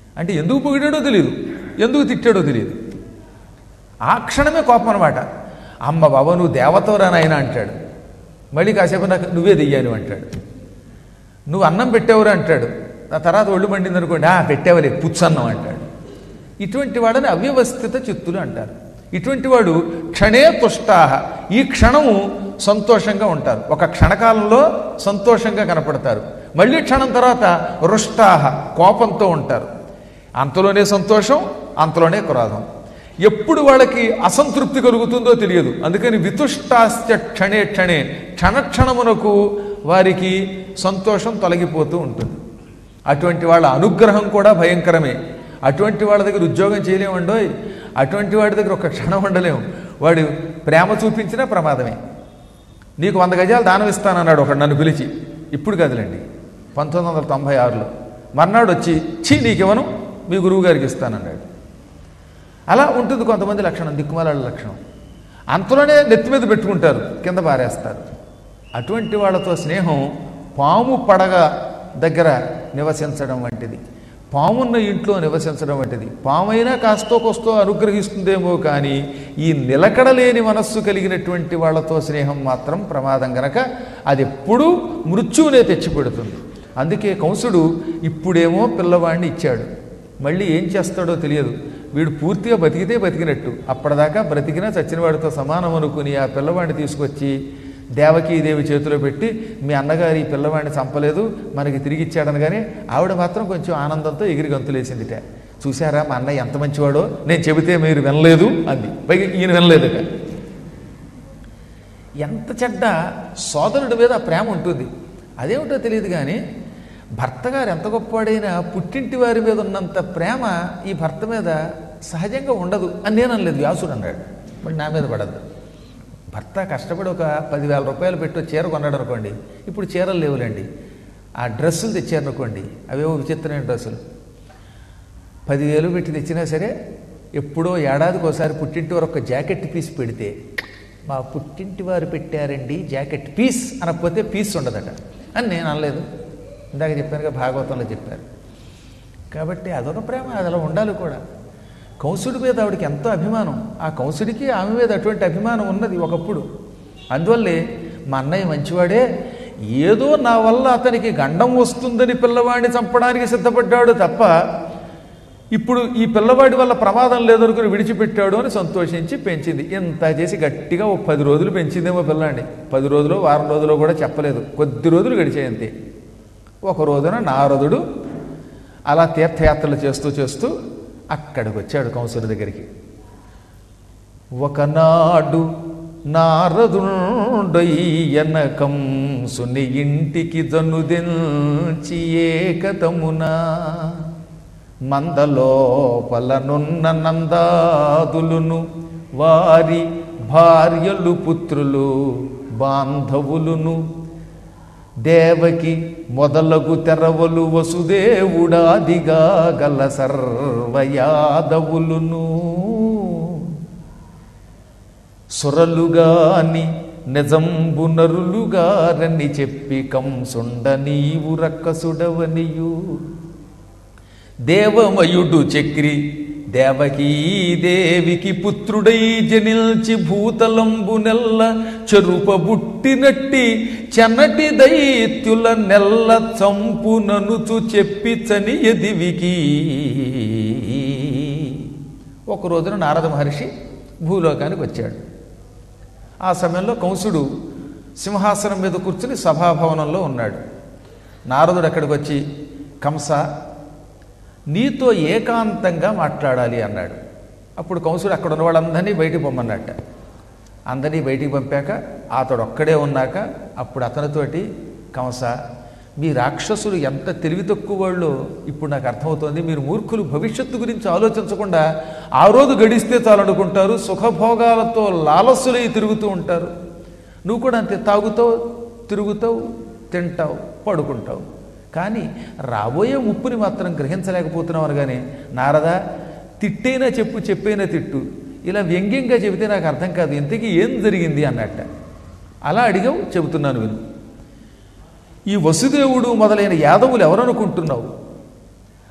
అంటే ఎందుకు పొగిడాడో తెలియదు ఎందుకు తిట్టాడో తెలియదు ఆ క్షణమే కోపం అనమాట అమ్మ బాబా నువ్వు దేవతవరా నాయన అంటాడు మళ్ళీ కాసేపు నాకు నువ్వే దెయ్యాను అంటాడు నువ్వు అన్నం పెట్టావురా అంటాడు ఆ తర్వాత ఒళ్ళు మండింది అనుకోండి ఆ పెట్టావలే పుచ్చన్నం అంటాడు ఇటువంటి వాడని అవ్యవస్థిత చిత్తులు అంటారు ఇటువంటి వాడు క్షణే తుష్టాహ ఈ క్షణము సంతోషంగా ఉంటారు ఒక క్షణకాలంలో సంతోషంగా కనపడతారు మళ్ళీ క్షణం తర్వాత రుష్టాహ కోపంతో ఉంటారు అంతలోనే సంతోషం అంతలోనే క్రోధం ఎప్పుడు వాళ్ళకి అసంతృప్తి కలుగుతుందో తెలియదు అందుకని వితుష్టాస్య క్షణే క్షణే క్షణక్షణమునకు వారికి సంతోషం తొలగిపోతూ ఉంటుంది అటువంటి వాళ్ళ అనుగ్రహం కూడా భయంకరమే అటువంటి వాళ్ళ దగ్గర ఉద్యోగం చేయలేమండోయ్ అటువంటి వాడి దగ్గర ఒక క్షణం ఉండలేము వాడు ప్రేమ చూపించినా ప్రమాదమే నీకు వంద గజాలు దానం ఇస్తానన్నాడు ఒకడు నన్ను పిలిచి ఇప్పుడు కదలండి పంతొమ్మిది వందల తొంభై ఆరులో మర్నాడు వచ్చి చీ నీకెవను మీ గురువు గారికి ఇస్తానన్నాడు అలా ఉంటుంది కొంతమంది లక్షణం దిక్కుమాల లక్షణం అంతలోనే నెత్తి మీద పెట్టుకుంటారు కింద పారేస్తారు అటువంటి వాళ్ళతో స్నేహం పాము పడగ దగ్గర నివసించడం వంటిది పామున్న ఇంట్లో నివసించడం వంటిది పామైనా కాస్తో కోస్తో అనుగ్రహిస్తుందేమో కానీ ఈ నిలకడలేని మనస్సు కలిగినటువంటి వాళ్ళతో స్నేహం మాత్రం ప్రమాదం గనక అది ఎప్పుడూ మృత్యువునే తెచ్చిపెడుతుంది అందుకే కంసుడు ఇప్పుడేమో పిల్లవాడిని ఇచ్చాడు మళ్ళీ ఏం చేస్తాడో తెలియదు వీడు పూర్తిగా బతికితే బతికినట్టు అప్పటిదాకా బ్రతికినా చచ్చినవాడితో సమానం అనుకుని ఆ పిల్లవాడిని తీసుకొచ్చి దేవకీదేవి చేతిలో పెట్టి మీ అన్నగారు ఈ పిల్లవాడిని చంపలేదు మనకి తిరిగి ఇచ్చాడనగానే ఆవిడ మాత్రం కొంచెం ఆనందంతో ఎగిరి గంతులేసిందిట చూసారా మా అన్నయ్య ఎంత మంచివాడో నేను చెబితే మీరు వినలేదు అంది పైగా ఈయన వినలేదట ఎంత చెడ్డ సోదరుడి మీద ఆ ప్రేమ ఉంటుంది అదేమిటో తెలియదు కానీ భర్త గారు ఎంత గొప్పవాడైనా పుట్టింటి వారి మీద ఉన్నంత ప్రేమ ఈ భర్త మీద సహజంగా ఉండదు అని నేను అనలేదు వ్యాసుడు అన్నాడు మరి నా మీద పడద్దు భర్త కష్టపడి ఒక పదివేల రూపాయలు పెట్టి చీర కొన్నాడు అనుకోండి ఇప్పుడు చీరలు లేవులేండి ఆ డ్రెస్సులు తెచ్చారనుకోండి అవేవో విచిత్రమైన డ్రెస్సులు పదివేలు పెట్టి తెచ్చినా సరే ఎప్పుడో ఏడాదికి ఒకసారి పుట్టింటి వారు ఒక జాకెట్ పీస్ పెడితే మా పుట్టింటి వారు పెట్టారండి జాకెట్ పీస్ అనకపోతే పీస్ ఉండదట అని నేను అనలేదు ఇందాక చెప్పానుగా భాగవతంలో చెప్పారు కాబట్టి అదొక ప్రేమ అది అలా ఉండాలి కూడా కంసుడి మీద ఆవిడకి ఎంతో అభిమానం ఆ కంసుడికి ఆమె మీద అటువంటి అభిమానం ఉన్నది ఒకప్పుడు అందువల్లే మా అన్నయ్య మంచివాడే ఏదో నా వల్ల అతనికి గండం వస్తుందని పిల్లవాడిని చంపడానికి సిద్ధపడ్డాడు తప్ప ఇప్పుడు ఈ పిల్లవాడి వల్ల ప్రమాదం లేదనుకుని విడిచిపెట్టాడు అని సంతోషించి పెంచింది ఇంత చేసి గట్టిగా ఓ పది రోజులు పెంచిందేమో పిల్లాడిని పది రోజులు వారం రోజులు కూడా చెప్పలేదు కొద్ది రోజులు గడిచాయి అంతే ఒక రోజున నారదుడు అలా తీర్థయాత్రలు చేస్తూ చేస్తూ అక్కడికి వచ్చాడు కంసుడి దగ్గరికి ఒకనాడు నారదుండయ్యన కంసుని ఇంటికి జనుదెంచి ఏకతమున మందలోపలనున్న నందాదులును వారి భార్యలు పుత్రులు బాంధవులును దేవకి మొదలగు తెరవలు వసుదేవుడాదిగా గల సర్వయాదవులును సురలుగాని నిజంబు నరులుగారని చెప్పి కంసుండ నీవు రక్కసుడవనియు దేవమయుడు చక్రి దేవకీదేవికి పుత్రుడై జనిల్చి భూతలంబు నెల్ల చెరుపబుట్టినట్టి చెన్నటి దైత్యుల నెల్ల చంపుననుచు చెప్పి చని ఎదివికి ఒక రోజున నారద మహర్షి భూలోకానికి వచ్చాడు ఆ సమయంలో కంసుడు సింహాసనం మీద కూర్చుని సభాభవనంలో ఉన్నాడు నారదుడు అక్కడికి వచ్చి కంస నీతో ఏకాంతంగా మాట్లాడాలి అన్నాడు అప్పుడు కంసుడు అక్కడ ఉన్న వాళ్ళందరినీ బయటికి పొమ్మన్నట్ట అందరినీ బయటికి పంపాక అతడు ఒక్కడే ఉన్నాక అప్పుడు అతనితోటి కంస మీ రాక్షసులు ఎంత తెలివి తక్కువ వాళ్ళు ఇప్పుడు నాకు అర్థమవుతోంది మీరు మూర్ఖులు భవిష్యత్తు గురించి ఆలోచించకుండా ఆ రోజు గడిస్తే చాలనుకుంటారు సుఖభోగాలతో లాలస్సులై తిరుగుతూ ఉంటారు నువ్వు కూడా అంతే తాగుతావు తిరుగుతావు తింటావు పడుకుంటావు కానీ రాబోయే ముప్పుని మాత్రం గ్రహించలేకపోతున్నావు అనగానే నారదా తిట్టైనా చెప్పు చెప్పైనా తిట్టు ఇలా వ్యంగ్యంగా చెబితే నాకు అర్థం కాదు ఇంతకీ ఏం జరిగింది అన్నట్ట అలా అడిగావు చెబుతున్నాను విను ఈ వసుదేవుడు మొదలైన యాదవులు ఎవరనుకుంటున్నావు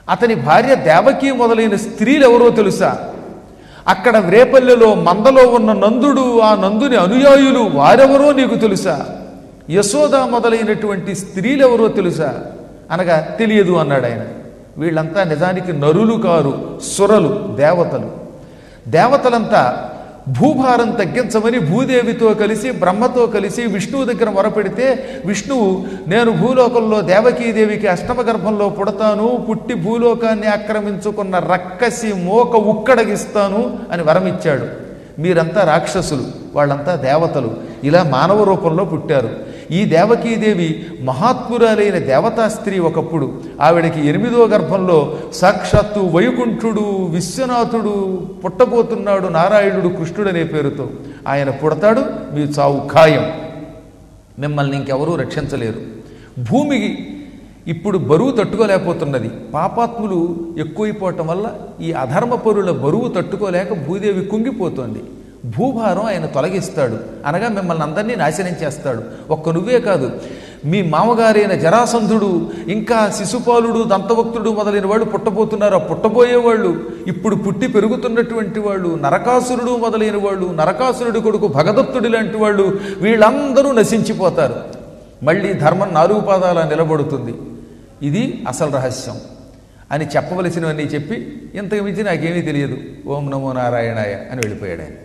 అతని భార్య దేవకి మొదలైన స్త్రీలు ఎవరో తెలుసా అక్కడ రేపల్లెలో మందలో ఉన్న నందుడు ఆ నందుని అనుయాయులు వారెవరో నీకు తెలుసా యశోద మొదలైనటువంటి స్త్రీలు ఎవరో తెలుసా అనగా తెలియదు అన్నాడు ఆయన వీళ్ళంతా నిజానికి నరులు కారు సురలు దేవతలు దేవతలంతా భూభారం తగ్గించమని భూదేవితో కలిసి బ్రహ్మతో కలిసి విష్ణువు దగ్గర మొరపెడితే విష్ణువు నేను భూలోకంలో దేవకీదేవికి అష్టమ గర్భంలో పుడతాను పుట్టి భూలోకాన్ని ఆక్రమించుకున్న రక్కసి మోక ఉక్కడగిస్తాను అని వరమిచ్చాడు మీరంతా రాక్షసులు వాళ్ళంతా దేవతలు ఇలా మానవ రూపంలో పుట్టారు ఈ దేవకీదేవి మహాత్మురాలైన దేవతా స్త్రీ ఒకప్పుడు ఆవిడకి ఎనిమిదో గర్భంలో సాక్షాత్తు వైకుంఠుడు విశ్వనాథుడు పుట్టబోతున్నాడు నారాయణుడు కృష్ణుడు అనే పేరుతో ఆయన పుడతాడు మీ చావు ఖాయం మిమ్మల్ని ఇంకెవరూ రక్షించలేరు భూమికి ఇప్పుడు బరువు తట్టుకోలేకపోతున్నది పాపాత్ములు ఎక్కువైపోవటం వల్ల ఈ అధర్మ పరుల బరువు తట్టుకోలేక భూదేవి కుంగిపోతోంది భూభారం ఆయన తొలగిస్తాడు అనగా మిమ్మల్ని అందరినీ నాశనం చేస్తాడు ఒక్క నువ్వే కాదు మీ మామగారైన జరాసంధుడు ఇంకా శిశుపాలుడు దంతభక్తుడు మొదలైన వాళ్ళు పుట్టబోతున్నారు ఆ పుట్టబోయే వాళ్ళు ఇప్పుడు పుట్టి పెరుగుతున్నటువంటి వాళ్ళు నరకాసురుడు మొదలైన వాళ్ళు నరకాసురుడి కొడుకు భగదత్తుడి లాంటి వాళ్ళు వీళ్ళందరూ నశించిపోతారు మళ్ళీ ధర్మం నాలుగు పాదాల నిలబడుతుంది ఇది అసలు రహస్యం అని చెప్పవలసినవన్నీ చెప్పి ఇంతకు మించి నాకేమీ తెలియదు ఓం నమో నారాయణాయ అని వెళ్ళిపోయాడు ఆయన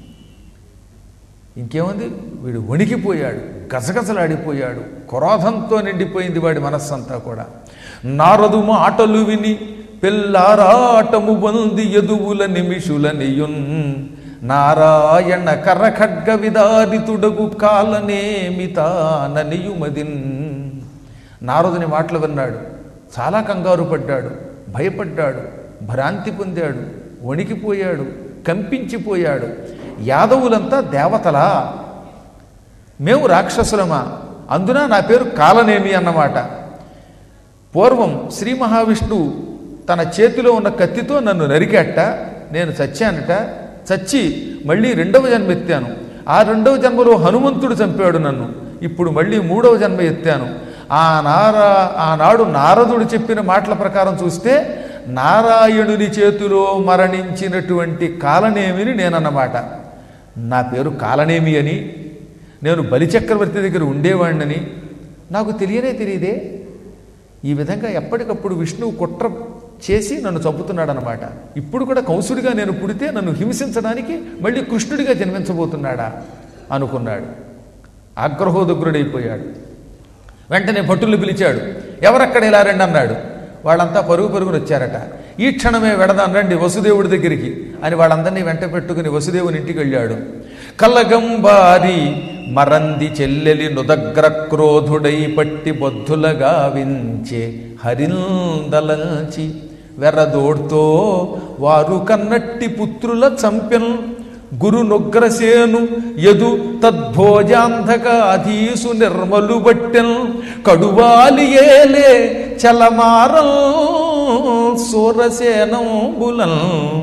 ఇంకేముంది వీడు వణికిపోయాడు గజగజలాడిపోయాడు క్రోధంతో నిండిపోయింది వాడి మనస్సంతా కూడా నారదు మాటలు విని పెళ్ళారాటము బంది ఎదువుల నిమిషుల నియున్ నారాయణ కరఖడ్గ విదారితుడగు కాలనేమితాననియుమదిన్ నారదుని మాటలు విన్నాడు చాలా కంగారు పడ్డాడు భయపడ్డాడు భ్రాంతి పొందాడు వణికిపోయాడు కంపించిపోయాడు యాదవులంతా దేవతలా మేము రాక్షసులమా అందున నా పేరు కాలనేమి అన్నమాట పూర్వం శ్రీ మహావిష్ణువు తన చేతిలో ఉన్న కత్తితో నన్ను నరికేట నేను చచ్చానట చచ్చి మళ్ళీ రెండవ జన్మ ఎత్తాను ఆ రెండవ జన్మలో హనుమంతుడు చంపాడు నన్ను ఇప్పుడు మళ్ళీ మూడవ జన్మ ఎత్తాను ఆ నారా ఆనాడు నారదుడు చెప్పిన మాటల ప్రకారం చూస్తే నారాయణుని చేతిలో మరణించినటువంటి కాలనేమిని నేనన్నమాట నా పేరు కాలనేమి అని నేను బలిచక్రవర్తి దగ్గర ఉండేవాడినని నాకు తెలియనే తెలియదే ఈ విధంగా ఎప్పటికప్పుడు విష్ణువు కుట్ర చేసి నన్ను చంపుతున్నాడనమాట ఇప్పుడు కూడా కంసుడిగా నేను పుడితే నన్ను హింసించడానికి మళ్ళీ కృష్ణుడిగా జన్మించబోతున్నాడా అనుకున్నాడు ఆగ్రహోదగ్రుడైపోయాడు వెంటనే భటుల్ని పిలిచాడు ఎవరక్కడ ఇలా రండి అన్నాడు వాళ్ళంతా పరుగు పరుగుని వచ్చారట ఈ క్షణమే వెడదాం రండి వసుదేవుడి దగ్గరికి అని వాళ్ళందరినీ వెంట పెట్టుకుని వసుదేవుని ఇంటికి వెళ్ళాడు కల్లగంబారి మరంది చెల్లెలి నుదగ్ర క్రోధుడై పట్టి బొద్ధులగా వించే హరిందలంచి వెర్రదోడ్తో వారు కన్నట్టి పుత్రుల చంపెన్ గురు నుగ్రసేను యదు తద్భోజాంధక అధీసు నిర్మలు బట్టెన్ కడువాలి ఏలే చలమారం సూరసేనంబులన్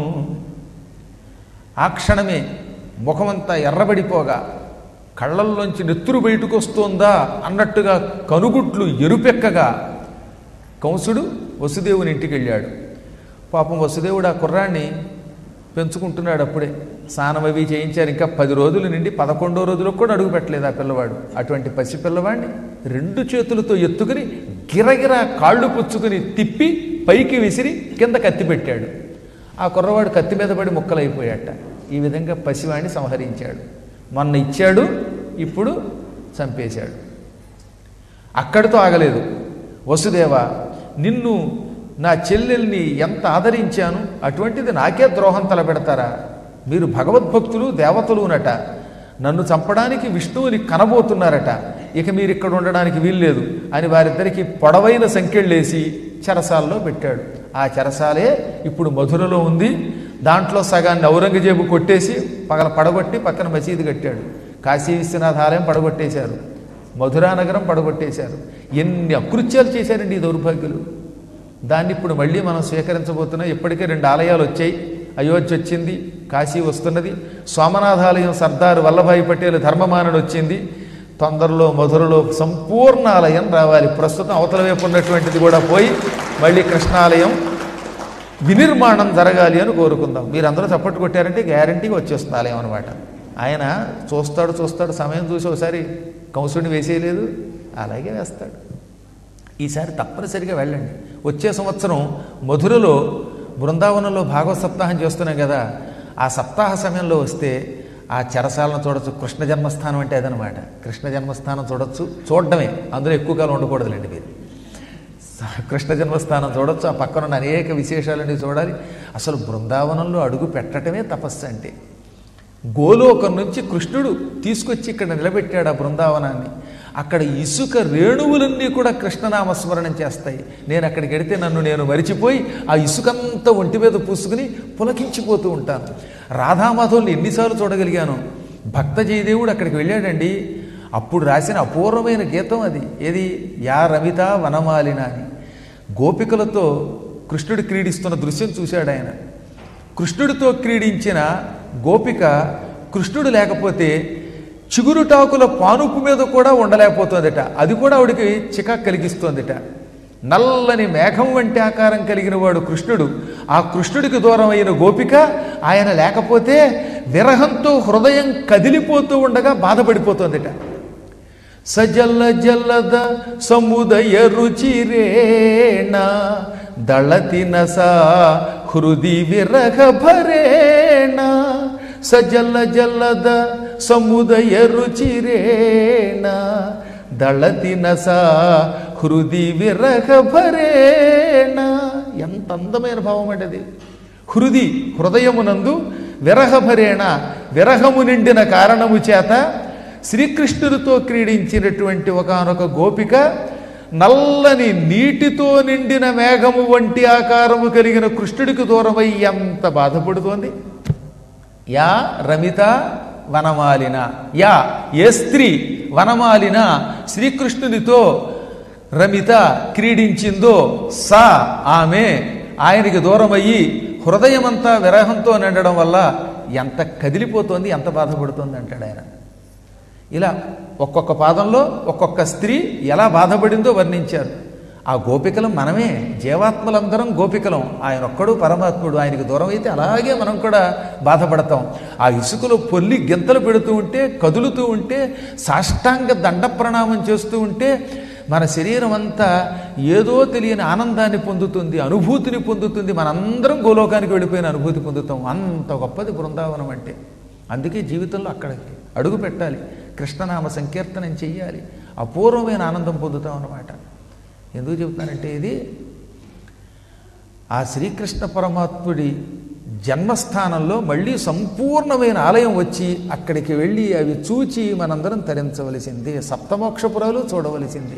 ఆ క్షణమే ముఖమంతా ఎర్రబడిపోగా కళ్ళల్లోంచి నెత్తురు బయటకు వస్తోందా అన్నట్టుగా కనుగుట్లు ఎరుపెక్కగా కంసుడు వసుదేవుని ఇంటికి వెళ్ళాడు పాపం వసుదేవుడు ఆ కుర్రాన్ని పెంచుకుంటున్నాడు అప్పుడే స్నానం అవి చేయించారు ఇంకా పది రోజుల నుండి పదకొండో రోజులకు కూడా అడుగు పెట్టలేదు ఆ పిల్లవాడు అటువంటి పసి పిల్లవాడిని రెండు చేతులతో ఎత్తుకుని గిరగిరా కాళ్ళు పుచ్చుకుని తిప్పి పైకి విసిరి కింద కత్తి పెట్టాడు ఆ కుర్రవాడు కత్తి మీద పడి ముక్కలైపోయాట ఈ విధంగా పసివాడిని సంహరించాడు మొన్న ఇచ్చాడు ఇప్పుడు చంపేశాడు అక్కడితో ఆగలేదు వసుదేవ నిన్ను నా చెల్లెల్ని ఎంత ఆదరించాను అటువంటిది నాకే ద్రోహం తలపెడతారా మీరు భగవద్భక్తులు దేవతలునట నన్ను చంపడానికి విష్ణువుని కనబోతున్నారట ఇక మీరు ఇక్కడ ఉండడానికి వీల్లేదు అని వారిద్దరికి పొడవైన సంఖ్యలేసి చెరసాల్లో పెట్టాడు ఆ చెరసాలే ఇప్పుడు మధురలో ఉంది దాంట్లో సగాన్ని ఔరంగజేబు కొట్టేసి పగల పడగొట్టి పక్కన మసీదు కట్టాడు కాశీ విశ్వనాథ ఆలయం పడగొట్టేశారు మధురా నగరం పడగొట్టేశారు ఎన్ని అకృత్యాలు చేశారండి ఈ దౌర్భాగ్యులు దాన్ని ఇప్పుడు మళ్ళీ మనం స్వీకరించబోతున్నాం ఇప్పటికే రెండు ఆలయాలు వచ్చాయి అయోధ్య వచ్చింది కాశీ వస్తున్నది సోమనాథాలయం సర్దార్ వల్లభాయ్ పటేల్ ధర్మమానుడు వచ్చింది తొందరలో మధురలో సంపూర్ణ ఆలయం రావాలి ప్రస్తుతం అవతల వైపు ఉన్నటువంటిది కూడా పోయి మళ్ళీ కృష్ణాలయం వినిర్మాణం జరగాలి అని కోరుకుందాం మీరందరూ చప్పట్టు కొట్టారంటే గ్యారంటీగా వచ్చేస్తుంది ఆలయం అనమాట ఆయన చూస్తాడు చూస్తాడు సమయం చూసి ఒకసారి కంసుడిని వేసేయలేదు అలాగే వేస్తాడు ఈసారి తప్పనిసరిగా వెళ్ళండి వచ్చే సంవత్సరం మధురలో బృందావనంలో భాగవత సప్తాహం చేస్తున్నాం కదా ఆ సప్తాహ సమయంలో వస్తే ఆ చెరసాలను చూడొచ్చు కృష్ణ జన్మస్థానం అంటే అదనమాట కృష్ణ జన్మస్థానం చూడొచ్చు చూడడమే అందులో ఎక్కువ కాలం ఉండకూడదులేండి మీరు కృష్ణ జన్మస్థానం చూడొచ్చు ఆ పక్కన ఉన్న అనేక విశేషాలన్నీ చూడాలి అసలు బృందావనంలో అడుగు పెట్టడమే తపస్సు అంటే గోలోకం నుంచి కృష్ణుడు తీసుకొచ్చి ఇక్కడ నిలబెట్టాడు ఆ బృందావనాన్ని అక్కడ ఇసుక రేణువులన్నీ కూడా కృష్ణనామస్మరణం చేస్తాయి నేను అక్కడికి వెడితే నన్ను నేను మరిచిపోయి ఆ ఇసుకంతా ఒంటి మీద పూసుకుని పులకించిపోతూ ఉంటాను రాధామాధవుల్ని ఎన్నిసార్లు చూడగలిగాను భక్త జయదేవుడు అక్కడికి వెళ్ళాడండి అప్పుడు రాసిన అపూర్వమైన గీతం అది ఏది యా రమిత వనమాలిన అని గోపికలతో కృష్ణుడు క్రీడిస్తున్న దృశ్యం చూశాడు ఆయన కృష్ణుడితో క్రీడించిన గోపిక కృష్ణుడు లేకపోతే చిగురుటాకుల పానుపు మీద కూడా ఉండలేకపోతుందట అది కూడా ఆవిడికి చికాకు కలిగిస్తోందట నల్లని మేఘం వంటి ఆకారం కలిగిన వాడు కృష్ణుడు ఆ కృష్ణుడికి దూరం అయిన గోపిక ఆయన లేకపోతే విరహంతో హృదయం కదిలిపోతూ ఉండగా బాధపడిపోతుందట సజల్ల జల్లద సముదయ రుచిరేణ దళతి నసా హృది విరహ భరేణ సజల్ల జల్లద సముదయ రుచిరేణ దళతి నసా హృది విరహ భరేణ ఎంత అందమైన భావం అంటే అది హృది హృదయమునందు విరహభరేణ విరహము నిండిన కారణము చేత శ్రీకృష్ణుడితో క్రీడించినటువంటి ఒకనొక గోపిక నల్లని నీటితో నిండిన మేఘము వంటి ఆకారము కలిగిన కృష్ణుడికి దూరమై ఎంత బాధపడుతోంది యా రమిత వనమాలిన యా ఏ స్త్రీ వనమాలిన శ్రీకృష్ణునితో రమిత క్రీడించిందో సా ఆమె ఆయనకి దూరమయ్యి హృదయమంతా విరహంతో నిండడం వల్ల ఎంత కదిలిపోతోంది ఎంత బాధపడుతోంది అంటాడు ఆయన ఇలా ఒక్కొక్క పాదంలో ఒక్కొక్క స్త్రీ ఎలా బాధపడిందో వర్ణించారు ఆ గోపికలం మనమే జీవాత్మలందరం గోపికలం ఆయన ఒక్కడు పరమాత్ముడు ఆయనకు దూరం అయితే అలాగే మనం కూడా బాధపడతాం ఆ ఇసుకలో పొల్లి గింతలు పెడుతూ ఉంటే కదులుతూ ఉంటే సాష్టాంగ దండ ప్రణామం చేస్తూ ఉంటే మన శరీరం అంతా ఏదో తెలియని ఆనందాన్ని పొందుతుంది అనుభూతిని పొందుతుంది మనందరం గోలోకానికి వెళ్ళిపోయిన అనుభూతి పొందుతాం అంత గొప్పది బృందావనం అంటే అందుకే జీవితంలో అక్కడికి అడుగు పెట్టాలి కృష్ణనామ సంకీర్తనం చెయ్యాలి అపూర్వమైన ఆనందం పొందుతాం అన్నమాట ఎందుకు చెప్తానంటే ఇది ఆ శ్రీకృష్ణ పరమాత్ముడి జన్మస్థానంలో మళ్ళీ సంపూర్ణమైన ఆలయం వచ్చి అక్కడికి వెళ్ళి అవి చూచి మనందరం తరించవలసింది సప్తమోక్షపురాలు చూడవలసింది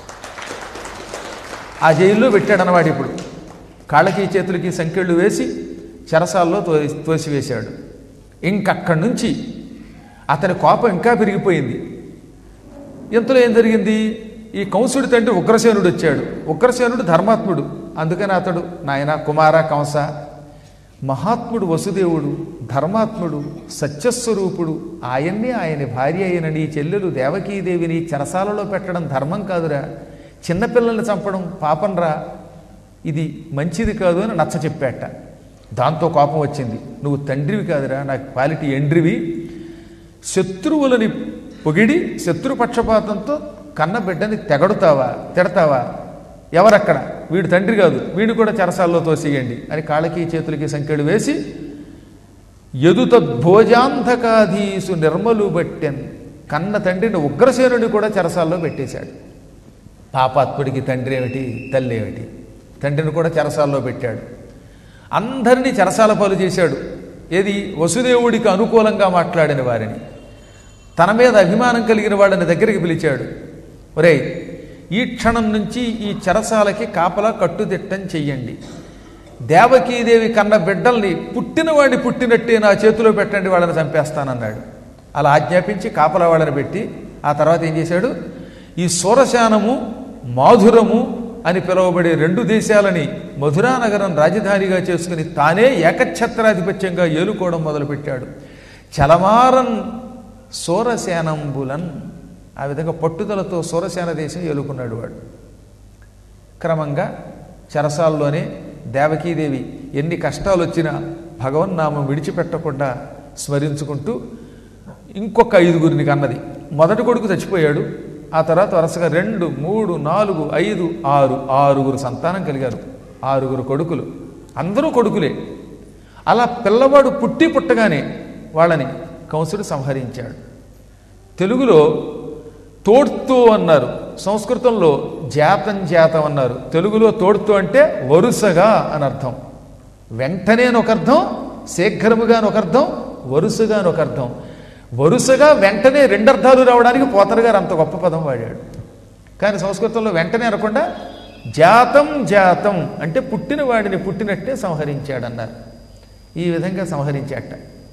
ఆ జైల్లో పెట్టాడన్నమాట ఇప్పుడు కాళ్ళకి చేతులకి సంఖ్యళ్ళు వేసి చెరసాల్లో తో తోసివేశాడు ఇంకక్కడి నుంచి అతని కోపం ఇంకా పెరిగిపోయింది ఇంతలో ఏం జరిగింది ఈ కంసుడి తండ్రి ఉగ్రసేనుడు వచ్చాడు ఉగ్రసేనుడు ధర్మాత్ముడు అందుకని అతడు నాయన కుమార కంస మహాత్ముడు వసుదేవుడు ధర్మాత్ముడు సత్యస్వరూపుడు ఆయన్ని ఆయన భార్య అయిన నీ చెల్లెలు దేవకీదేవిని చెరసాలలో పెట్టడం ధర్మం కాదురా చిన్నపిల్లల్ని చంపడం పాపంరా ఇది మంచిది కాదు అని నచ్చ చెప్పాట దాంతో కోపం వచ్చింది నువ్వు తండ్రివి కాదురా నాకు క్వాలిటీ ఎండ్రివి శత్రువులని పొగిడి శత్రుపక్షపాతంతో కన్న బిడ్డని తెగడుతావా తిడతావా ఎవరక్కడ వీడు తండ్రి కాదు వీడు కూడా చెరసాల్లో తోసేయండి అని కాళ్ళకి చేతులకి సంఖ్యలు వేసి ఎదుతద్భోజాంధకాధీసు నిర్మలు బట్టెన్ కన్న తండ్రిని ఉగ్రసేనుని కూడా చెరసాల్లో పెట్టేశాడు పాపాత్ముడికి తండ్రి ఏమిటి తల్లి ఏమిటి తండ్రిని కూడా చెరసాల్లో పెట్టాడు అందరినీ చెరసాల పాలు చేశాడు ఏది వసుదేవుడికి అనుకూలంగా మాట్లాడిన వారిని తన మీద అభిమానం కలిగిన వాళ్ళని దగ్గరికి పిలిచాడు ఒరేయ్ ఈ క్షణం నుంచి ఈ చెరసాలకి కాపలా కట్టుదిట్టం చెయ్యండి దేవకీదేవి కన్న బిడ్డల్ని పుట్టినవాడిని పుట్టినట్టే నా చేతిలో పెట్టండి వాళ్ళని చంపేస్తానన్నాడు అలా ఆజ్ఞాపించి కాపలా వాళ్ళని పెట్టి ఆ తర్వాత ఏం చేశాడు ఈ సూరశానము మాధురము అని పిలువబడే రెండు దేశాలని మధురా నగరం రాజధానిగా చేసుకుని తానే ఏకఛత్రాధిపత్యంగా ఏలుకోవడం మొదలుపెట్టాడు చలమారన్ సోరసేనంబులన్ ఆ విధంగా పట్టుదలతో సూరసేన దేశం ఏలుకున్నాడు వాడు క్రమంగా చెరసాల్లోనే దేవకీదేవి ఎన్ని కష్టాలు వచ్చినా భగవన్నామం విడిచిపెట్టకుండా స్మరించుకుంటూ ఇంకొక ఐదుగురిని కన్నది మొదటి కొడుకు చచ్చిపోయాడు ఆ తర్వాత వరుసగా రెండు మూడు నాలుగు ఐదు ఆరు ఆరుగురు సంతానం కలిగారు ఆరుగురు కొడుకులు అందరూ కొడుకులే అలా పిల్లవాడు పుట్టి పుట్టగానే వాళ్ళని కంసుడు సంహరించాడు తెలుగులో తోడ్తు అన్నారు సంస్కృతంలో జాతం జాతం అన్నారు తెలుగులో తోడ్తు అంటే వరుసగా అని అర్థం వెంటనే అని ఒక అర్థం శీఘ్రముగా అని ఒక అర్థం వరుసగా అని ఒక అర్థం వరుసగా వెంటనే రెండు అర్థాలు రావడానికి పోతన గారు అంత గొప్ప పదం వాడాడు కానీ సంస్కృతంలో వెంటనే అనకుండా జాతం జాతం అంటే పుట్టిన వాడిని పుట్టినట్టే సంహరించాడన్నారు ఈ విధంగా సంహరించాట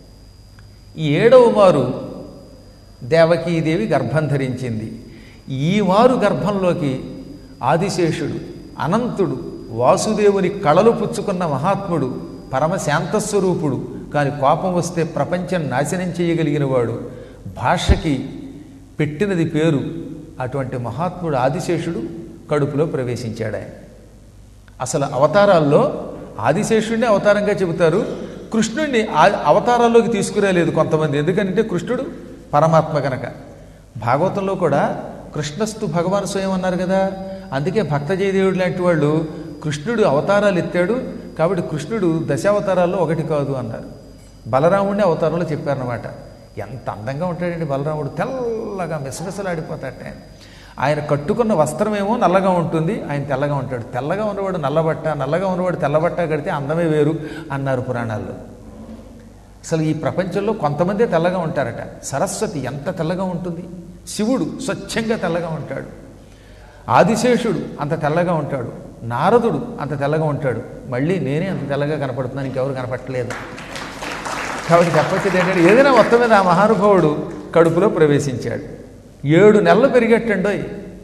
ఈ ఏడవ వారు దేవకీదేవి గర్భం ధరించింది ఈ వారు గర్భంలోకి ఆదిశేషుడు అనంతుడు వాసుదేవుని కళలు పుచ్చుకున్న మహాత్ముడు పరమశాంతస్వరూపుడు కానీ కోపం వస్తే ప్రపంచం నాశనం చేయగలిగిన వాడు భాషకి పెట్టినది పేరు అటువంటి మహాత్ముడు ఆదిశేషుడు కడుపులో ప్రవేశించాడు ఆయన అసలు అవతారాల్లో ఆదిశేషుడిని అవతారంగా చెబుతారు కృష్ణుడిని ఆ- అవతారాల్లోకి తీసుకురాలేదు కొంతమంది ఎందుకంటే కృష్ణుడు పరమాత్మ కనుక భాగవతంలో కూడా కృష్ణస్తు భగవాన్ స్వయం అన్నారు కదా అందుకే భక్త జయదేవుడు లాంటి వాళ్ళు కృష్ణుడు అవతారాలు ఎత్తాడు కాబట్టి కృష్ణుడు దశావతారాల్లో ఒకటి కాదు అన్నారు బలరాముడిని అవతారంలో చెప్పారనమాట ఎంత అందంగా ఉంటాడండి బలరాముడు తెల్లగా మిసమిసలాడిపోతాట ఆయన ఆయన కట్టుకున్న వస్త్రమేమో నల్లగా ఉంటుంది ఆయన తెల్లగా ఉంటాడు తెల్లగా ఉన్నవాడు నల్లబట్ట నల్లగా ఉన్నవాడు తెల్లబట్ట కడితే అందమే వేరు అన్నారు పురాణాల్లో అసలు ఈ ప్రపంచంలో కొంతమందే తెల్లగా ఉంటారట సరస్వతి ఎంత తెల్లగా ఉంటుంది శివుడు స్వచ్ఛంగా తెల్లగా ఉంటాడు ఆదిశేషుడు అంత తెల్లగా ఉంటాడు నారదుడు అంత తెల్లగా ఉంటాడు మళ్ళీ నేనే అంత తెల్లగా కనపడుతున్నాను ఇంకెవరు కనపట్టలేదు కాబట్టి చెప్పొచ్చేది ఏంటంటే ఏదైనా మొత్తం మీద ఆ మహానుభావుడు కడుపులో ప్రవేశించాడు ఏడు నెలలు పెరిగట్టండోయ్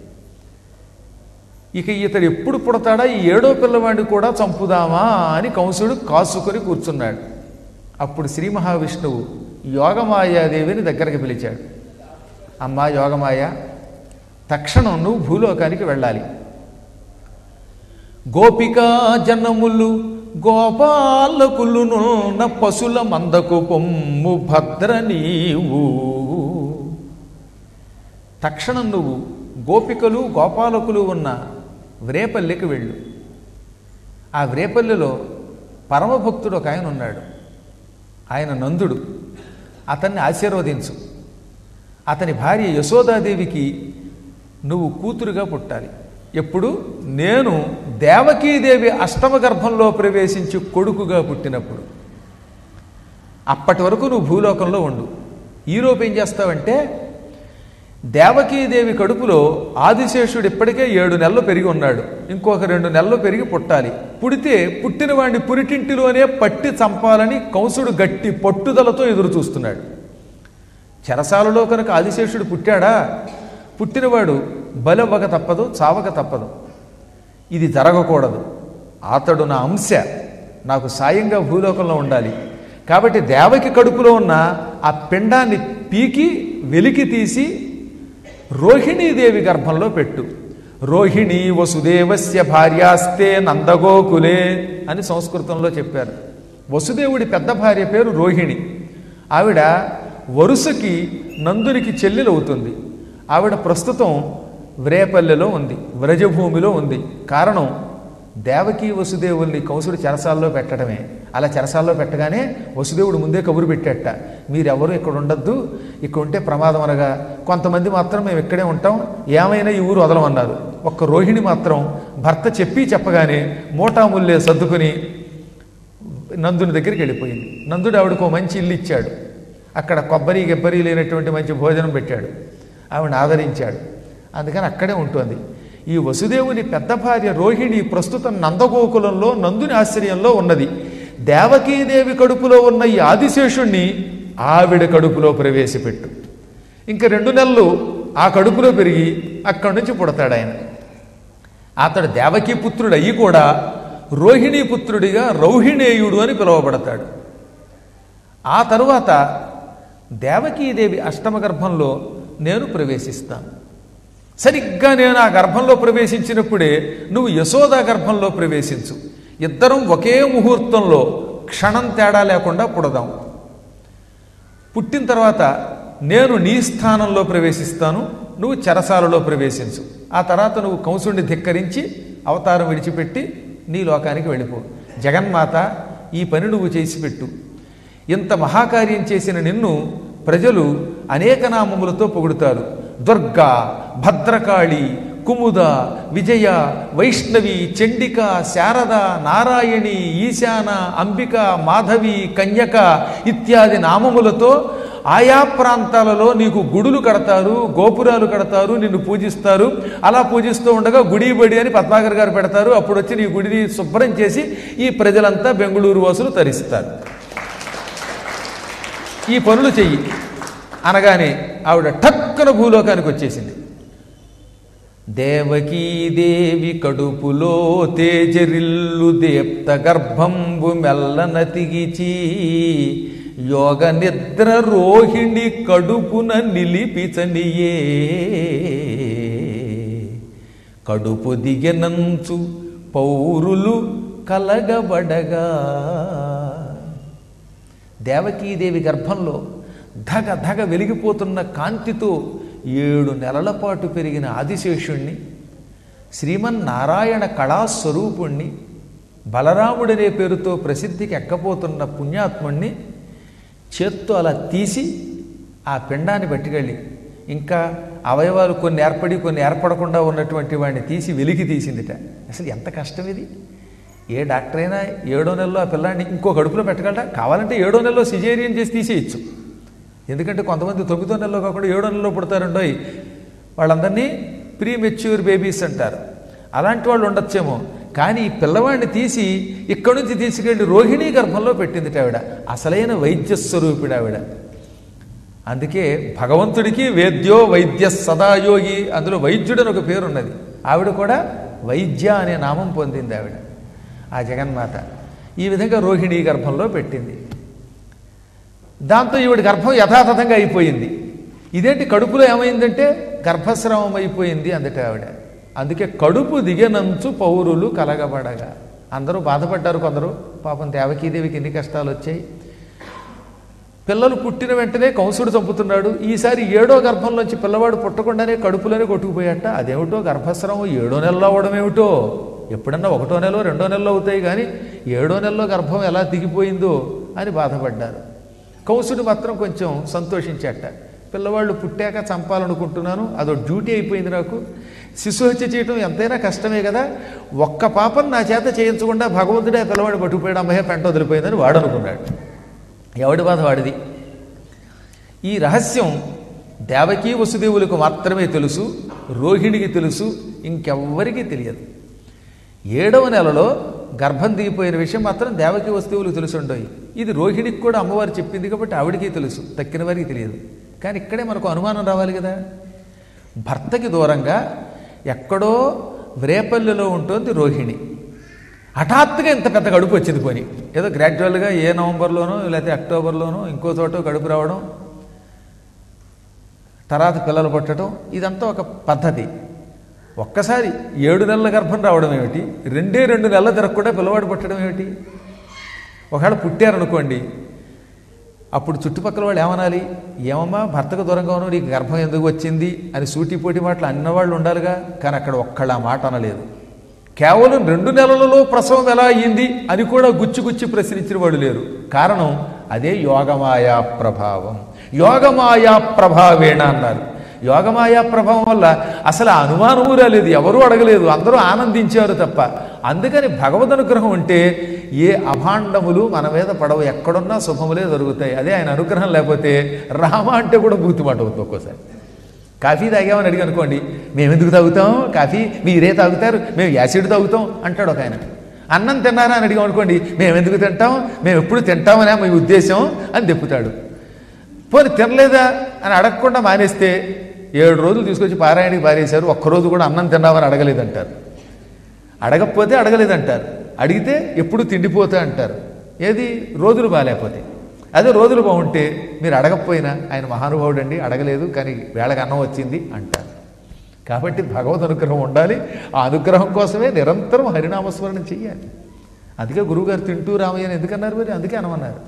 ఇక ఇతడు ఎప్పుడు పుడతాడా ఈ ఏడో పిల్లవాడిని కూడా చంపుదామా అని కంసుడు కాసుకొని కూర్చున్నాడు అప్పుడు శ్రీ మహావిష్ణువు యోగమాయాదేవిని దగ్గరకు పిలిచాడు అమ్మా యోగమాయ తక్షణం నువ్వు భూలోకానికి వెళ్ళాలి గోపికా జనములు గోపాలకులునున్న పశుల మందకు పొమ్ము భద్ర నీవు తక్షణం నువ్వు గోపికలు గోపాలకులు ఉన్న వ్రేపల్లికి వెళ్ళు ఆ వ్రేపల్లిలో పరమభక్తుడు ఒక ఆయన ఉన్నాడు ఆయన నందుడు అతన్ని ఆశీర్వదించు అతని భార్య యశోదాదేవికి నువ్వు కూతురుగా పుట్టాలి ఎప్పుడు నేను దేవకీదేవి అష్టమ గర్భంలో ప్రవేశించి కొడుకుగా పుట్టినప్పుడు అప్పటి వరకు నువ్వు భూలోకంలో ఉండు ఈరోపు ఏం చేస్తావంటే దేవకీదేవి కడుపులో ఆదిశేషుడు ఇప్పటికే ఏడు నెలలు పెరిగి ఉన్నాడు ఇంకొక రెండు నెలలు పెరిగి పుట్టాలి పుడితే పుట్టిన వాడిని పురిటింటిలోనే పట్టి చంపాలని కంసుడు గట్టి పట్టుదలతో ఎదురు చూస్తున్నాడు చెరసాలలో కనుక ఆదిశేషుడు పుట్టాడా పుట్టినవాడు బలవ్వక తప్పదు చావక తప్పదు ఇది జరగకూడదు అతడు నా అంశ నాకు సాయంగా భూలోకంలో ఉండాలి కాబట్టి దేవకి కడుపులో ఉన్న ఆ పిండాన్ని పీకి వెలికి తీసి రోహిణీదేవి గర్భంలో పెట్టు రోహిణి వసుదేవస్య భార్యాస్తే నందగోకులే అని సంస్కృతంలో చెప్పారు వసుదేవుడి పెద్ద భార్య పేరు రోహిణి ఆవిడ వరుసకి నందునికి చెల్లెలవుతుంది ఆవిడ ప్రస్తుతం వ్రేపల్లెలో ఉంది వ్రజభూమిలో ఉంది కారణం దేవకీ వసుదేవుల్ని కంసుడు చెరసాల్లో పెట్టడమే అలా చెరసాల్లో పెట్టగానే వసుదేవుడు ముందే కబురు పెట్టేట మీరెవరు ఇక్కడ ఉండొద్దు ఇక్కడ ఉంటే ప్రమాదం అనగా కొంతమంది మాత్రం మేము ఇక్కడే ఉంటాం ఏమైనా ఈ ఊరు వదలమన్నారు ఒక్క రోహిణి మాత్రం భర్త చెప్పి చెప్పగానే మోటాముల్లే సర్దుకుని నందుని దగ్గరికి వెళ్ళిపోయింది నందుడు ఆవిడకు ఓ మంచి ఇల్లు ఇచ్చాడు అక్కడ కొబ్బరి గెబ్బరి లేనటువంటి మంచి భోజనం పెట్టాడు ఆవిడని ఆదరించాడు అందుకని అక్కడే ఉంటుంది ఈ వసుదేవుని పెద్ద భార్య రోహిణి ప్రస్తుతం నందగోకులంలో నందుని ఆశ్రయంలో ఉన్నది దేవకీదేవి కడుపులో ఉన్న ఈ ఆదిశేషుణ్ణి ఆవిడ కడుపులో ప్రవేశపెట్టు ఇంకా రెండు నెలలు ఆ కడుపులో పెరిగి అక్కడి నుంచి పుడతాడు ఆయన అతడు దేవకీ పుత్రుడు అయ్యి కూడా రోహిణీ పుత్రుడిగా రౌహిణేయుడు అని పిలువబడతాడు ఆ తరువాత దేవకీదేవి అష్టమ గర్భంలో నేను ప్రవేశిస్తాను సరిగ్గా నేను ఆ గర్భంలో ప్రవేశించినప్పుడే నువ్వు యశోద గర్భంలో ప్రవేశించు ఇద్దరం ఒకే ముహూర్తంలో క్షణం తేడా లేకుండా పుడదాం పుట్టిన తర్వాత నేను నీ స్థానంలో ప్రవేశిస్తాను నువ్వు చెరసాలలో ప్రవేశించు ఆ తర్వాత నువ్వు కంసుడిని ధిక్కరించి అవతారం విడిచిపెట్టి నీ లోకానికి వెళ్ళిపో జగన్మాత ఈ పని నువ్వు చేసి పెట్టు ఇంత మహాకార్యం చేసిన నిన్ను ప్రజలు అనేక నామములతో పొగుడుతారు దుర్గా భద్రకాళి కుముద విజయ వైష్ణవి చండిక శారద నారాయణి ఈశాన అంబిక మాధవి కన్యక ఇత్యాది నామములతో ఆయా ప్రాంతాలలో నీకు గుడులు కడతారు గోపురాలు కడతారు నిన్ను పూజిస్తారు అలా పూజిస్తూ ఉండగా గుడి బడి అని పద్మాకర్ గారు పెడతారు అప్పుడు వచ్చి నీ గుడిని శుభ్రం చేసి ఈ ప్రజలంతా బెంగుళూరు వాసులు తరిస్తారు ఈ పనులు చెయ్యి అనగానే ఆవిడ టక్కున భూలోకానికి వచ్చేసింది దేవకీదేవి కడుపులో తేజరిల్లు దేప్త గర్భంబు మెల్లన తిగిచి యోగ నిద్ర రోహిణి కడుపున నిలిపిచనియే కడుపు దిగనంచు పౌరులు కలగబడగా దేవకీదేవి గర్భంలో ధగ ధగ వెలిగిపోతున్న కాంతితో ఏడు నెలల పాటు పెరిగిన ఆదిశేషుణ్ణి శ్రీమన్నారాయణ కళాస్వరూపుణ్ణి బలరాముడనే పేరుతో ప్రసిద్ధికి ఎక్కపోతున్న పుణ్యాత్ముణ్ణి చేత్తో అలా తీసి ఆ పిండాన్ని పట్టుకెళ్ళి ఇంకా అవయవాలు కొన్ని ఏర్పడి కొన్ని ఏర్పడకుండా ఉన్నటువంటి వాడిని తీసి వెలికి తీసిందిట అసలు ఎంత కష్టం ఇది ఏ డాక్టర్ అయినా ఏడో నెలలో ఆ పిల్లాన్ని ఇంకో కడుపులో పెట్టగలరా కావాలంటే ఏడో నెలలో సిజేరియన్ చేసి తీసేయచ్చు ఎందుకంటే కొంతమంది తొమ్మిదో నెలలో కాకుండా ఏడో నెలలో పుడతారండోయ్ వాళ్ళందరినీ ప్రీ మెచ్యూర్ బేబీస్ అంటారు అలాంటి వాళ్ళు ఉండొచ్చేమో కానీ ఈ పిల్లవాడిని తీసి ఇక్కడి నుంచి తీసుకెళ్ళి రోహిణీ గర్భంలో పెట్టింది ఆవిడ అసలైన వైద్య స్వరూపిడు ఆవిడ అందుకే భగవంతుడికి వేద్యో వైద్య సదాయోగి అందులో వైద్యుడు అని ఒక పేరు ఉన్నది ఆవిడ కూడా వైద్య అనే నామం పొందింది ఆవిడ ఆ జగన్మాత ఈ విధంగా రోహిణీ గర్భంలో పెట్టింది దాంతో ఈవిడ గర్భం యథాతథంగా అయిపోయింది ఇదేంటి కడుపులో ఏమైందంటే గర్భస్రావం అయిపోయింది అందుట ఆవిడ అందుకే కడుపు దిగనంచు పౌరులు కలగబడగా అందరూ బాధపడ్డారు కొందరు పాపం దేవకీదేవికి ఎన్ని కష్టాలు వచ్చాయి పిల్లలు పుట్టిన వెంటనే కంసుడు చంపుతున్నాడు ఈసారి ఏడో గర్భంలోంచి పిల్లవాడు పుట్టకుండానే కడుపులోనే కొట్టుకుపోయాట అదేమిటో గర్భస్రావం ఏడో నెలలో అవడం ఏమిటో ఎప్పుడన్నా ఒకటో నెలలో రెండో నెలలో అవుతాయి కానీ ఏడో నెలలో గర్భం ఎలా దిగిపోయిందో అని బాధపడ్డారు కంసుడు మాత్రం కొంచెం సంతోషించాట పిల్లవాళ్ళు పుట్టాక చంపాలనుకుంటున్నాను అదో డ్యూటీ అయిపోయింది నాకు శిశుహత్య చేయటం ఎంతైనా కష్టమే కదా ఒక్క పాపం నా చేత చేయించకుండా భగవంతుడే ఆ పిల్లవాడు పట్టుకుపోయాడు అమ్మయ్య పెంట వదిలిపోయిందని వాడు అనుకున్నాడు ఎవడి బాధ వాడిది ఈ రహస్యం దేవకీ వసుదేవులకు మాత్రమే తెలుసు రోహిణికి తెలుసు ఇంకెవ్వరికీ తెలియదు ఏడవ నెలలో గర్భం దిగిపోయిన విషయం మాత్రం దేవకీ వస్తువులకు తెలుసుండయి ఇది రోహిణికి కూడా అమ్మవారు చెప్పింది కాబట్టి ఆవిడికి తెలుసు తక్కిన వారికి తెలియదు కానీ ఇక్కడే మనకు అనుమానం రావాలి కదా భర్తకి దూరంగా ఎక్కడో వ్రేపల్లిలో ఉంటుంది రోహిణి హఠాత్తుగా ఇంత పెద్ద కడుపు వచ్చింది పోని ఏదో గ్రాడ్యువల్గా ఏ నవంబర్లోనో లేకపోతే అక్టోబర్లోనో ఇంకో చోట కడుపు రావడం తర్వాత పిల్లలు పుట్టడం ఇదంతా ఒక పద్ధతి ఒక్కసారి ఏడు నెలల గర్భం రావడం ఏమిటి రెండే రెండు నెలల తిరగకుండా పిల్లవాడు పుట్టడం ఏమిటి ఒకవేళ పుట్టారనుకోండి అప్పుడు చుట్టుపక్కల వాళ్ళు ఏమనాలి ఏమమ్మా భర్తకు దూరంగా ఉన్నావు నీకు గర్భం ఎందుకు వచ్చింది అని సూటిపోటి మాటలు అన్నవాళ్ళు ఉండాలిగా కానీ అక్కడ ఒక్కళ్ళ మాట అనలేదు కేవలం రెండు నెలలలో ప్రసవం ఎలా అయ్యింది అని కూడా గుచ్చి గుచ్చి ప్రశ్నించిన వాళ్ళు లేరు కారణం అదే యోగమాయా ప్రభావం యోగమాయా ప్రభావేణ అన్నారు యోగమాయా ప్రభావం వల్ల అసలు ఆ అనుమానము రాలేదు ఎవరూ అడగలేదు అందరూ ఆనందించారు తప్ప అందుకని భగవద్ అనుగ్రహం ఉంటే ఏ అభాండములు మన మీద పడవు ఎక్కడున్నా శుభములే జరుగుతాయి అదే ఆయన అనుగ్రహం లేకపోతే రామ అంటే కూడా బూతుమాట అవుతుంది ఒక్కోసారి కాఫీ తాగామని అడిగి అనుకోండి మేము ఎందుకు తాగుతాం కాఫీ మీరే తాగుతారు మేము యాసిడ్ తాగుతాం అంటాడు ఒక ఆయన అన్నం తిన్నారా అని అడిగాం అనుకోండి మేము ఎందుకు తింటాం మేము ఎప్పుడు తింటామనే మీ ఉద్దేశం అని దెప్పుతాడు పోనీ తినలేదా అని అడగకుండా మానేస్తే ఏడు రోజులు తీసుకొచ్చి పారాయణకి పారేశారు ఒక్కరోజు కూడా అన్నం తిన్నామని అడగలేదంటారు అడగకపోతే అడగలేదంటారు అడిగితే ఎప్పుడు తిండిపోతా అంటారు ఏది రోజులు బాగాలేకపోతే అదే రోజులు బాగుంటే మీరు అడగకపోయినా ఆయన మహానుభావుడు అండి అడగలేదు కానీ వేళకు అన్నం వచ్చింది అంటారు కాబట్టి భగవద్ అనుగ్రహం ఉండాలి ఆ అనుగ్రహం కోసమే నిరంతరం హరినామస్మరణం చెయ్యాలి అందుకే గురువుగారు తింటూ రామయ్య అని ఎందుకన్నారు మరి అందుకే అనమన్నారు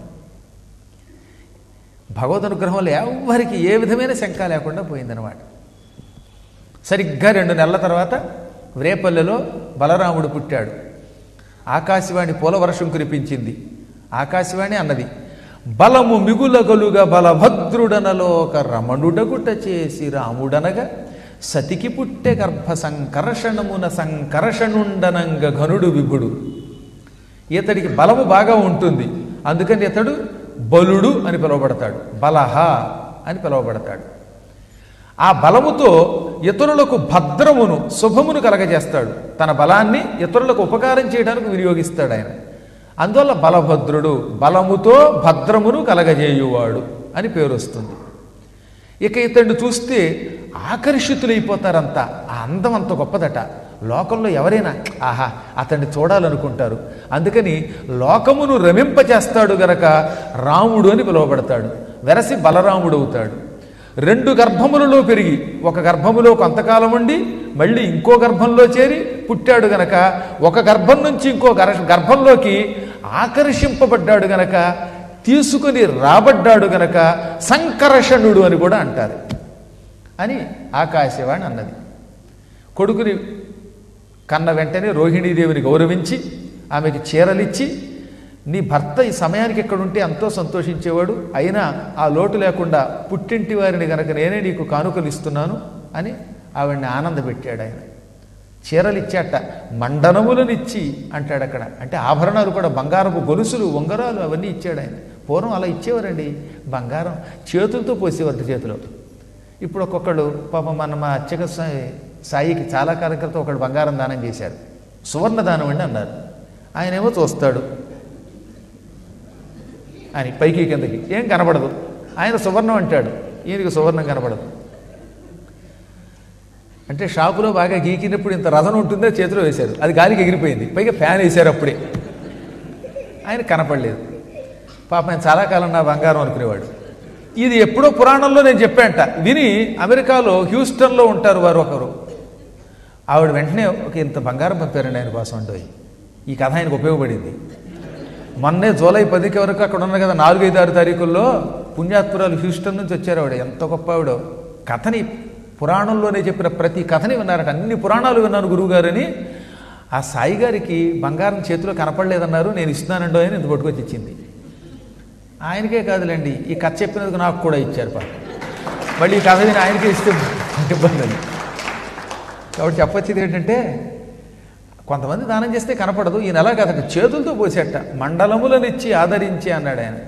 భగవద్ అనుగ్రహం వల్ల ఎవ్వరికి ఏ విధమైన శంక లేకుండా పోయిందనమాట సరిగ్గా రెండు నెలల తర్వాత రేపల్లెలో బలరాముడు పుట్టాడు ఆకాశవాణి పూలవర్షం కురిపించింది ఆకాశవాణి అన్నది బలము మిగులగలుగా బలభద్రుడనలోక రమణుడగుట చేసి రాముడనగా సతికి పుట్టె గర్భ సంకర్షణమున సంకర్షణుండనంగ ఘనుడు విభుడు ఇతడికి బలము బాగా ఉంటుంది అందుకని ఇతడు బలుడు అని పిలువబడతాడు బలహ అని పిలువబడతాడు ఆ బలముతో ఇతరులకు భద్రమును శుభమును కలగజేస్తాడు తన బలాన్ని ఇతరులకు ఉపకారం చేయడానికి వినియోగిస్తాడు ఆయన అందువల్ల బలభద్రుడు బలముతో భద్రమును కలగజేయువాడు అని పేరు వస్తుంది ఇక ఇతన్ని చూస్తే ఆకర్షితులైపోతారంతా ఆ అందం అంత గొప్పదట లోకంలో ఎవరైనా ఆహా అతన్ని చూడాలనుకుంటారు అందుకని లోకమును రమింపచేస్తాడు గనక రాముడు అని పిలువబడతాడు వెరసి బలరాముడు అవుతాడు రెండు గర్భములలో పెరిగి ఒక గర్భములో కొంతకాలం ఉండి మళ్ళీ ఇంకో గర్భంలో చేరి పుట్టాడు గనక ఒక గర్భం నుంచి ఇంకో గర్- గర్భంలోకి ఆకర్షింపబడ్డాడు గనక తీసుకుని రాబడ్డాడు గనక సంకర్షణుడు అని కూడా అంటారు అని ఆకాశవాణి అన్నది కొడుకుని కన్న వెంటనే రోహిణీదేవిని గౌరవించి ఆమెకి చీరలిచ్చి నీ భర్త ఈ సమయానికి ఇక్కడ ఉంటే ఎంతో సంతోషించేవాడు అయినా ఆ లోటు లేకుండా పుట్టింటి వారిని గనక నేనే నీకు కానుకలు ఇస్తున్నాను అని ఆవిడ్ని ఆనందపెట్టాడు ఆయన చీరలు ఇచ్చాట మండనములనిచ్చి అంటాడు అక్కడ అంటే ఆభరణాలు కూడా బంగారపు గొలుసులు ఉంగరాలు అవన్నీ ఇచ్చాడు ఆయన పూర్వం అలా ఇచ్చేవారండి బంగారం చేతులతో పోసేవారు చేతిలో ఇప్పుడు ఒక్కొక్కడు పాపం మన మా అర్చక సాయి సాయికి చాలా కాలం క్రితం ఒకడు బంగారం దానం చేశారు సువర్ణ దానం అండి అన్నారు ఆయనేమో చూస్తాడు అని పైకి కిందకి ఏం కనబడదు ఆయన సువర్ణం అంటాడు ఈయనకి సువర్ణం కనబడదు అంటే షాపులో బాగా గీకినప్పుడు ఇంత రథం ఉంటుందో చేతిలో వేశారు అది గాలికి ఎగిరిపోయింది పైగా ఫ్యాన్ వేశారు అప్పుడే ఆయన కనపడలేదు పాప ఆయన చాలా కాలం నా బంగారం అనుకునేవాడు ఇది ఎప్పుడో పురాణంలో నేను చెప్పాంట విని అమెరికాలో హ్యూస్టన్లో ఉంటారు వారు ఒకరు ఆవిడ వెంటనే ఒక ఇంత బంగారం పంపారండి ఆయన కోసం అంటూ ఈ కథ ఆయనకు ఉపయోగపడింది మొన్నే జూలై పదికి వరకు అక్కడ ఉన్నారు కదా నాలుగైదు ఆరు తారీఖుల్లో పుణ్యాత్పురాలు హ్యూస్టన్ నుంచి వచ్చారు ఆవిడ ఎంత గొప్ప ఆవిడ కథని పురాణంలోనే చెప్పిన ప్రతి కథని విన్నారట అన్ని పురాణాలు విన్నాను గురువుగారని ఆ సాయి గారికి బంగారం చేతిలో కనపడలేదన్నారు నేను ఇస్తున్నానండో అని ఇంత పట్టుకొచ్చి ఇచ్చింది ఆయనకే కాదులేండి ఈ కథ చెప్పినందుకు నాకు కూడా ఇచ్చారు పాప మళ్ళీ ఈ కథ విని ఆయనకే ఇస్తే ఇబ్బంది అని కాబట్టి చెప్పొచ్చేది ఏంటంటే కొంతమంది దానం చేస్తే కనపడదు ఈయన ఎలా కదట చేతులతో పోసేట మండలములనిచ్చి ఆదరించి అన్నాడు ఆయన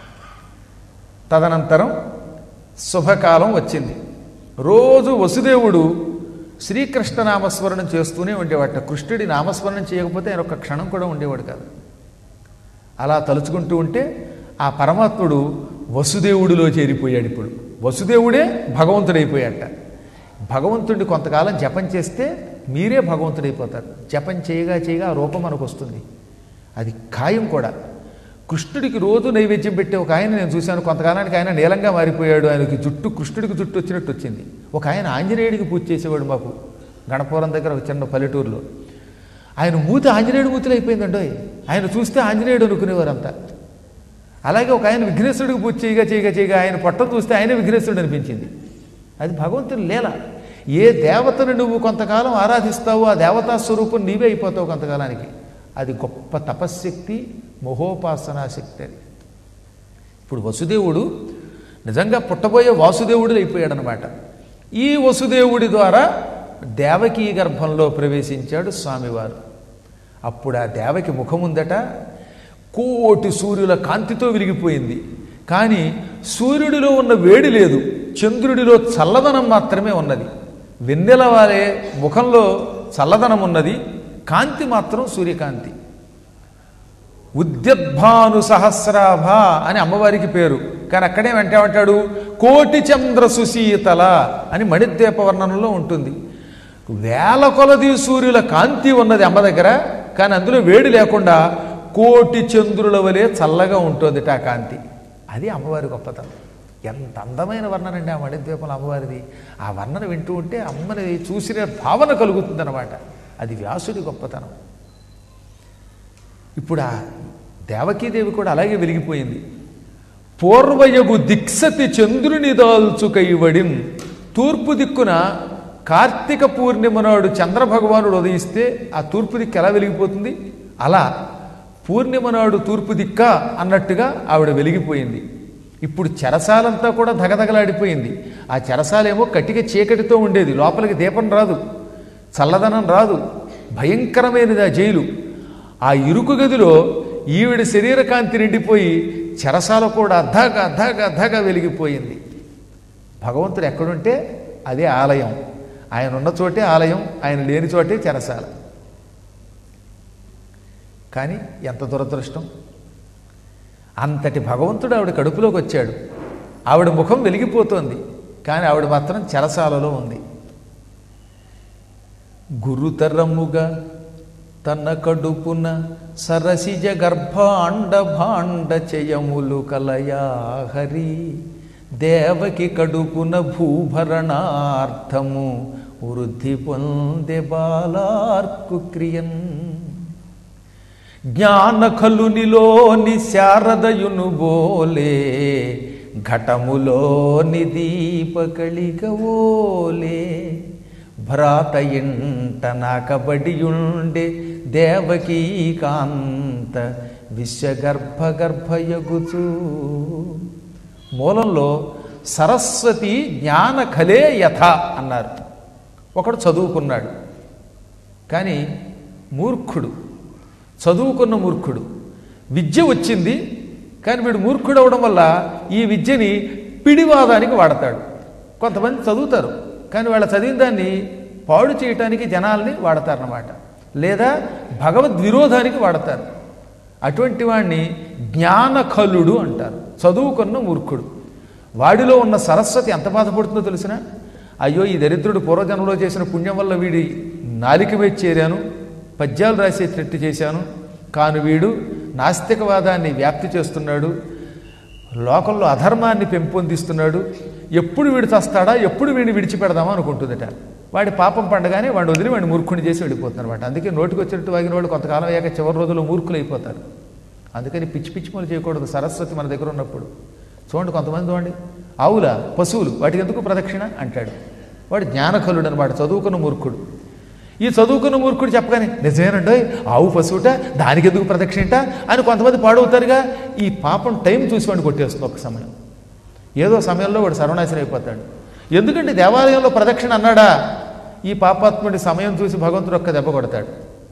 తదనంతరం శుభకాలం వచ్చింది రోజు వసుదేవుడు శ్రీకృష్ణ నామస్మరణం చేస్తూనే ఉండేవాట కృష్ణుడి నామస్మరణం చేయకపోతే ఆయన ఒక్క క్షణం కూడా ఉండేవాడు కాదు అలా తలుచుకుంటూ ఉంటే ఆ పరమాత్ముడు వసుదేవుడిలో చేరిపోయాడు ఇప్పుడు వసుదేవుడే భగవంతుడైపోయాట భగవంతుడిని కొంతకాలం జపం చేస్తే మీరే భగవంతుడైపోతారు జపం చేయగా చేయగా ఆ రూపం మనకు వస్తుంది అది ఖాయం కూడా కృష్ణుడికి రోజు నైవేద్యం పెట్టే ఒక ఆయన నేను చూశాను కొంతకాలానికి ఆయన నీలంగా మారిపోయాడు ఆయనకి జుట్టు కృష్ణుడికి జుట్టు వచ్చినట్టు వచ్చింది ఒక ఆయన ఆంజనేయుడికి పూజ చేసేవాడు మాకు గణపురం దగ్గర ఒక చిన్న పల్లెటూరులో ఆయన మూతి ఆంజనేయుడు మూతిలో అయిపోయిందండో ఆయన చూస్తే ఆంజనేయుడు అనుకునేవారంతా అలాగే ఒక ఆయన విఘ్నేశ్వరుడికి పూజ చేయగా చేయగా చేయగా ఆయన పొట్టం చూస్తే ఆయన విఘ్నేశ్వరుడు అనిపించింది అది భగవంతుని లీల ఏ దేవతను నువ్వు కొంతకాలం ఆరాధిస్తావో ఆ దేవతా స్వరూపం నీవే అయిపోతావు కొంతకాలానికి అది గొప్ప తపశ్శక్తి మహోపాసనా శక్తి అది ఇప్పుడు వసుదేవుడు నిజంగా పుట్టబోయే వాసుదేవుడు అయిపోయాడనమాట ఈ వసుదేవుడి ద్వారా దేవకీ గర్భంలో ప్రవేశించాడు స్వామివారు అప్పుడు ఆ దేవకి ముఖముందట కోటి సూర్యుల కాంతితో విరిగిపోయింది కానీ సూర్యుడిలో ఉన్న వేడి లేదు చంద్రుడిలో చల్లదనం మాత్రమే ఉన్నది వెన్నెల వారే ముఖంలో చల్లదనం ఉన్నది కాంతి మాత్రం సూర్యకాంతి ఉద్యద్భాను సహస్రాభ అని అమ్మవారికి పేరు కానీ అక్కడే వెంటేమంటాడు కోటి చంద్ర సుశీతల అని మణిద్వీప వర్ణనలో ఉంటుంది వేల కొలది సూర్యుల కాంతి ఉన్నది అమ్మ దగ్గర కానీ అందులో వేడి లేకుండా కోటి చంద్రుల వలె చల్లగా ఉంటుంది ఆ కాంతి అది అమ్మవారి గొప్పతనం ఎంత అందమైన వర్ణన అండి ఆ మణిద్వీపంలో అమ్మవారిది ఆ వర్ణన వింటూ ఉంటే అమ్మని చూసిన భావన కలుగుతుందన్నమాట అది వ్యాసుడి గొప్పతనం ఇప్పుడు ఆ దేవకీదేవి కూడా అలాగే వెలిగిపోయింది పూర్వయగు దిక్సతి చంద్రుని దాల్చు కైవడిం తూర్పు దిక్కున కార్తీక పూర్ణిమ నాడు చంద్రభగవానుడు ఉదయిస్తే ఆ తూర్పు దిక్కు ఎలా వెలిగిపోతుంది అలా పూర్ణిమ నాడు తూర్పు దిక్క అన్నట్టుగా ఆవిడ వెలిగిపోయింది ఇప్పుడు చెరసాలంతా కూడా ధగధగలాడిపోయింది ఆ చెరసాలేమో కటిక చీకటితో ఉండేది లోపలికి దీపం రాదు చల్లదనం రాదు భయంకరమైనది ఆ జైలు ఆ ఇరుకు గదిలో ఈవిడ శరీర కాంతి నిండిపోయి చెరసాల కూడా అద్దాగా అద్దాగా అద్దాగా వెలిగిపోయింది భగవంతుడు ఎక్కడుంటే అదే ఆలయం ఆయన ఉన్న చోటే ఆలయం ఆయన లేని చోటే చెరసాల కానీ ఎంత దురదృష్టం అంతటి భగవంతుడు ఆవిడ కడుపులోకి వచ్చాడు ఆవిడ ముఖం వెలిగిపోతోంది కానీ ఆవిడ మాత్రం చెరసాలలో ఉంది గురుతరముగా తన కడుపున సరసిజ గర్భాండ భాండ చయములు కలయా హరి దేవకి కడుపున భూభరణార్థము వృద్ధి పొందే బాలార్కు క్రియన్ జ్ఞానఖలునిలోని శారదయును బోలే ఘటములోని దీపకళికవోలే భ్రాత ఇంట నాకబడియుండే దేవకీ కాంత విశ్వగర్భ గర్భయగుచు మూలంలో సరస్వతి జ్ఞాన ఖలే యథ అన్నారు ఒకడు చదువుకున్నాడు కానీ మూర్ఖుడు చదువుకున్న మూర్ఖుడు విద్య వచ్చింది కానీ వీడు మూర్ఖుడు అవడం వల్ల ఈ విద్యని పిడివాదానికి వాడతాడు కొంతమంది చదువుతారు కానీ వాళ్ళ చదివిన దాన్ని పాడు చేయటానికి జనాల్ని వాడతారన్నమాట లేదా భగవద్విరోధానికి వాడతారు అటువంటి వాడిని జ్ఞానఖలుడు అంటారు చదువుకున్న మూర్ఖుడు వాడిలో ఉన్న సరస్వతి ఎంత బాధపడుతుందో తెలిసిన అయ్యో ఈ దరిద్రుడు పూర్వజన్మలో చేసిన పుణ్యం వల్ల వీడి నాలిక మీద చేరాను పద్యాలు రాసేటట్టు చేశాను కాను వీడు నాస్తికవాదాన్ని వ్యాప్తి చేస్తున్నాడు లోకంలో అధర్మాన్ని పెంపొందిస్తున్నాడు ఎప్పుడు వీడు చస్తాడా ఎప్పుడు వీడిని విడిచిపెడదామా అనుకుంటుందట వాడి పాపం పండగానే వాడు వదిలి వాడిని మూర్ఖుని చేసి వెళ్ళిపోతున్నారు అనమాట అందుకే నోటికి వచ్చినట్టు వాగిన వాళ్ళు కొంతకాలం అయ్యాక చివరి రోజుల్లో మూర్ఖులు అయిపోతారు అందుకని పిచ్చి పిచ్చి పనులు చేయకూడదు సరస్వతి మన దగ్గర ఉన్నప్పుడు చూడండి కొంతమంది చూడండి ఆవుల పశువులు వాటికి ఎందుకు ప్రదక్షిణ అంటాడు వాడు జ్ఞానకలుడు అనమాట చదువుకున్న మూర్ఖుడు ఈ చదువుకున్న మూర్ఖుడు చెప్పగానే నిజమేనండోయ్ ఆవు పశువుట దానికి ఎందుకు ప్రదక్షిణట అని కొంతమంది పాడవుతారుగా ఈ పాపం టైం చూసి వాడిని కొట్టేస్తుంది ఒక సమయం ఏదో సమయంలో వాడు సర్వనాశనం అయిపోతాడు ఎందుకంటే దేవాలయంలో ప్రదక్షిణ అన్నాడా ఈ పాపాత్ముడి సమయం చూసి భగవంతుడు ఒక్క దెబ్బ కొడతాడు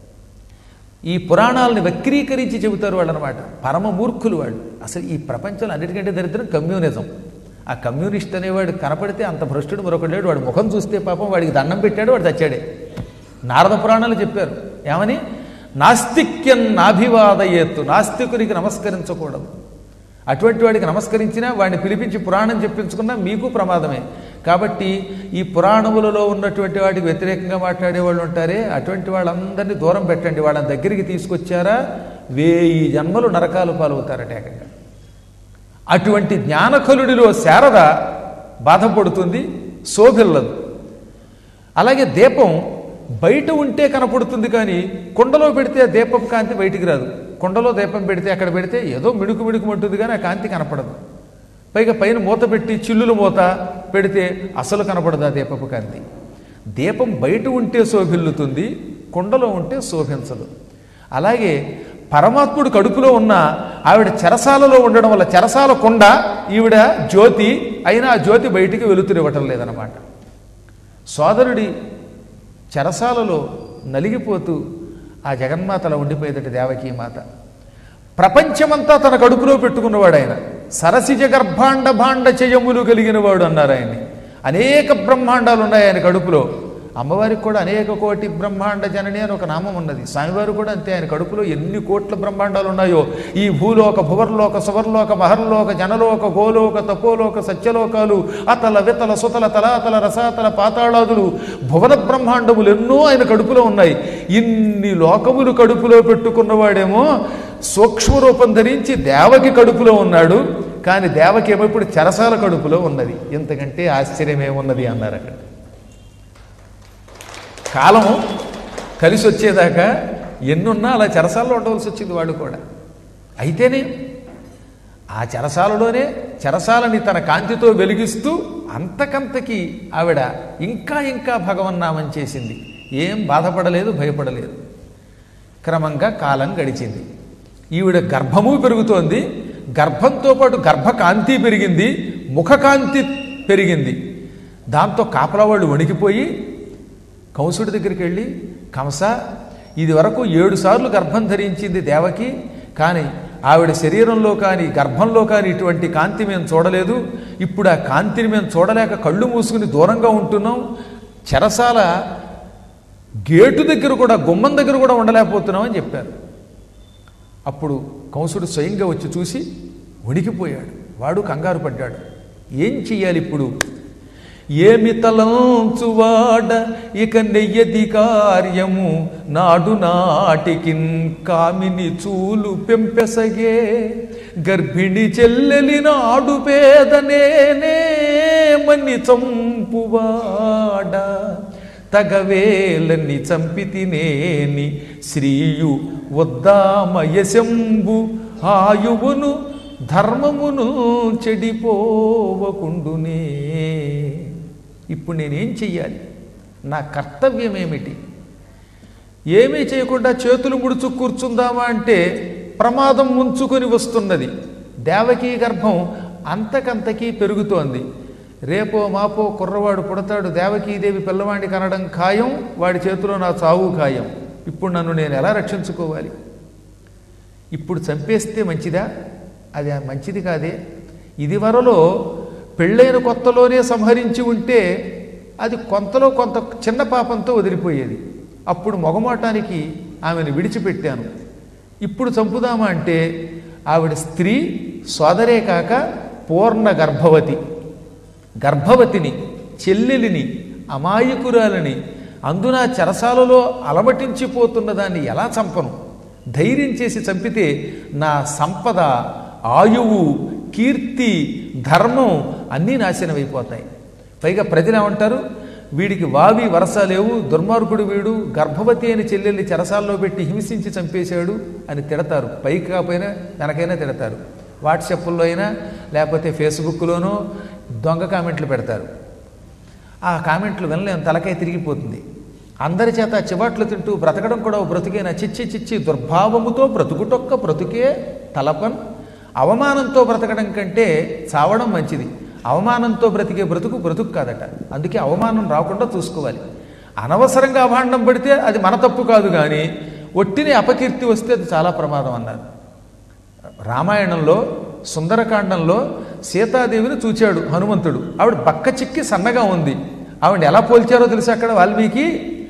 ఈ పురాణాలని వక్రీకరించి చెబుతారు వాళ్ళు అనమాట పరమ మూర్ఖులు వాళ్ళు అసలు ఈ ప్రపంచంలో అన్నిటికంటే దరిద్రం కమ్యూనిజం ఆ కమ్యూనిస్ట్ అనేవాడు కనపడితే అంత భ్రష్టుడు మరొకడు లేడు వాడు ముఖం చూస్తే పాపం వాడికి దండం పెట్టాడు వాడు చచ్చాడే నారద పురాణాలు చెప్పారు ఏమని నాస్తిక్యం నాభివాదయేత్తు నాస్తికునికి నమస్కరించకూడదు అటువంటి వాడికి నమస్కరించినా వాడిని పిలిపించి పురాణం చెప్పించుకున్నా మీకు ప్రమాదమే కాబట్టి ఈ పురాణములలో ఉన్నటువంటి వాటికి వ్యతిరేకంగా మాట్లాడే వాళ్ళు ఉంటారే అటువంటి వాళ్ళందరినీ దూరం పెట్టండి వాళ్ళని దగ్గరికి తీసుకొచ్చారా వేయి జన్మలు నరకాలు పాలవుతారట ఏకంగా అటువంటి జ్ఞానకలుడిలో శారద బాధపడుతుంది శోభిల్లదు అలాగే దీపం బయట ఉంటే కనపడుతుంది కానీ కుండలో పెడితే ఆ దీపపు కాంతి బయటికి రాదు కుండలో దీపం పెడితే అక్కడ పెడితే ఏదో మిడుకు మిడుకుమంటుంది కానీ ఆ కాంతి కనపడదు పైగా పైన మూత పెట్టి చిల్లుల మూత పెడితే అసలు కనపడదు ఆ దీపపు కాంతి దీపం బయట ఉంటే శోభిల్లుతుంది కుండలో ఉంటే శోభించదు అలాగే పరమాత్ముడు కడుపులో ఉన్న ఆవిడ చెరసాలలో ఉండడం వల్ల చెరసాల కొండ ఈవిడ జ్యోతి అయినా ఆ జ్యోతి బయటికి వెలుతురివ్వటం లేదనమాట సోదరుడి చెరసాలలో నలిగిపోతూ ఆ జగన్మాతలో ఉండిపోయేదట దేవకీ మాత ప్రపంచమంతా తన కడుపులో పెట్టుకున్నవాడు ఆయన సరసిజ గర్భాండ భాండ చెయ్యములు కలిగిన వాడు అన్నారు ఆయన్ని అనేక బ్రహ్మాండాలు ఉన్నాయి ఆయన కడుపులో అమ్మవారికి కూడా అనేక కోటి బ్రహ్మాండ జనని అని ఒక నామం ఉన్నది స్వామివారు కూడా అంతే ఆయన కడుపులో ఎన్ని కోట్ల బ్రహ్మాండాలు ఉన్నాయో ఈ భూలోక భువర్లోక సువర్లోక మహర్లోక జనలోక గోలోక తపోలోక సత్యలోకాలు అతల వితల సుతల తలాతల రసాతల పాతాళాదులు భువన బ్రహ్మాండములు ఎన్నో ఆయన కడుపులో ఉన్నాయి ఇన్ని లోకములు కడుపులో పెట్టుకున్నవాడేమో సూక్ష్మ రూపం ధరించి దేవకి కడుపులో ఉన్నాడు కానీ దేవకేమో ఇప్పుడు చెరసాల కడుపులో ఉన్నది ఇంతకంటే ఆశ్చర్యమేమున్నది అన్నారు అక్కడ కాలము కలిసి వచ్చేదాకా ఎన్నున్నా అలా చెరసాల్లో ఉండవలసి వచ్చింది వాడు కూడా అయితేనే ఆ చెరసాలలోనే చెరసాలని తన కాంతితో వెలిగిస్తూ అంతకంతకి ఆవిడ ఇంకా ఇంకా భగవన్నామం చేసింది ఏం బాధపడలేదు భయపడలేదు క్రమంగా కాలం గడిచింది ఈవిడ గర్భము పెరుగుతోంది గర్భంతో పాటు గర్భకాంతి పెరిగింది ముఖకాంతి పెరిగింది దాంతో కాపలా వాళ్ళు వణికిపోయి కంసుడి దగ్గరికి వెళ్ళి కంస ఇది వరకు ఏడు సార్లు గర్భం ధరించింది దేవకి కానీ ఆవిడ శరీరంలో కానీ గర్భంలో కానీ ఇటువంటి కాంతి మేము చూడలేదు ఇప్పుడు ఆ కాంతిని మేము చూడలేక కళ్ళు మూసుకుని దూరంగా ఉంటున్నాం చెరసాల గేటు దగ్గర కూడా గుమ్మం దగ్గర కూడా ఉండలేకపోతున్నాం అని చెప్పారు అప్పుడు కంసుడు స్వయంగా వచ్చి చూసి వణికిపోయాడు వాడు కంగారు పడ్డాడు ఏం చెయ్యాలి ఇప్పుడు ఏమి తలంచువాడ ఇక నెయ్యది కార్యము నాడు నాటికిన్ కామిని చూలు పెంపెసగే గర్భిణి చెల్లెలి నాడు పేదనేనే మన్ని చంపువాడ తగవేలని చంపితినేని శ్రీయు వద్దామయశంబు ఆయువును ధర్మమును చెడిపోవకుండునే ఇప్పుడు నేనేం చెయ్యాలి నా కర్తవ్యం ఏమిటి ఏమీ చేయకుండా చేతులు ముడుచు కూర్చుందామా అంటే ప్రమాదం ముంచుకొని వస్తున్నది దేవకీ గర్భం అంతకంతకీ పెరుగుతోంది రేపో మాపో కుర్రవాడు పుడతాడు దేవకీదేవి పిల్లవాడిని కనడం ఖాయం వాడి చేతిలో నా చావు ఖాయం ఇప్పుడు నన్ను నేను ఎలా రక్షించుకోవాలి ఇప్పుడు చంపేస్తే మంచిదా అది మంచిది కాదే ఇది వరలో పెళ్ళైన కొత్తలోనే సంహరించి ఉంటే అది కొంతలో కొంత చిన్న పాపంతో వదిలిపోయేది అప్పుడు మొగమాటానికి ఆమెను విడిచిపెట్టాను ఇప్పుడు చంపుదామా అంటే ఆవిడ స్త్రీ సోదరే కాక పూర్ణ గర్భవతి గర్భవతిని చెల్లెలిని అమాయకురాలని అందున చెరసాలలో అలమటించిపోతున్న దాన్ని ఎలా చంపను ధైర్యం చేసి చంపితే నా సంపద ఆయువు కీర్తి ధర్మం అన్నీ నాశనమైపోతాయి పైగా ప్రజలు ఏమంటారు వీడికి వావి వరస లేవు దుర్మార్గుడు వీడు గర్భవతి అని చెల్లెల్ని చెరసాల్లో పెట్టి హింసించి చంపేశాడు అని తిడతారు పైకి కాకపోయినా వెనకైనా తిడతారు వాట్సాప్లో అయినా లేకపోతే ఫేస్బుక్లోనో దొంగ కామెంట్లు పెడతారు ఆ కామెంట్లు వినలేం తలకాయ తిరిగిపోతుంది అందరి చేత చివాట్లు తింటూ బ్రతకడం కూడా ఓ బ్రతుకేనా చిచ్చి చిచ్చి దుర్భావముతో బ్రతుకుటొక్క బ్రతుకే తలపన్ అవమానంతో బ్రతకడం కంటే చావడం మంచిది అవమానంతో బ్రతికే బ్రతుకు బ్రతుకు కాదట అందుకే అవమానం రాకుండా చూసుకోవాలి అనవసరంగా అభాండం పడితే అది మన తప్పు కాదు కానీ ఒట్టిని అపకీర్తి వస్తే అది చాలా ప్రమాదం అన్నారు రామాయణంలో సుందరకాండంలో సీతాదేవిని చూచాడు హనుమంతుడు ఆవిడ బక్క చిక్కి సన్నగా ఉంది ఆవిడ ఎలా పోల్చారో తెలుసా అక్కడ వాల్మీకి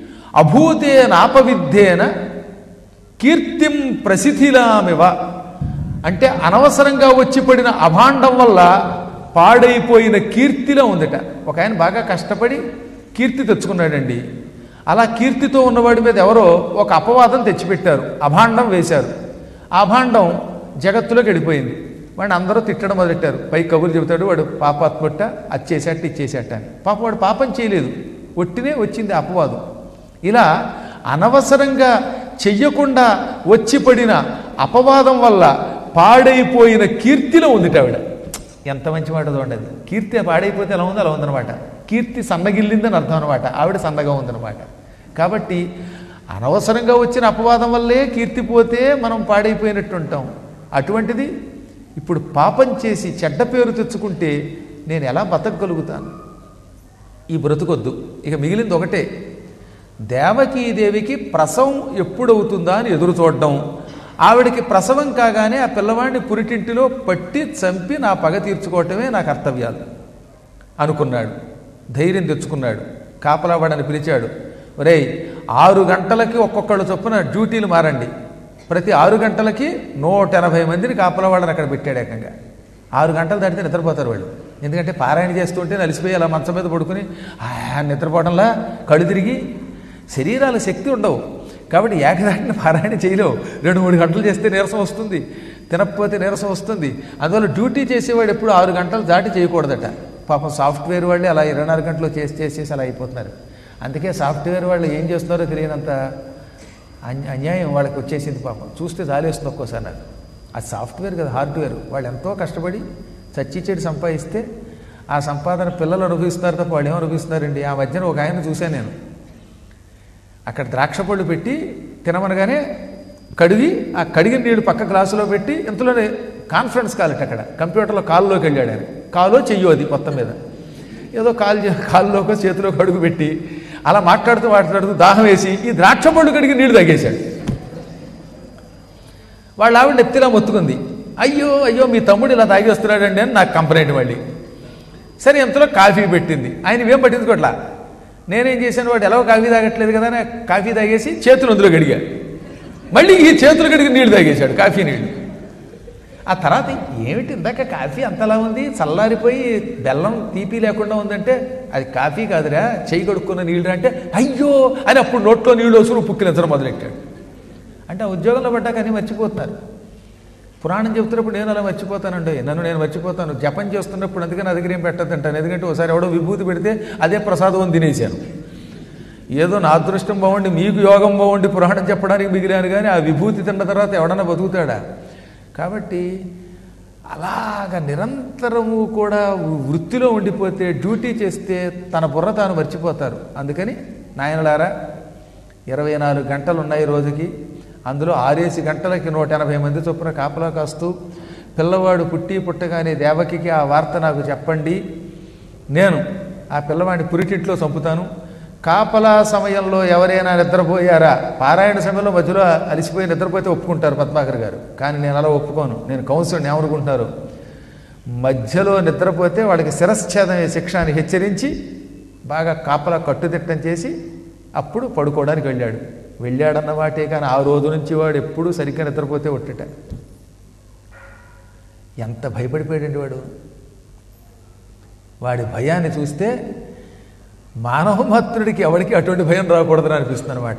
అభూతేనాపవిద్ధేన కీర్తిం ప్రసిద్ధిలామివ అంటే అనవసరంగా వచ్చి పడిన అభాండం వల్ల పాడైపోయిన కీర్తిలో ఉందట ఒక ఆయన బాగా కష్టపడి కీర్తి తెచ్చుకున్నాడండి అలా కీర్తితో ఉన్నవాడి మీద ఎవరో ఒక అపవాదం తెచ్చిపెట్టారు అభాండం వేశారు ఆ భాండం జగత్తులోకి వెళ్ళిపోయింది వాడిని అందరూ తిట్టడం మొదలెట్టారు పై కబురు చెబుతాడు వాడు పాపాత్మట్ట అది చేసేట ఇది చేసేట అని పాప వాడు పాపం చేయలేదు ఒట్టినే వచ్చింది అపవాదం ఇలా అనవసరంగా చెయ్యకుండా వచ్చి పడిన అపవాదం వల్ల పాడైపోయిన కీర్తిలో ఉంది ఆవిడ ఎంత మంచి మాట చూడండి కీర్తి పాడైపోతే ఎలా ఉందో అలా ఉందన్నమాట కీర్తి సన్నగిల్లిందని అర్థం అనమాట ఆవిడ సన్నగా ఉందన్నమాట కాబట్టి అనవసరంగా వచ్చిన అపవాదం వల్లే కీర్తి పోతే మనం పాడైపోయినట్టు ఉంటాం అటువంటిది ఇప్పుడు పాపం చేసి చెడ్డ పేరు తెచ్చుకుంటే నేను ఎలా బతకగలుగుతాను ఈ బ్రతుకొద్దు ఇక మిగిలింది ఒకటే దేవకీదేవికి ప్రసవం ఎప్పుడవుతుందా అని ఎదురు చూడడం ఆవిడికి ప్రసవం కాగానే ఆ పిల్లవాడిని పురిటింటిలో పట్టి చంపి నా పగ తీర్చుకోవటమే నా కర్తవ్యాలు అనుకున్నాడు ధైర్యం తెచ్చుకున్నాడు కాపలావాడని పిలిచాడు ఒరేయ్ ఆరు గంటలకి ఒక్కొక్కళ్ళు చొప్పున డ్యూటీలు మారండి ప్రతి ఆరు గంటలకి నూట ఎనభై మందిని కాపలావాడని అక్కడ పెట్టాడు ఏకంగా ఆరు గంటలు దాటితే నిద్రపోతారు వాళ్ళు ఎందుకంటే పారాయణ చేస్తుంటే నలిసిపోయి అలా మంచం మీద పడుకుని ఆ నిద్రపోవడంలా కళ్ళు తిరిగి శరీరాల శక్తి ఉండవు కాబట్టి ఏకదాటిని పారాయణ చేయలేవు రెండు మూడు గంటలు చేస్తే నీరసం వస్తుంది తినకపోతే నీరసం వస్తుంది అందువల్ల డ్యూటీ చేసేవాడు ఎప్పుడు ఆరు గంటలు దాటి చేయకూడదట పాపం సాఫ్ట్వేర్ వాళ్ళే అలా ఇరవై నాలుగు గంటలు చేసి చేసి చేసి అలా అయిపోతున్నారు అందుకే సాఫ్ట్వేర్ వాళ్ళు ఏం చేస్తున్నారో తెలియనంత అన్య- అన్యాయం వాళ్ళకి వచ్చేసింది పాపం చూస్తే జాలేస్తుంది ఒక్కోసారి నాకు అది సాఫ్ట్వేర్ కదా హార్డ్వేర్ వాళ్ళు ఎంతో కష్టపడి చచ్చి చెడి సంపాదిస్తే ఆ సంపాదన పిల్లలు అనుభవిస్తున్నారు తప్ప వాళ్ళు ఏం అనుభవిస్తున్నారండి ఆ మధ్యన ఒక ఆయన చూశాను నేను అక్కడ ద్రాక్ష పళ్ళు పెట్టి తినమనగానే కడిగి ఆ కడిగిన నీళ్ళు పక్క గ్లాసులో పెట్టి ఇంతలోనే కాన్ఫరెన్స్ కాల్ అక్కడ కంప్యూటర్లో కాల్లోకి వెళ్ళాడు ఆయన కాలో చెయ్యో అది మొత్తం మీద ఏదో కాలు చే- కాలులోకో చేతిలోకి అడుగు పెట్టి అలా మాట్లాడుతూ మాట్లాడుతూ దాహం వేసి ఈ ద్రాక్ష పళ్ళు కడిగి నీళ్లు తాగేశాడు వాళ్ళ ఆవిడ నెత్తిలా మొత్తుకుంది అయ్యో అయ్యో మీ తమ్ముడు ఇలా తాగేస్తున్నాడండి అని నాకు కంప్లైంట్ మళ్ళీ సరే ఎంతలో కాఫీ పెట్టింది ఆయన ఏం పట్టించుకోట్లా నేనేం చేశాను వాడు ఎలాగో కాఫీ తాగట్లేదు కదా అని కాఫీ తాగేసి చేతులు అందులో గడిగా మళ్ళీ ఈ చేతులు కడిగి నీళ్లు తాగేశాడు కాఫీ నీళ్లు ఆ తర్వాత ఏమిటి ఇందాక కాఫీ అంతలా ఉంది చల్లారిపోయి బెల్లం తీపి లేకుండా ఉందంటే అది కాఫీ కాదురా చెయ్యి కడుక్కున్న నీళ్ళు అంటే అయ్యో అని అప్పుడు నోట్లో నీళ్ళు వసులు పుక్కిలించడం మొదలెట్టాడు అంటే ఆ ఉద్యోగంలో పడ్డాక అన్నీ మర్చిపోతున్నారు పురాణం చెప్తున్నప్పుడు నేను అలా మర్చిపోతానండి నన్ను నేను మర్చిపోతాను జపం చేస్తున్నప్పుడు అందుకే నా దగ్గర ఏం పెట్టద్దంటాను ఎందుకంటే ఒకసారి ఎవడో విభూతి పెడితే అదే ప్రసాదం అని తినేశాను ఏదో నా అదృష్టం బాగుండి మీకు యోగం బాగుండి పురాణం చెప్పడానికి మిగిలాను కానీ ఆ విభూతి తిన్న తర్వాత ఎవడన్నా బతుకుతాడా కాబట్టి అలాగ నిరంతరము కూడా వృత్తిలో ఉండిపోతే డ్యూటీ చేస్తే తన బుర్ర తాను మర్చిపోతారు అందుకని నాయనలారా ఇరవై నాలుగు గంటలు ఉన్నాయి రోజుకి అందులో ఆరేసి గంటలకి నూట ఎనభై మంది చొప్పున కాపలా కాస్తూ పిల్లవాడు పుట్టి పుట్టగానే దేవకికి ఆ వార్త నాకు చెప్పండి నేను ఆ పిల్లవాడిని పురిటింట్లో చంపుతాను కాపలా సమయంలో ఎవరైనా నిద్రపోయారా పారాయణ సమయంలో మధ్యలో అలిసిపోయి నిద్రపోతే ఒప్పుకుంటారు పద్మాకర్ గారు కానీ నేను అలా ఒప్పుకోను నేను కౌన్సిలర్ని ఏమనుకుంటున్నారు మధ్యలో నిద్రపోతే వాడికి శిరశ్ఛేదం శిక్ష అని హెచ్చరించి బాగా కాపలా కట్టుదిట్టం చేసి అప్పుడు పడుకోవడానికి వెళ్ళాడు వెళ్ళాడన్న వాటే కానీ ఆ రోజు నుంచి వాడు ఎప్పుడూ సరిగ్గా నిద్రపోతే ఒట్టట ఎంత భయపడిపోయాడండి వాడు వాడి భయాన్ని చూస్తే మానవమాత్రుడికి ఎవరికి అటువంటి భయం రాకూడదని అనిపిస్తుంది అనమాట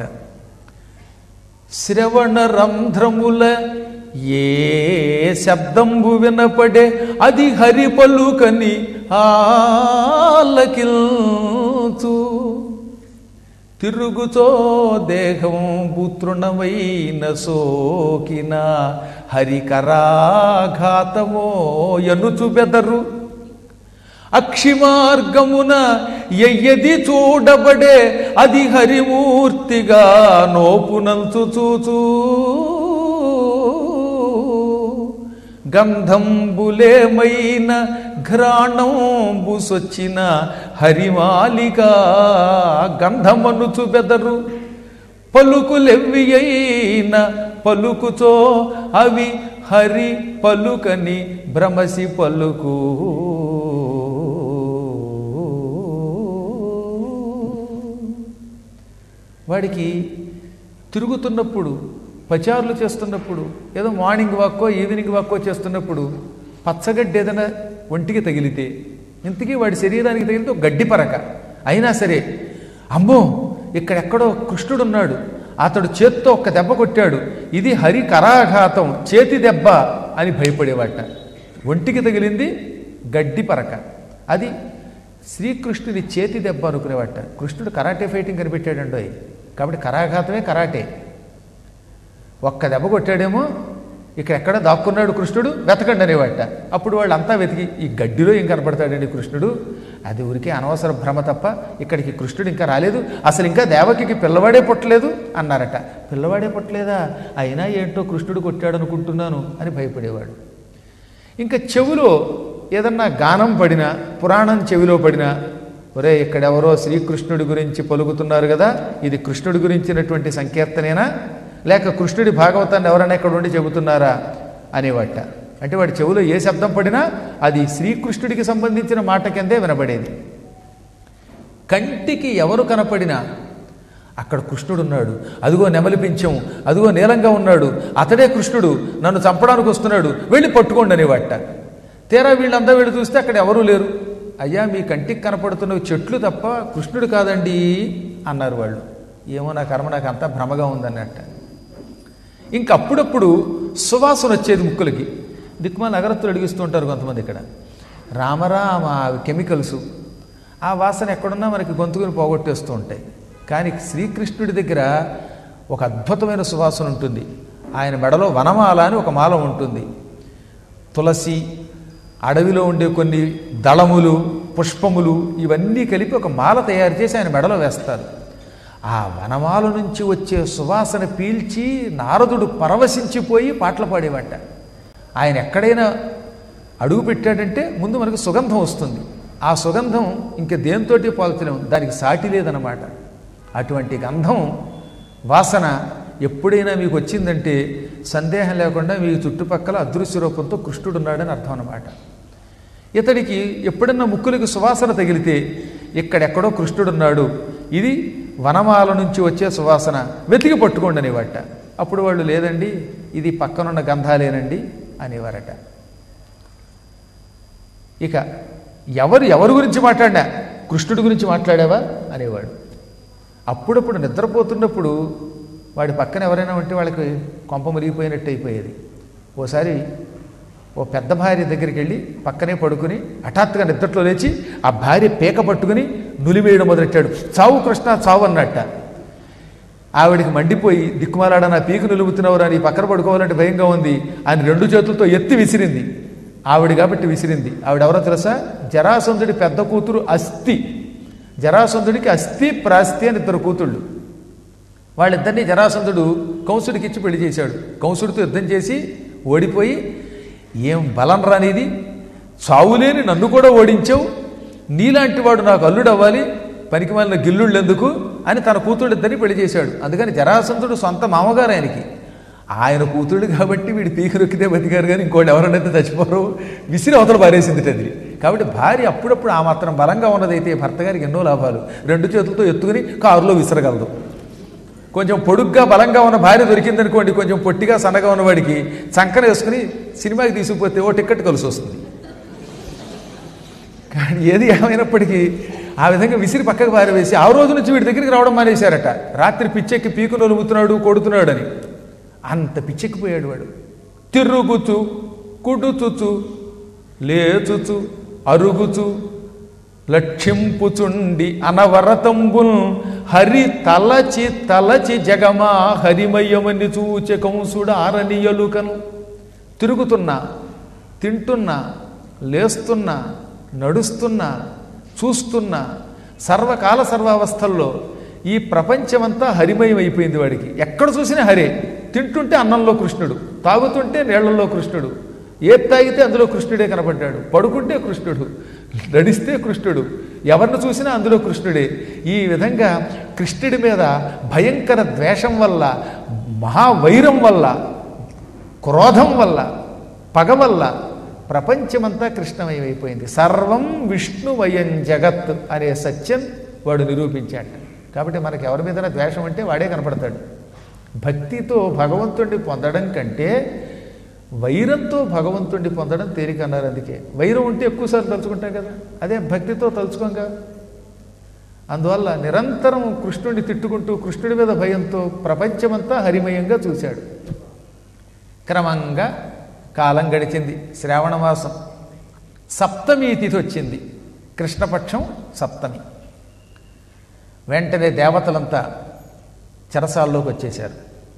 శ్రవణ రంధ్రముల ఏ శబ్దంబు వినపడే అది హరి పలుకని ఆలకిల్చు తిరుగుతో దేహం పుతృణమైన సోకిన హరికరాఘాతమో ఎనుచు బెదరు అక్షిమార్గమున ఎయ్యది చూడబడే అది హరిమూర్తిగా నోపునంచు చూచూ గంధంబులేమైన ఘ్రాణంబు సొచ్చిన హరిమాలిక గంధమనుచు బెదరు పలుకులెవ్వి అయిన పలుకుచో అవి హరి పలుకని భ్రమసి పలుకు వాడికి తిరుగుతున్నప్పుడు పచారులు చేస్తున్నప్పుడు ఏదో మార్నింగ్ వాక్కో ఈవినింగ్ వాక్కో చేస్తున్నప్పుడు పచ్చగడ్డి ఏదైనా ఒంటికి తగిలితే ఇంతకీ వాడి శరీరానికి తగిలితే ఒక గడ్డి పరక అయినా సరే అమ్మో ఇక్కడెక్కడో కృష్ణుడున్నాడు అతడు చేత్తో ఒక్క దెబ్బ కొట్టాడు ఇది హరి కరాఘాతం చేతి దెబ్బ అని భయపడేవాట ఒంటికి తగిలింది గడ్డి పరక అది శ్రీకృష్ణుడి చేతి దెబ్బ అనుకునేవాట కృష్ణుడు కరాటే ఫైటింగ్ కనిపెట్టాడండో కాబట్టి కరాఘాతమే కరాటే ఒక్క దెబ్బ కొట్టాడేమో ఇక్కడ ఎక్కడ దాక్కున్నాడు కృష్ణుడు వెతకండి అనేవాట అప్పుడు వాళ్ళు అంతా వెతికి ఈ గడ్డిలో ఏం కనపడతాడండి కృష్ణుడు అది ఊరికే అనవసర భ్రమ తప్ప ఇక్కడికి కృష్ణుడు ఇంకా రాలేదు అసలు ఇంకా దేవకికి పిల్లవాడే పుట్టలేదు అన్నారట పిల్లవాడే పుట్టలేదా అయినా ఏంటో కృష్ణుడు కొట్టాడు అనుకుంటున్నాను అని భయపడేవాడు ఇంకా చెవిలో ఏదన్నా గానం పడినా పురాణం చెవిలో పడినా ఒరే ఇక్కడెవరో శ్రీకృష్ణుడి గురించి పలుకుతున్నారు కదా ఇది కృష్ణుడి గురించినటువంటి సంకీర్తనేనా లేక కృష్ణుడి భాగవతాన్ని ఎవరైనా ఇక్కడ ఉండి చెబుతున్నారా అనేవాట అంటే వాడి చెవిలో ఏ శబ్దం పడినా అది శ్రీకృష్ణుడికి సంబంధించిన మాట కిందే వినబడేది కంటికి ఎవరు కనపడినా అక్కడ కృష్ణుడు ఉన్నాడు అదిగో నెమలి పించం అదిగో నీలంగా ఉన్నాడు అతడే కృష్ణుడు నన్ను చంపడానికి వస్తున్నాడు వెళ్ళి పట్టుకోండి అనేవాట తీరా వీళ్ళంతా వెళ్ళి చూస్తే అక్కడ ఎవరూ లేరు అయ్యా మీ కంటికి కనపడుతున్నవి చెట్లు తప్ప కృష్ణుడు కాదండి అన్నారు వాళ్ళు ఏమో నా కర్మ నాకు అంతా భ్రమగా ఉందన్నట్ట ఇంక అప్పుడప్పుడు సువాసన వచ్చేది ముక్కులకి దిక్కుమాల నగరత్తులు అడిగిస్తూ ఉంటారు కొంతమంది ఇక్కడ రామరామ అవి కెమికల్స్ ఆ వాసన ఎక్కడున్నా మనకి గొంతుకుని పోగొట్టేస్తూ ఉంటాయి కానీ శ్రీకృష్ణుడి దగ్గర ఒక అద్భుతమైన సువాసన ఉంటుంది ఆయన మెడలో వనమాల అని ఒక మాల ఉంటుంది తులసి అడవిలో ఉండే కొన్ని దళములు పుష్పములు ఇవన్నీ కలిపి ఒక మాల తయారు చేసి ఆయన మెడలో వేస్తారు ఆ వనమాల నుంచి వచ్చే సువాసన పీల్చి నారదుడు పరవశించిపోయి పాటలు పాడేవాట ఆయన ఎక్కడైనా అడుగు పెట్టాడంటే ముందు మనకు సుగంధం వస్తుంది ఆ సుగంధం ఇంక దేంతోటి పోల్చలేము దానికి సాటి లేదనమాట అటువంటి గంధం వాసన ఎప్పుడైనా మీకు వచ్చిందంటే సందేహం లేకుండా మీ చుట్టుపక్కల అదృశ్య రూపంతో కృష్ణుడు ఉన్నాడని అర్థం అన్నమాట ఇతడికి ఎప్పుడన్నా ముక్కులకి సువాసన తగిలితే ఇక్కడెక్కడో కృష్ణుడున్నాడు ఇది వనమాల నుంచి వచ్చే సువాసన వెతికి పట్టుకోండి అనేవాట అప్పుడు వాళ్ళు లేదండి ఇది పక్కనున్న గంధాలేనండి అనేవారట ఇక ఎవరు ఎవరి గురించి మాట్లాడినా కృష్ణుడి గురించి మాట్లాడావా అనేవాడు అప్పుడప్పుడు నిద్రపోతున్నప్పుడు వాడి పక్కన ఎవరైనా ఉంటే వాళ్ళకి కొంప మురిగిపోయినట్టు అయిపోయేది ఓసారి ఓ పెద్ద భార్య దగ్గరికి వెళ్ళి పక్కనే పడుకుని హఠాత్తుగా నిద్రలో లేచి ఆ భార్య పీక పట్టుకుని నులివేయడం మొదలెట్టాడు చావు కృష్ణ చావు అన్నట్ట ఆవిడికి మండిపోయి దిక్కుమాలాడ నా పీకు నిలుపుతున్నావురా నీ పక్కన పడుకోవాలంటే భయంగా ఉంది అని రెండు చేతులతో ఎత్తి విసిరింది ఆవిడ కాబట్టి విసిరింది ఆవిడ ఎవరో తెలుసా జరాసంధుడి పెద్ద కూతురు అస్థి జరాసంధుడికి అస్థి ప్రాస్తి అని ఇద్దరు కూతుళ్ళు వాళ్ళిద్దరినీ జరాసంధుడు కంసుడికి ఇచ్చి పెళ్లి చేశాడు కంసుడితో యుద్ధం చేసి ఓడిపోయి ఏం బలం రానిది చావులేని నన్ను కూడా ఓడించావు నీలాంటి వాడు నాకు అల్లుడు అవ్వాలి పనికి మాలిన గిల్లుళ్ళు ఎందుకు అని తన కూతుళ్ళిద్దరిని పెళ్లి చేశాడు అందుకని జరాసంధుడు సొంత మామగారు ఆయనకి ఆయన కూతుళ్ళు కాబట్టి వీడి పీక రొక్కితే బతికారు కానీ ఇంకోటి ఎవరైనా చచ్చిపోరు విసిరి అవతల పారేసింది అది కాబట్టి భార్య అప్పుడప్పుడు ఆ మాత్రం బలంగా ఉన్నదైతే భర్త గారికి ఎన్నో లాభాలు రెండు చేతులతో ఎత్తుకుని కారులో విసరగలదు కొంచెం పొడుగ్గా బలంగా ఉన్న భార్య దొరికిందనుకోండి కొంచెం పొట్టిగా సన్నగా ఉన్నవాడికి చంకన వేసుకుని సినిమాకి తీసుకుపోతే ఓ టికెట్ కలిసి వస్తుంది కానీ ఏది ఏమైనప్పటికీ ఆ విధంగా విసిరి పక్కకు పారవేసి ఆ రోజు నుంచి వీడి దగ్గరికి రావడం మానేశారట రాత్రి పిచ్చెక్కి పీకు నొలుగుతున్నాడు కొడుతున్నాడు అని అంత పిచ్చెక్కిపోయాడు వాడు తిరుగుచు కుడుచుచు లేచుచు అరుగుచు లక్ష్యంపుచుండి అనవరతంబుల్ హరి తలచి తలచి జగమా హరిమయమని చూచె కంసుడ ఆరనియలుకను తిరుగుతున్నా తింటున్నా లేస్తున్నా నడుస్తున్నా చూస్తున్నా సర్వకాల సర్వావస్థల్లో ఈ ప్రపంచమంతా హరిమయం అయిపోయింది వాడికి ఎక్కడ చూసినా హరే తింటుంటే అన్నంలో కృష్ణుడు తాగుతుంటే నీళ్లలో కృష్ణుడు ఏ తాగితే అందులో కృష్ణుడే కనపడ్డాడు పడుకుంటే కృష్ణుడు నడిస్తే కృష్ణుడు ఎవరిని చూసినా అందులో కృష్ణుడే ఈ విధంగా కృష్ణుడి మీద భయంకర ద్వేషం వల్ల మహావైరం వల్ల క్రోధం వల్ల పగ వల్ల ప్రపంచమంతా కృష్ణమయమైపోయింది సర్వం విష్ణుమయం జగత్ అనే సత్యం వాడు నిరూపించాట కాబట్టి మనకి ఎవరి మీద ద్వేషం అంటే వాడే కనపడతాడు భక్తితో భగవంతుడిని పొందడం కంటే వైరంతో భగవంతుడిని పొందడం తేలిక అన్నారు అందుకే వైరం ఉంటే ఎక్కువసార్లు తలుచుకుంటాం కదా అదే భక్తితో తలుచుకోంగా అందువల్ల నిరంతరం కృష్ణుడిని తిట్టుకుంటూ కృష్ణుడి మీద భయంతో ప్రపంచమంతా హరిమయంగా చూశాడు క్రమంగా కాలం గడిచింది శ్రావణ మాసం సప్తమి తిథి వచ్చింది కృష్ణపక్షం సప్తమి వెంటనే దేవతలంతా చెరసాల్లోకి వచ్చేశారు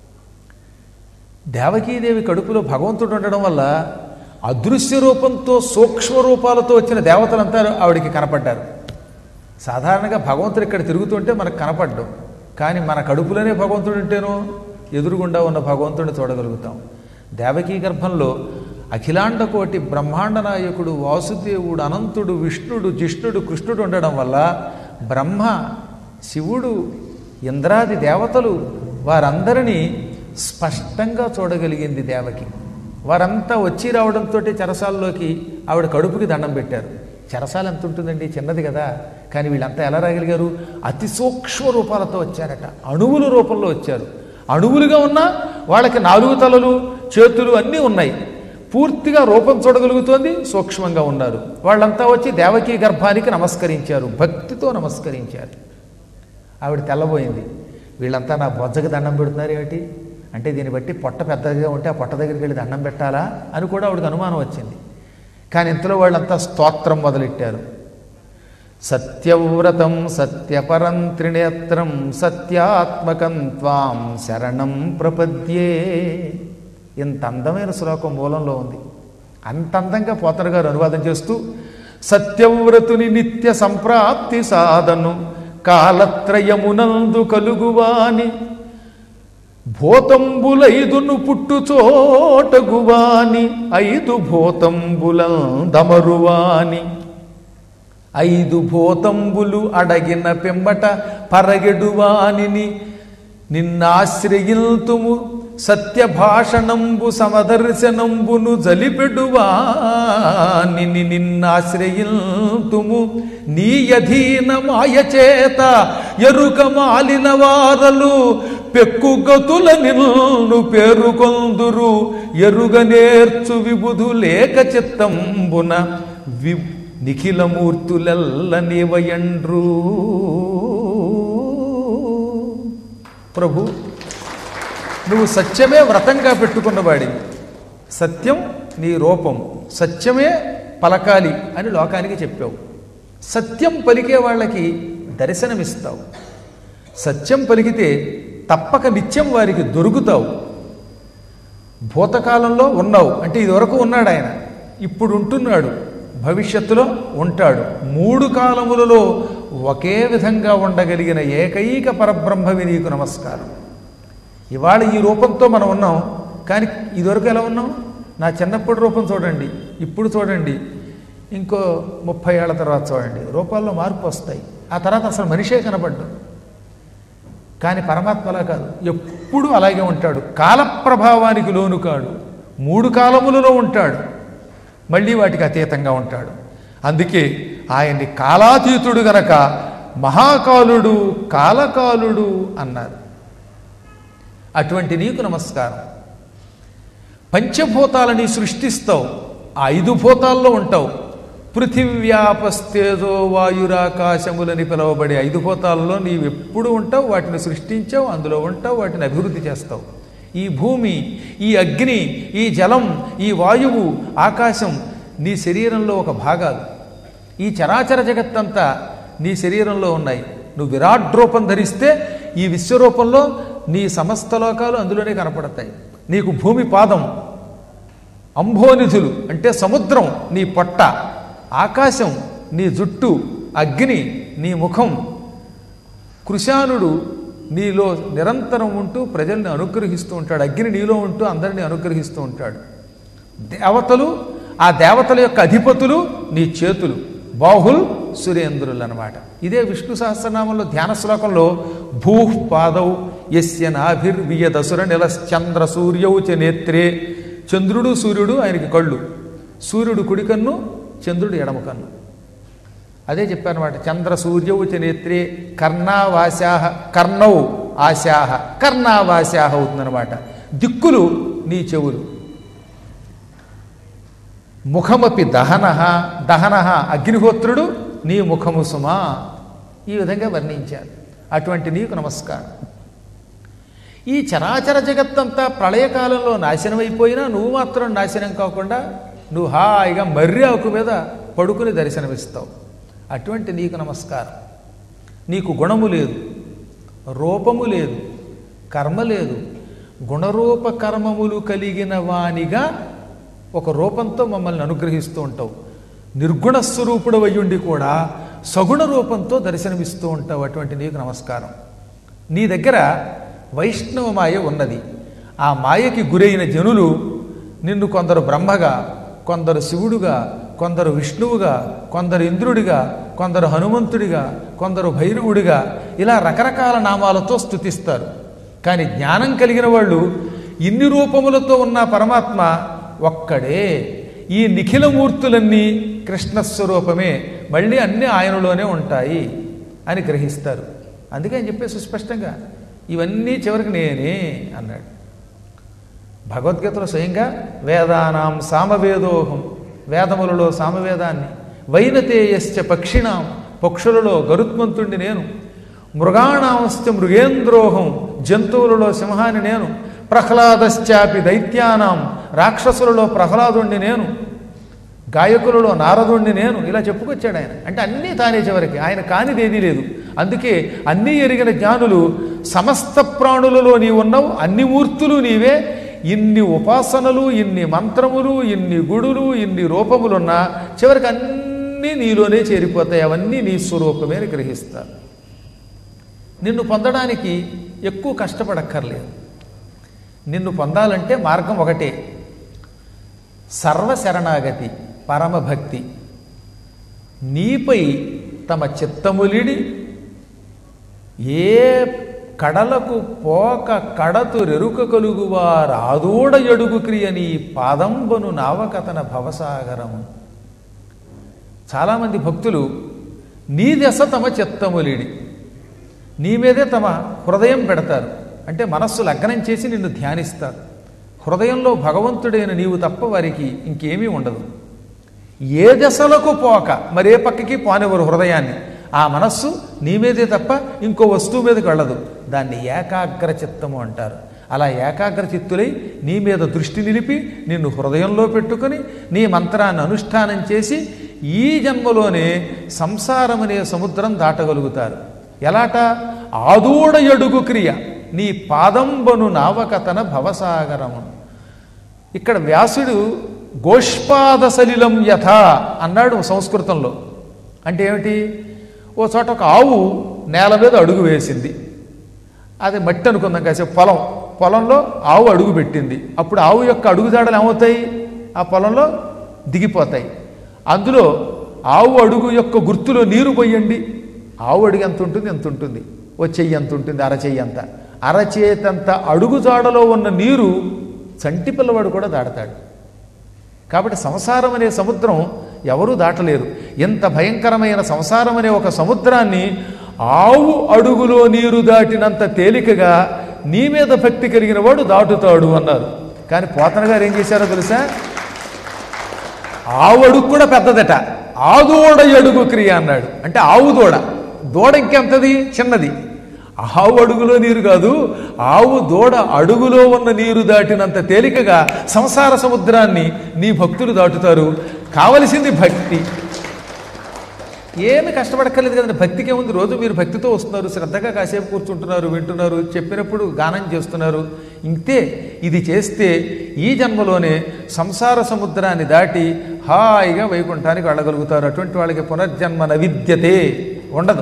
దేవకీదేవి కడుపులో భగవంతుడు ఉండడం వల్ల అదృశ్య రూపంతో సూక్ష్మ రూపాలతో వచ్చిన దేవతలంతా ఆవిడికి కనపడ్డారు సాధారణంగా భగవంతుడు ఇక్కడ తిరుగుతుంటే మనకు కనపడ్డం కానీ మన కడుపులోనే భగవంతుడు ఉంటేనో ఎదురుగుండా ఉన్న భగవంతుడిని చూడగలుగుతాం దేవకీ గర్భంలో అఖిలాండ కోటి బ్రహ్మాండ నాయకుడు వాసుదేవుడు అనంతుడు విష్ణుడు జిష్ణుడు కృష్ణుడు ఉండడం వల్ల బ్రహ్మ శివుడు ఇంద్రాది దేవతలు వారందరినీ స్పష్టంగా చూడగలిగింది దేవకి వారంతా వచ్చి రావడంతో చెరసాల్లోకి ఆవిడ కడుపుకి దండం పెట్టారు చెరసాల ఎంత ఉంటుందండి చిన్నది కదా కానీ వీళ్ళంతా ఎలా రాగలిగారు అతి సూక్ష్మ రూపాలతో వచ్చారట అణువుల రూపంలో వచ్చారు అణువులుగా ఉన్నా వాళ్ళకి నాలుగు తలలు చేతులు అన్నీ ఉన్నాయి పూర్తిగా రూపం చూడగలుగుతోంది సూక్ష్మంగా ఉన్నారు వాళ్ళంతా వచ్చి దేవకీ గర్భానికి నమస్కరించారు భక్తితో నమస్కరించారు ఆవిడ తెల్లబోయింది వీళ్ళంతా నా బొజ్జకి దండం పెడుతున్నారు ఏమిటి అంటే దీన్ని బట్టి పొట్ట పెద్దగా ఉంటే ఆ పొట్ట దగ్గరికి వెళ్ళి దండం పెట్టాలా అని కూడా ఆవిడకి అనుమానం వచ్చింది కానీ ఇంతలో వాళ్ళంతా స్తోత్రం మొదలెట్టారు సత్యవ్రతం సత్యపరం త్రినేత్రం సత్యాత్మకం త్వాం శరణం ప్రపద్యే ఇంత అందమైన శ్లోకం మూలంలో ఉంది అంత అందంగా పోతన గారు అనువాదం చేస్తూ సత్యవ్రతుని నిత్య సంప్రాప్తి సాధను కాలత్రయమునందు కలుగువాని భూతంబులైదును పుట్టుచోటగువాని ఐదు భూతంబులందమరువాని ఐదు భూతంబులు అడగిన పెంబట పరగెడువానిని నిన్నాశ్రయిల్తుము సత్యభాషణంబు సమదర్శనంబును జలిపెడువానిని నిన్నాశ్రయిల్తుము నీ అధీన మాయచేత ఎరుక మాలిన వారలు పెక్కుగతుల నిన్ను పేరుకొందురు ఎరుగ నేర్చు విబుధు లేక చిత్తంబున వి నిఖిలమూర్తులెల్ల నీవయండ్రు ప్రభు నువ్వు సత్యమే వ్రతంగా పెట్టుకున్నవాడివి సత్యం నీ రూపం సత్యమే పలకాలి అని లోకానికి చెప్పావు సత్యం పలికే వాళ్ళకి దర్శనమిస్తావు సత్యం పలికితే తప్పక నిత్యం వారికి దొరుకుతావు భూతకాలంలో ఉన్నావు అంటే ఇదివరకు ఉన్నాడు ఆయన ఇప్పుడు ఉంటున్నాడు భవిష్యత్తులో ఉంటాడు మూడు కాలములలో ఒకే విధంగా ఉండగలిగిన ఏకైక పరబ్రహ్మవి నీకు నమస్కారం ఇవాళ ఈ రూపంతో మనం ఉన్నాం కానీ ఇదివరకు ఎలా ఉన్నాం నా చిన్నప్పటి రూపం చూడండి ఇప్పుడు చూడండి ఇంకో ముప్పై ఏళ్ల తర్వాత చూడండి రూపాల్లో మార్పు వస్తాయి ఆ తర్వాత అసలు మనిషే కనబడ్డు కానీ పరమాత్మ అలా కాదు ఎప్పుడు అలాగే ఉంటాడు కాల ప్రభావానికి లోను కాడు మూడు కాలములలో ఉంటాడు మళ్ళీ వాటికి అతీతంగా ఉంటాడు అందుకే ఆయన్ని కాలాతీతుడు గనక మహాకాలుడు కాలకాలుడు అన్నారు అటువంటి నీకు నమస్కారం పంచభూతాలని సృష్టిస్తావు ఆ ఐదు భూతాల్లో ఉంటావు పృథివ్యాపస్తేజో వాయురాకాశములని పిలువబడే ఐదు భూతాలలో నీవు ఎప్పుడు ఉంటావు వాటిని సృష్టించావు అందులో ఉంటావు వాటిని అభివృద్ధి చేస్తావు ఈ భూమి ఈ అగ్ని ఈ జలం ఈ వాయువు ఆకాశం నీ శరీరంలో ఒక భాగాలు ఈ చరాచర జగత్తంతా నీ శరీరంలో ఉన్నాయి నువ్వు విరాట్ రూపం ధరిస్తే ఈ విశ్వరూపంలో నీ సమస్త లోకాలు అందులోనే కనపడతాయి నీకు భూమి పాదం అంభోనిధులు అంటే సముద్రం నీ పొట్ట ఆకాశం నీ జుట్టు అగ్ని నీ ముఖం కృశానుడు నీలో నిరంతరం ఉంటూ ప్రజల్ని అనుగ్రహిస్తూ ఉంటాడు అగ్ని నీలో ఉంటూ అందరినీ అనుగ్రహిస్తూ ఉంటాడు దేవతలు ఆ దేవతల యొక్క అధిపతులు నీ చేతులు బాహుల్ సురేంద్రులు అన్నమాట ఇదే విష్ణు సహస్రనామంలో ధ్యాన శ్లోకంలో భూః పాదౌ యస్య నాభిర్వియదసుర నిలశ్చంద్ర సూర్యౌ చ నేత్రే చంద్రుడు సూర్యుడు ఆయనకి కళ్ళు సూర్యుడు కుడి కన్ను చంద్రుడు ఎడమ కన్ను అదే చెప్పారన్నమాట చంద్ర సూర్యౌ చ నేత్రే కర్ణావాశాహ కర్ణౌ ఆశాహ కర్ణావాశాహ అవుతుందన్నమాట దిక్కులు నీ చెవులు ముఖమపి దహన దహన అగ్నిహోత్రుడు నీ ముఖము సుమా ఈ విధంగా వర్ణించారు అటువంటి నీకు నమస్కారం ఈ చరాచర జగత్తంతా ప్రళయకాలంలో నాశనమైపోయినా నువ్వు మాత్రం నాశనం కాకుండా నువ్వు హాయిగా మర్రి ఆకు మీద పడుకుని దర్శనమిస్తావు అటువంటి నీకు నమస్కారం నీకు గుణము లేదు రూపము లేదు కర్మ లేదు గుణరూప కర్మములు కలిగిన వానిగా ఒక రూపంతో మమ్మల్ని అనుగ్రహిస్తూ ఉంటావు నిర్గుణ స్వరూపుడు అయ్యుండి కూడా సగుణ రూపంతో దర్శనమిస్తూ ఉంటావు అటువంటి నీకు నమస్కారం నీ దగ్గర వైష్ణవ మాయ ఉన్నది ఆ మాయకి గురైన జనులు నిన్ను కొందరు బ్రహ్మగా కొందరు శివుడుగా కొందరు విష్ణువుగా కొందరు ఇంద్రుడిగా కొందరు హనుమంతుడిగా కొందరు భైరవుడిగా ఇలా రకరకాల నామాలతో స్థుతిస్తారు కానీ జ్ఞానం కలిగిన వాళ్ళు ఇన్ని రూపములతో ఉన్న పరమాత్మ ఒక్కడే ఈ నిఖిల మూర్తులన్నీ కృష్ణస్వరూపమే మళ్ళీ అన్నీ ఆయనలోనే ఉంటాయి అని గ్రహిస్తారు అందుకే ఆయన చెప్పే సుస్పష్టంగా ఇవన్నీ చివరికి నేనే అన్నాడు భగవద్గీతలో స్వయంగా వేదానాం సామవేదోహం వేదములలో సామవేదాన్ని వైనతేయశ్చ పక్షిణాం పక్షులలో గరుత్మంతుణ్ణి నేను మృగాణాంశ్చ మృగేంద్రోహం జంతువులలో సింహాన్ని నేను ప్రహ్లాదశ్చాపి దైత్యానాం రాక్షసులలో ప్రహ్లాదుణ్ణి నేను గాయకులలో నారదుణ్ణి నేను ఇలా చెప్పుకొచ్చాడు ఆయన అంటే అన్నీ తానే చివరికి ఆయన కానిది ఏదీ లేదు అందుకే అన్నీ ఎరిగిన జ్ఞానులు సమస్త ప్రాణులలో నీవు ఉన్నావు అన్ని మూర్తులు నీవే ఇన్ని ఉపాసనలు ఇన్ని మంత్రములు ఇన్ని గుడులు ఇన్ని రూపములున్నా చివరికి అన్నీ నీలోనే చేరిపోతాయి అవన్నీ నీ స్వరూపమే అని గ్రహిస్తారు నిన్ను పొందడానికి ఎక్కువ కష్టపడక్కర్లేదు నిన్ను పొందాలంటే మార్గం ఒకటే సర్వశరణాగతి పరమభక్తి నీపై తమ చిత్తములిడి ఏ కడలకు పోక కడతు రెరుక కలుగువారు ఆదూడ ఎడుగు క్రియ నీ పాదంబను నావకథన భవసాగరము చాలామంది భక్తులు నీ దశ తమ చిత్తములిడి నీ మీదే తమ హృదయం పెడతారు అంటే మనస్సు లగ్నం చేసి నిన్ను ధ్యానిస్తారు హృదయంలో భగవంతుడైన నీవు తప్ప వారికి ఇంకేమీ ఉండదు ఏ దశలకు పోక మరే పక్కకి పోనివ్వరు హృదయాన్ని ఆ మనస్సు నీ మీదే తప్ప ఇంకో వస్తువు మీదకి వెళ్ళదు దాన్ని ఏకాగ్ర చిత్తము అంటారు అలా ఏకాగ్ర చిత్తులై నీ మీద దృష్టి నిలిపి నిన్ను హృదయంలో పెట్టుకొని నీ మంత్రాన్ని అనుష్ఠానం చేసి ఈ జన్మలోనే సంసారమనే సముద్రం దాటగలుగుతారు ఎలాట ఆదూడ ఎడుగు క్రియ నీ పాదంబను నావకతన భవసాగరము ఇక్కడ వ్యాసుడు గోష్పాద సలిలం యథ అన్నాడు సంస్కృతంలో అంటే ఏమిటి ఓ చోట ఒక ఆవు నేల మీద అడుగు వేసింది అది మట్టి అనుకుందాం కాసేపు పొలం పొలంలో ఆవు అడుగు పెట్టింది అప్పుడు ఆవు యొక్క అడుగుజాడలు ఏమవుతాయి ఆ పొలంలో దిగిపోతాయి అందులో ఆవు అడుగు యొక్క గుర్తులో నీరు పోయండి ఆవు అడుగు ఎంత ఉంటుంది ఎంత ఉంటుంది ఓ చెయ్యి ఎంత ఉంటుంది అరచెయ్యి అంత అరచేతంత అడుగుజాడలో ఉన్న నీరు చంటి పిల్లవాడు కూడా దాడతాడు కాబట్టి సంసారం అనే సముద్రం ఎవరూ దాటలేరు ఎంత భయంకరమైన సంసారం అనే ఒక సముద్రాన్ని ఆవు అడుగులో నీరు దాటినంత తేలికగా నీ మీద భక్తి కలిగిన వాడు దాటుతాడు అన్నారు కానీ పోతన గారు ఏం చేశారో తెలుసా ఆవు అడుగు కూడా పెద్దదట ఆదోడ అడుగు క్రియ అన్నాడు అంటే ఆవు దూడ దూడ ఇంకెంతది చిన్నది ఆవు అడుగులో నీరు కాదు ఆవు దూడ అడుగులో ఉన్న నీరు దాటినంత తేలికగా సంసార సముద్రాన్ని నీ భక్తులు దాటుతారు కావలసింది భక్తి ఏమి కష్టపడక్కర్లేదు కదండి భక్తికి ఏముంది రోజు మీరు భక్తితో వస్తున్నారు శ్రద్ధగా కాసేపు కూర్చుంటున్నారు వింటున్నారు చెప్పినప్పుడు గానం చేస్తున్నారు ఇంతే ఇది చేస్తే ఈ జన్మలోనే సంసార సముద్రాన్ని దాటి హాయిగా వైకుంఠానికి వెళ్ళగలుగుతారు అటువంటి వాళ్ళకి పునర్జన్మ నవిద్యతే ఉండదు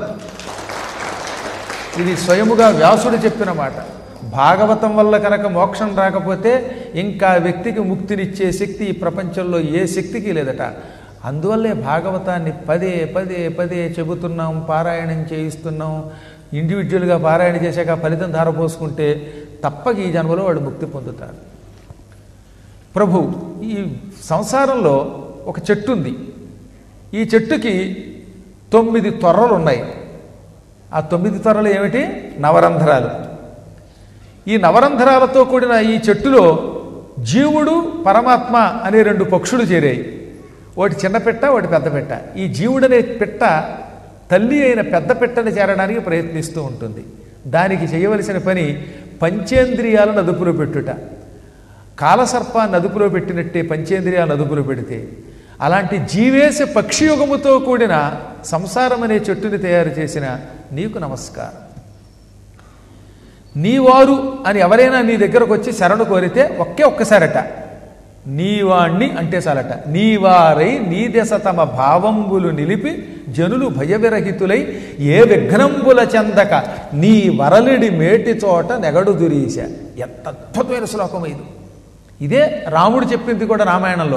ఇది స్వయముగా వ్యాసుడు చెప్పిన మాట భాగవతం వల్ల కనుక మోక్షం రాకపోతే ఇంకా వ్యక్తికి ముక్తినిచ్చే శక్తి ఈ ప్రపంచంలో ఏ శక్తికి లేదట అందువల్లే భాగవతాన్ని పదే పదే పదే చెబుతున్నాం పారాయణం చేయిస్తున్నాం ఇండివిజువల్గా పారాయణ చేశాక ఫలితం ధారపోసుకుంటే తప్పక ఈ జన్మలో వాడు ముక్తి పొందుతారు ప్రభు ఈ సంసారంలో ఒక చెట్టు ఉంది ఈ చెట్టుకి తొమ్మిది తొర్రలు ఉన్నాయి ఆ తొమ్మిది త్వరలు ఏమిటి నవరంధ్రాలు ఈ నవరంధ్రాలతో కూడిన ఈ చెట్టులో జీవుడు పరమాత్మ అనే రెండు పక్షులు చేరాయి ఒకటి చిన్న పెట్ట ఒకటి పెద్ద పెట్ట ఈ జీవుడనే పెట్ట తల్లి అయిన పెద్ద పెట్టని చేరడానికి ప్రయత్నిస్తూ ఉంటుంది దానికి చేయవలసిన పని పంచేంద్రియాలను అదుపులో పెట్టుట కాలసర్పాన్ని అదుపులో పెట్టినట్టే పంచేంద్రియాలను అదుపులో పెడితే అలాంటి జీవేశ పక్షియుగముతో కూడిన సంసారం అనే చెట్టుని తయారు చేసిన నీకు నమస్కారం నీవారు అని ఎవరైనా నీ దగ్గరకు వచ్చి శరణు కోరితే ఒకే ఒక్కసారట నీవాణ్ణి అంటే చాలట నీవారై నీ దశ తమ భావంబులు నిలిపి జనులు భయవిరహితులై ఏ విఘ్నంబుల చెందక నీ వరలిడి మేటి చోట నెగడు దురీశ ఎంత అద్భుతమైన శ్లోకం ఇది ఇదే రాముడు చెప్పింది కూడా రామాయణంలో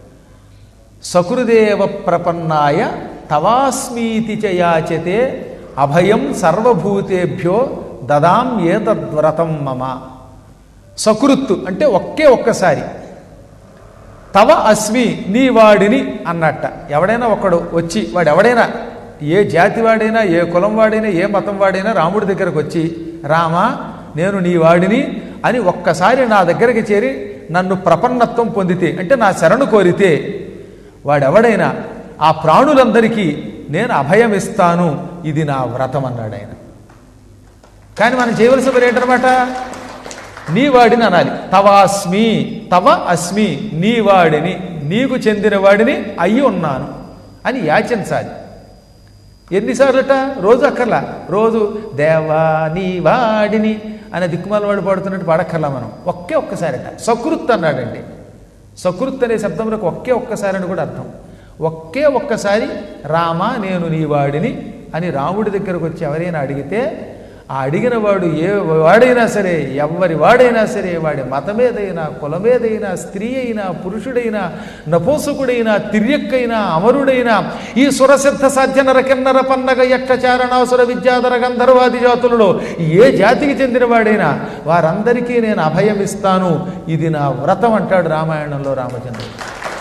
సకృదేవ ప్రపన్నాయ తవాస్మీతి చ యాచతే అభయం సర్వభూతేభ్యో దదాం ఏతద్వ్రతం మమ సకృత్తు అంటే ఒకే ఒక్కసారి తవ అస్మి నీ వాడిని అన్నట్ట ఎవడైనా ఒకడు వచ్చి వాడు ఎవడైనా ఏ జాతి వాడైనా ఏ కులం వాడైనా ఏ మతం వాడైనా రాముడి దగ్గరకు వచ్చి రామా నేను నీ వాడిని అని ఒక్కసారి నా దగ్గరికి చేరి నన్ను ప్రపన్నత్వం పొందితే అంటే నా శరణు కోరితే వాడెవడైనా ఆ ప్రాణులందరికీ నేను అభయం ఇస్తాను ఇది నా వ్రతం అన్నాడు ఆయన కానీ మనం చేయవలసిన పని ఏంటనమాట నీ వాడిని అనాలి తవాస్మి తవ అస్మి నీ వాడిని నీకు చెందిన వాడిని అయి ఉన్నాను అని యాచించాలి ఎన్నిసార్లట రోజు అక్కర్లా రోజు దేవా నీ వాడిని అనే దిక్కుమాల వాడు పాడుతున్నట్టు పాడక్కర్లా మనం ఒకే ఒక్కసారట సకృత్ అన్నాడండి సకృత్ అనే శబ్దంలోకి ఒకే ఒక్కసారి అని కూడా అర్థం ఒకే ఒక్కసారి రామా నేను నీ వాడిని అని రాముడి దగ్గరకు వచ్చి ఎవరైనా అడిగితే ఆ అడిగిన వాడు ఏ వాడైనా సరే ఎవరి వాడైనా సరే వాడి మతమేదైనా కులమేదైనా స్త్రీ అయినా పురుషుడైనా నపోసుకుడైనా తిర్యక్కైనా అమరుడైనా ఈ సురసిద్ధ సాధ్య నరకిన్నర పన్నగ యక్షచారణాసుర విద్యాధర గంధర్వాది జాతులలో ఏ జాతికి చెందిన వాడైనా వారందరికీ నేను అభయమిస్తాను ఇది నా వ్రతం అంటాడు రామాయణంలో రామచంద్రుడు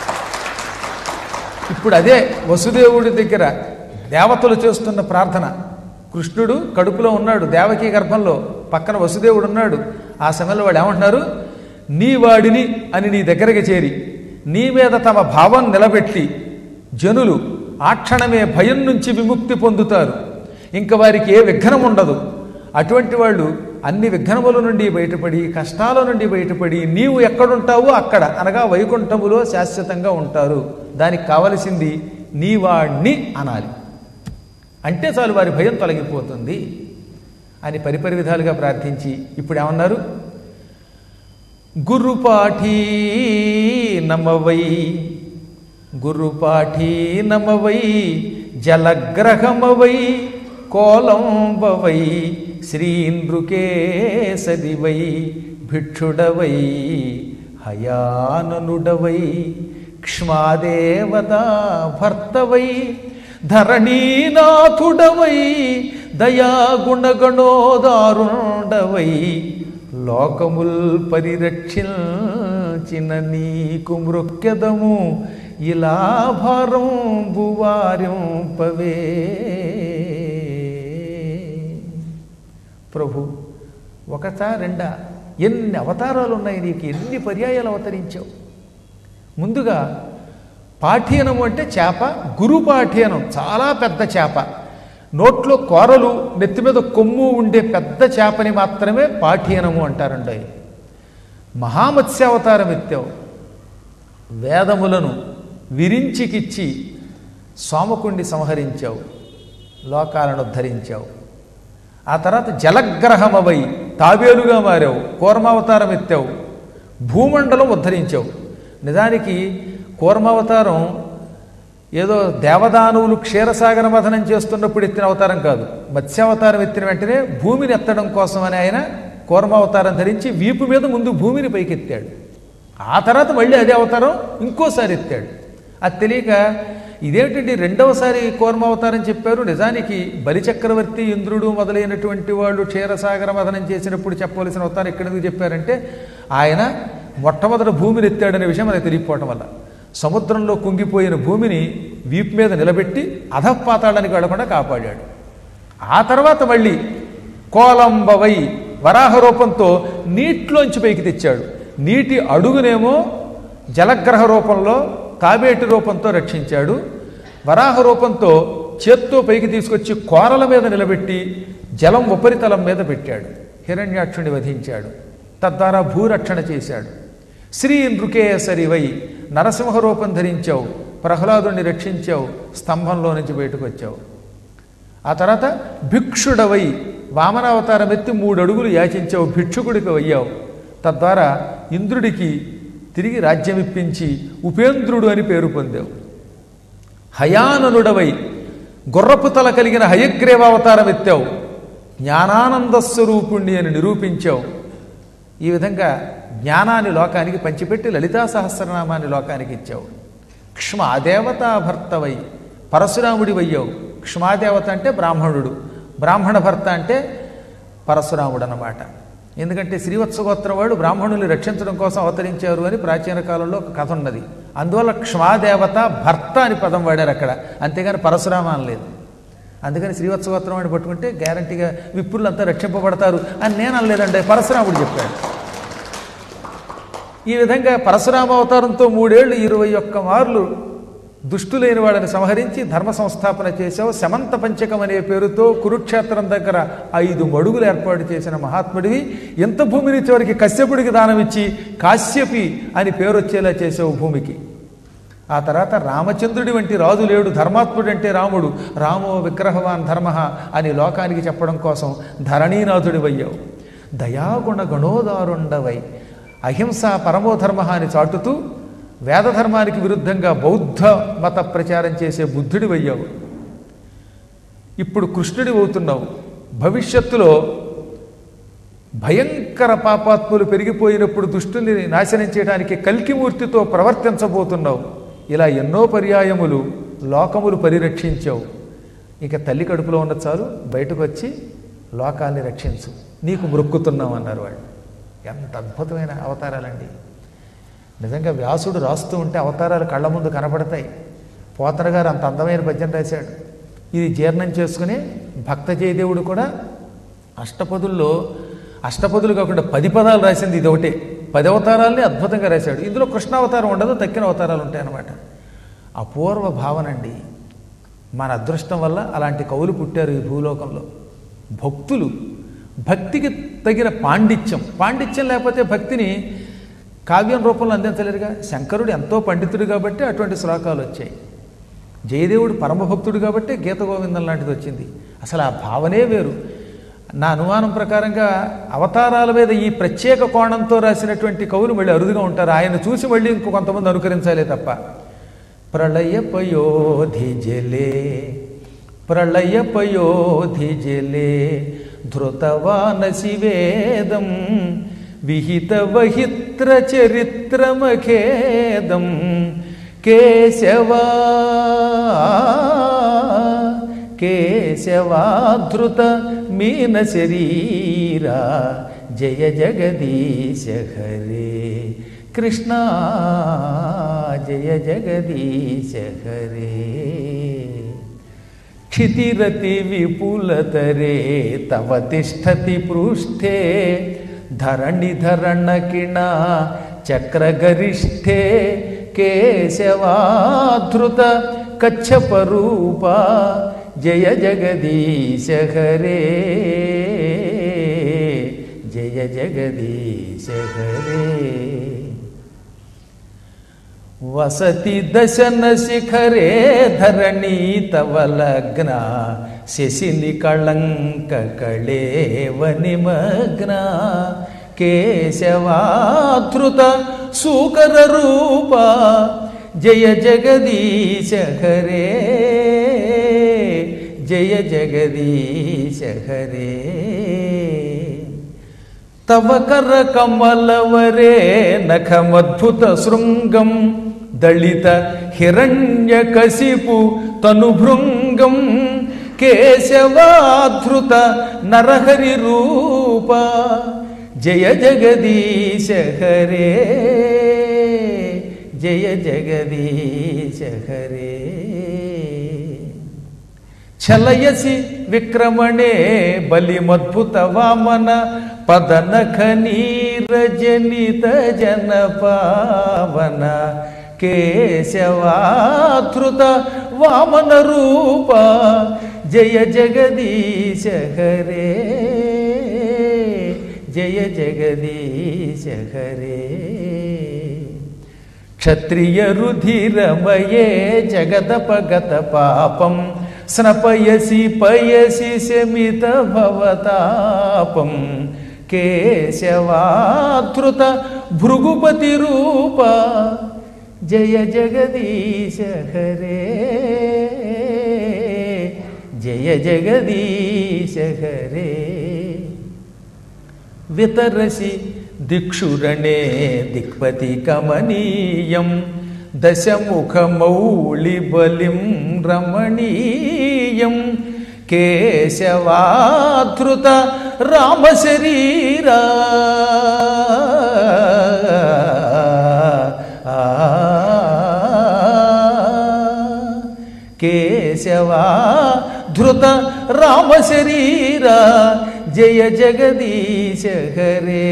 ఇప్పుడు అదే వసుదేవుడి దగ్గర దేవతలు చేస్తున్న ప్రార్థన కృష్ణుడు కడుపులో ఉన్నాడు దేవకీ గర్భంలో పక్కన వసుదేవుడు ఉన్నాడు ఆ సమయంలో వాడు ఏమంటున్నారు నీ వాడిని అని నీ దగ్గరికి చేరి నీ మీద తమ భావం నిలబెట్టి జనులు ఆ క్షణమే భయం నుంచి విముక్తి పొందుతారు ఇంక వారికి ఏ విఘ్నం ఉండదు అటువంటి వాళ్ళు అన్ని విఘ్నముల నుండి బయటపడి కష్టాల నుండి బయటపడి నీవు ఎక్కడుంటావో అక్కడ అనగా వైకుంఠములో శాశ్వతంగా ఉంటారు దానికి కావలసింది నీ వాణ్ణి అనాలి అంటే చాలు వారి భయం తొలగిపోతుంది అని పరిపరి విధాలుగా ప్రార్థించి ఇప్పుడు ఏమన్నారు గురుపాఠీ నమవై గురుపాఠీ నమవై జలగ్రహమవై కోలంబవై శ్రీనృకేసదివై భిక్షుడవై హయాననుడవై క్ష్మాదేవతా భర్తవై ధరణీనాథుడవై దయాగుణగణోదారుండవై లోకముల్ పరిరక్షించిన నీకు మృక్యదము ఇలా భారం బువారింపవే ప్రభు ఒకటా రెండా ఎన్ని అవతారాలు ఉన్నాయి నీకు ఎన్ని పర్యాయాలు అవతరించావు ముందుగా పాఠ్యనము అంటే చేప గురు పాఠ్యనం చాలా పెద్ద చేప నోట్లో కూరలు నెత్తి మీద కొమ్ము ఉండే పెద్ద చేపని మాత్రమే పాఠ్యనము అంటారండి మహామత్స్యావతారం ఎత్తావు వేదములను విరించికిచ్చి సోమకుండి సంహరించావు లోకాలను ఉద్ధరించావు ఆ తర్వాత జలగ్రహమవై తాబేలుగా మారావు కూర్మావతారం ఎత్తావు భూమండలం ఉద్ధరించావు నిజానికి కూర్మావతారం ఏదో దేవదానువులు క్షీరసాగర మథనం చేస్తున్నప్పుడు ఎత్తిన అవతారం కాదు మత్స్యావతారం ఎత్తిన వెంటనే భూమిని ఎత్తడం కోసం అని ఆయన కూర్మావతారం ధరించి వీపు మీద ముందు భూమిని పైకెత్తాడు ఆ తర్వాత మళ్ళీ అదే అవతారం ఇంకోసారి ఎత్తాడు అది తెలియక ఇదేమిటండి రెండవసారి కూర్మావతారం చెప్పారు నిజానికి బలిచక్రవర్తి ఇంద్రుడు మొదలైనటువంటి వాళ్ళు క్షీరసాగర మథనం చేసినప్పుడు చెప్పవలసిన అవతారం ఎక్కడెందుకు చెప్పారంటే ఆయన మొట్టమొదట భూమిని ఎత్తాడనే విషయం మనకు తెలియకపోవటం వల్ల సముద్రంలో కుంగిపోయిన భూమిని వీపు మీద నిలబెట్టి అధపాతాళానికి వెళ్లకుండా కాపాడాడు ఆ తర్వాత మళ్ళీ కోలంబవై వరాహ రూపంతో నీటిలోంచి పైకి తెచ్చాడు నీటి అడుగునేమో జలగ్రహ రూపంలో తాబేటి రూపంతో రక్షించాడు వరాహ రూపంతో చేత్తో పైకి తీసుకొచ్చి కోరల మీద నిలబెట్టి జలం ఉపరితలం మీద పెట్టాడు హిరణ్యాక్షుని వధించాడు తద్వారా భూరక్షణ చేశాడు శ్రీ నృకేసరివై నరసింహ రూపం ధరించావు ప్రహ్లాదుని రక్షించావు స్తంభంలో నుంచి బయటకు వచ్చావు ఆ తర్వాత భిక్షుడవై వామనావతారం ఎత్తి మూడు అడుగులు యాచించావు భిక్షుకుడికి అయ్యావు తద్వారా ఇంద్రుడికి తిరిగి రాజ్యం ఇప్పించి ఉపేంద్రుడు అని పేరు పొందావు హయాననుడవై గుర్రపు తల కలిగిన హయగ్రీవావతారం ఎత్తావు జ్ఞానానంద స్వరూపుణ్ణి అని నిరూపించావు ఈ విధంగా జ్ఞానాన్ని లోకానికి పంచిపెట్టి లలితా సహస్రనామాన్ని లోకానికి ఇచ్చావు క్ష్మాదేవతా భర్తవై పరశురాముడి వయ్యావు క్ష్మాదేవత అంటే బ్రాహ్మణుడు బ్రాహ్మణ భర్త అంటే పరశురాముడు అన్నమాట ఎందుకంటే శ్రీవత్సగోత్రం వాడు బ్రాహ్మణుల్ని రక్షించడం కోసం అవతరించారు అని ప్రాచీన కాలంలో ఒక కథ ఉన్నది అందువల్ల క్ష్మాదేవత భర్త అని పదం వాడారు అక్కడ అంతేగాని పరశురామ అనలేదు అందుకని శ్రీవత్సగోత్రం వాడిని పట్టుకుంటే గ్యారంటీగా విప్రులంతా రక్షింపబడతారు అని నేను అనలేదండి పరశురాముడు చెప్పాడు ఈ విధంగా పరశురామ అవతారంతో మూడేళ్లు ఇరవై ఒక్క మార్లు దుష్టులైన వాళ్ళని సంహరించి ధర్మ సంస్థాపన చేశావు శమంత పంచకం అనే పేరుతో కురుక్షేత్రం దగ్గర ఐదు మడుగులు ఏర్పాటు చేసిన మహాత్ముడివి ఎంత భూమిని చివరికి కశ్యపుడికి దానం ఇచ్చి కాశ్యపి అని పేరు వచ్చేలా చేసావు భూమికి ఆ తర్వాత రామచంద్రుడి వంటి రాజు లేడు ధర్మాత్ముడు అంటే రాముడు రామో విగ్రహవాన్ ధర్మ అని లోకానికి చెప్పడం కోసం ధరణీనాథుడి వయ్యావు దయాగుణ గణోదారుండవై అహింస పరమో ధర్మ అని చాటుతూ వేదధర్మానికి విరుద్ధంగా బౌద్ధ మత ప్రచారం చేసే బుద్ధుడి వయ్యావు ఇప్పుడు కృష్ణుడి అవుతున్నావు భవిష్యత్తులో భయంకర పాపాత్ములు పెరిగిపోయినప్పుడు దుష్టుని నాశనం చేయడానికి కల్కిమూర్తితో ప్రవర్తించబోతున్నావు ఇలా ఎన్నో పర్యాయములు లోకములు పరిరక్షించావు ఇక తల్లి కడుపులో ఉన్న చాలు బయటకు వచ్చి లోకాల్ని రక్షించు నీకు మొక్కుతున్నాం అన్నారు వాళ్ళు ఎంత అద్భుతమైన అవతారాలండి నిజంగా వ్యాసుడు రాస్తూ ఉంటే అవతారాలు కళ్ళ ముందు కనపడతాయి పోతన గారు అంత అందమైన పద్యం రాశాడు ఇది జీర్ణం చేసుకుని భక్త జయదేవుడు కూడా అష్టపదుల్లో అష్టపదులు కాకుండా పది పదాలు రాసింది ఇది ఒకటే పది అవతారాలని అద్భుతంగా రాశాడు ఇందులో కృష్ణావతారం ఉండదు తక్కిన అవతారాలు ఉంటాయన్నమాట అపూర్వ భావన అండి మన అదృష్టం వల్ల అలాంటి కవులు పుట్టారు ఈ భూలోకంలో భక్తులు భక్తికి తగిన పాండిత్యం పాండిత్యం లేకపోతే భక్తిని కావ్యం రూపంలో అందించలేరుగా శంకరుడు ఎంతో పండితుడు కాబట్టి అటువంటి శ్లోకాలు వచ్చాయి జయదేవుడు పరమభక్తుడు కాబట్టి గీత గోవిందం లాంటిది వచ్చింది అసలు ఆ భావనే వేరు నా అనుమానం ప్రకారంగా అవతారాల మీద ఈ ప్రత్యేక కోణంతో రాసినటువంటి కవులు మళ్ళీ అరుదుగా ఉంటారు ఆయన చూసి మళ్ళీ ఇంకో కొంతమంది అనుకరించాలే తప్ప ప్రళయ పయోధి జలే ప్రళయ పయోధి జలే ధృతవానసి వేదం విహిత వహిత్ర చరిత్రమఖేదం కేశవా కేశవాధృత మీన శరీరా జయ జగదీశ హరే కృష్ణ జయ జగదీశ హరే क्षितिरति विपुलतरे तव तिष्ठति पृष्ठे धरणिधरणकिणा चक्रगरिष्ठे केशवाधृत कच्छपरूपा जय जगदीश हरे जय जगदीश हरे వసతి దశన శిఖరే ధరణి తవ లగ్న శశిని కళంక కళేవ నిమగ్న కేశవాధృత సూకర రూప జయ జగదీశ హరే జయ జగదీశ హరే తవ కర కమలవరే నఖమద్భుత శృంగం దళిత హిరణ్యకశిపు తనుభృంగం కేశవాధృత నరహరి రూప జయ జగదీశ హరే జయ జగదీశ హరే ఛలయసి విక్రమణే బలిమద్భుత వామన పదనఖ నీరజనిత జన పావన కేశవాధృత వామన రూప జయ జగదీశ హరే జయ జగదీశ హరే క్షత్రియ రుధిరమయే జగదపగత పాపం స్నపయసి పయసి శమిత భవతాపం కేశవాధృత భృగుపతి రూప జయ జగదీశ హరే జయ జగదీశ హరే వితరసి దిక్షురణే దిక్పతి కమనీయం దశముఖమౌళి బలిం రమణీయం కేశవాధృత రామశరీరా కేశవా ధృత రామశరీరా జయ జగదీశ హరే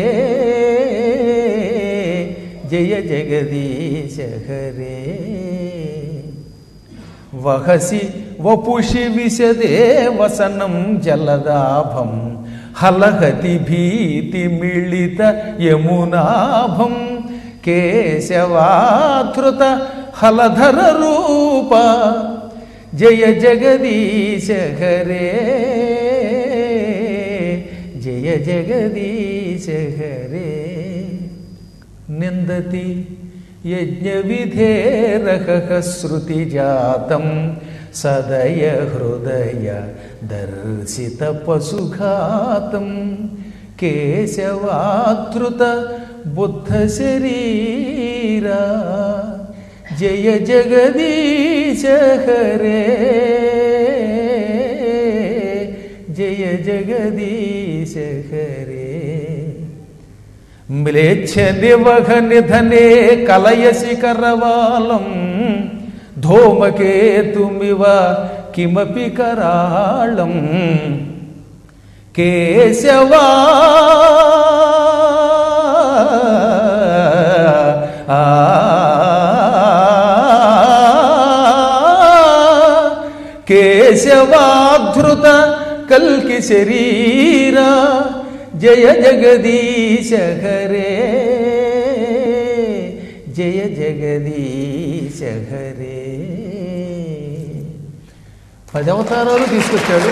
జయ జగదీశ హరే వహసి వపుషి విశదే వసనం జలదాభం హలహతి భీతి మిళిత యమునాభం కేశవాధృత హలధర రూప జయ జగదీశ హరే జయ జగదీశ హరే నిందతి యజ్ఞవిధేరహ శృతిజాతం సదయ హృదయ దర్శిత పశుఘాతం కేశవాధృత బుద్ధ శరీరా జయ జగదీశ హరే జయ జగదీశ హరే మ్లేచ్ఛ నివహ నిధనే కలయసి కరవాలం ధూమకేతుమివ కిమపి కరాళం కేశవా ఆ కేశవాధృత కల్కి శరీరా జయ జగదీశ హరే జయ జగదీశ హరే పది అవతారాలు తీసుకొచ్చాడు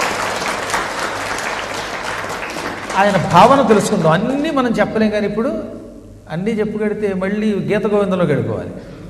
ఆయన భావన తెలుసుకుందాం అన్నీ మనం చెప్పలేం కానీ ఇప్పుడు అన్నీ చెప్పుకెడితే మళ్ళీ గీత గోవిందంలో గడుకోవాలి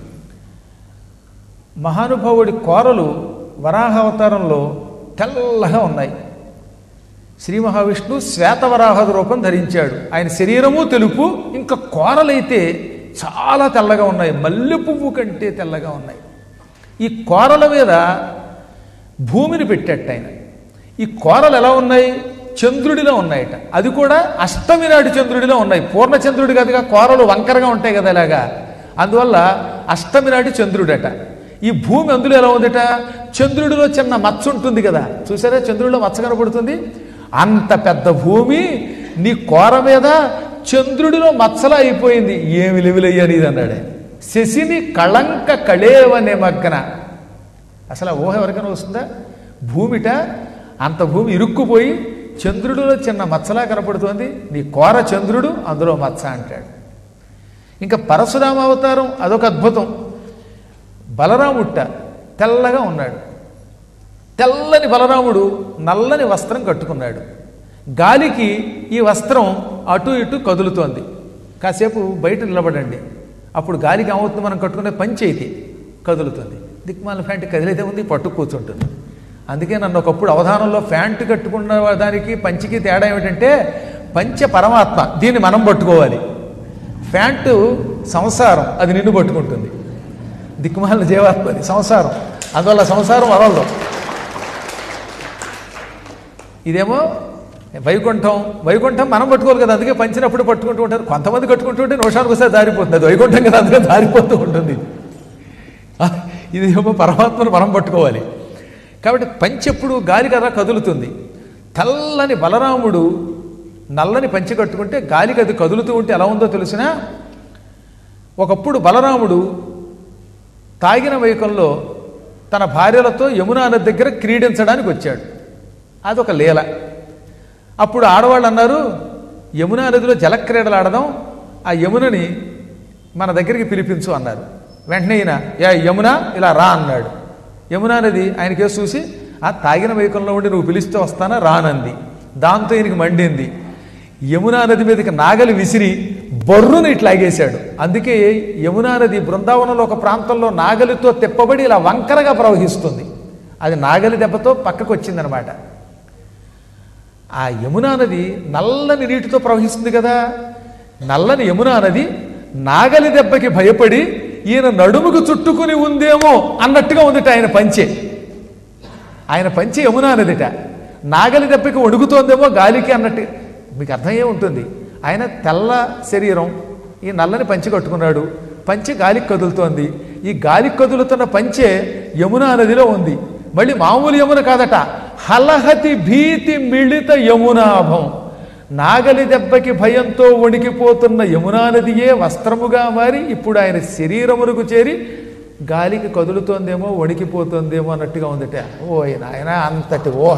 మహానుభావుడి కోరలు వరాహ అవతారంలో తెల్లగా ఉన్నాయి శ్రీ మహావిష్ణువు శ్వేతవరాహద రూపం ధరించాడు ఆయన శరీరము తెలుపు ఇంకా కోరలైతే చాలా తెల్లగా ఉన్నాయి మల్లె పువ్వు కంటే తెల్లగా ఉన్నాయి ఈ కోరల మీద భూమిని పెట్టేట ఆయన ఈ కోరలు ఎలా ఉన్నాయి చంద్రుడిలో ఉన్నాయట అది కూడా అష్టమి నాటి చంద్రుడిలో ఉన్నాయి పూర్ణచంద్రుడి కదగా కోరలు వంకరగా ఉంటాయి కదా ఇలాగా అందువల్ల అష్టమి నాటి చంద్రుడట ఈ భూమి అందులో ఎలా ఉందట చంద్రుడిలో చిన్న మచ్చ ఉంటుంది కదా చూసారా చంద్రుడిలో మచ్చ కనపడుతుంది అంత పెద్ద భూమి నీ కోర మీద చంద్రుడిలో మచ్చలా అయిపోయింది ఏమి లెవిలయ్యా నీది అన్నాడే శశిని కళంక కళేవనే మగ్గన అసలు ఆ ఊహ ఎవరికైనా వస్తుందా భూమిట అంత భూమి ఇరుక్కుపోయి చంద్రుడిలో చిన్న మచ్చలా కనపడుతోంది నీ కోర చంద్రుడు అందులో మచ్చ అంటాడు ఇంకా పరశురామ అవతారం అదొక అద్భుతం బలరాముట్ట తెల్లగా ఉన్నాడు తెల్లని బలరాముడు నల్లని వస్త్రం కట్టుకున్నాడు గాలికి ఈ వస్త్రం అటు ఇటు కదులుతోంది కాసేపు బయట నిలబడండి అప్పుడు గాలికి ఏమవుతుంది మనం కట్టుకునే పంచి అయితే కదులుతుంది దిక్మాల ఫ్యాంట్ కదిలైతే ఉంది పట్టు కూర్చుంటుంది అందుకే నన్ను ఒకప్పుడు అవధానంలో ఫ్యాంట్ కట్టుకున్న దానికి పంచికి తేడా ఏమిటంటే పంచ పరమాత్మ దీన్ని మనం పట్టుకోవాలి ఫ్యాంటు సంసారం అది నిన్ను పట్టుకుంటుంది దిక్కుమాల జీవాత్మది సంసారం అందువల్ల సంసారం వదలదు ఇదేమో వైకుంఠం వైకుంఠం మనం పట్టుకోవాలి కదా అందుకే పంచినప్పుడు పట్టుకుంటూ ఉంటారు కొంతమంది కట్టుకుంటూ ఉంటే నిమిషానికి వస్తే దారిపోతుంది అది వైకుంఠం కదా అందుకే దారిపోతూ ఉంటుంది ఆ, ఇది ఏమో పరమాత్మను మనం పట్టుకోవాలి కాబట్టి పంచి ఎప్పుడు గాలి కదా కదులుతుంది తెల్లని బలరాముడు నల్లని పంచి కట్టుకుంటే గాలికి అది కదులుతూ ఉంటే ఎలా ఉందో తెలిసినా ఒకప్పుడు బలరాముడు తాగిన వైకంలో తన భార్యలతో యమునా నది దగ్గర క్రీడించడానికి వచ్చాడు అదొక లీల అప్పుడు ఆడవాళ్ళు అన్నారు యమునా నదిలో జలక్రీడలు ఆడదాం ఆ యమునని మన దగ్గరికి పిలిపించు అన్నారు వెంటనే ఈయన యా యమున ఇలా రా అన్నాడు యమునా నది ఆయనకే చూసి ఆ తాగిన వైకంలో ఉండి నువ్వు పిలిస్తే వస్తానా రానంది దాంతో ఈయనకి మండింది యమునా నది మీదకి నాగలి విసిరి బొర్రును ఇట్లా లాగేశాడు అందుకే యమునా నది బృందావనంలో ఒక ప్రాంతంలో నాగలితో తిప్పబడి ఇలా వంకరగా ప్రవహిస్తుంది అది నాగలి దెబ్బతో పక్కకు వచ్చిందనమాట ఆ యమునా నది నల్లని నీటితో ప్రవహిస్తుంది కదా నల్లని యమునా నది నాగలి దెబ్బకి భయపడి ఈయన నడుముకు చుట్టుకుని ఉందేమో అన్నట్టుగా ఉందిట ఆయన పంచే ఆయన పంచె యమునా నదిట నాగలి దెబ్బకి వణుకుతోందేమో గాలికి అన్నట్టు మీకు అర్థమయ్యే ఉంటుంది ఆయన తెల్ల శరీరం ఈ నల్లని పంచె కట్టుకున్నాడు పంచె గాలికి కదులుతోంది ఈ గాలికి కదులుతున్న పంచె యమునా నదిలో ఉంది మళ్ళీ మామూలు యమున కాదట హలహతి భీతి మిళిత యమునాభం నాగలి దెబ్బకి భయంతో వణికిపోతున్న యమునా నదియే వస్త్రముగా మారి ఇప్పుడు ఆయన శరీరమునకు చేరి గాలికి కదులుతోందేమో వణికిపోతుందేమో అన్నట్టుగా ఉందట ఓ నాయన అంతటి ఊహ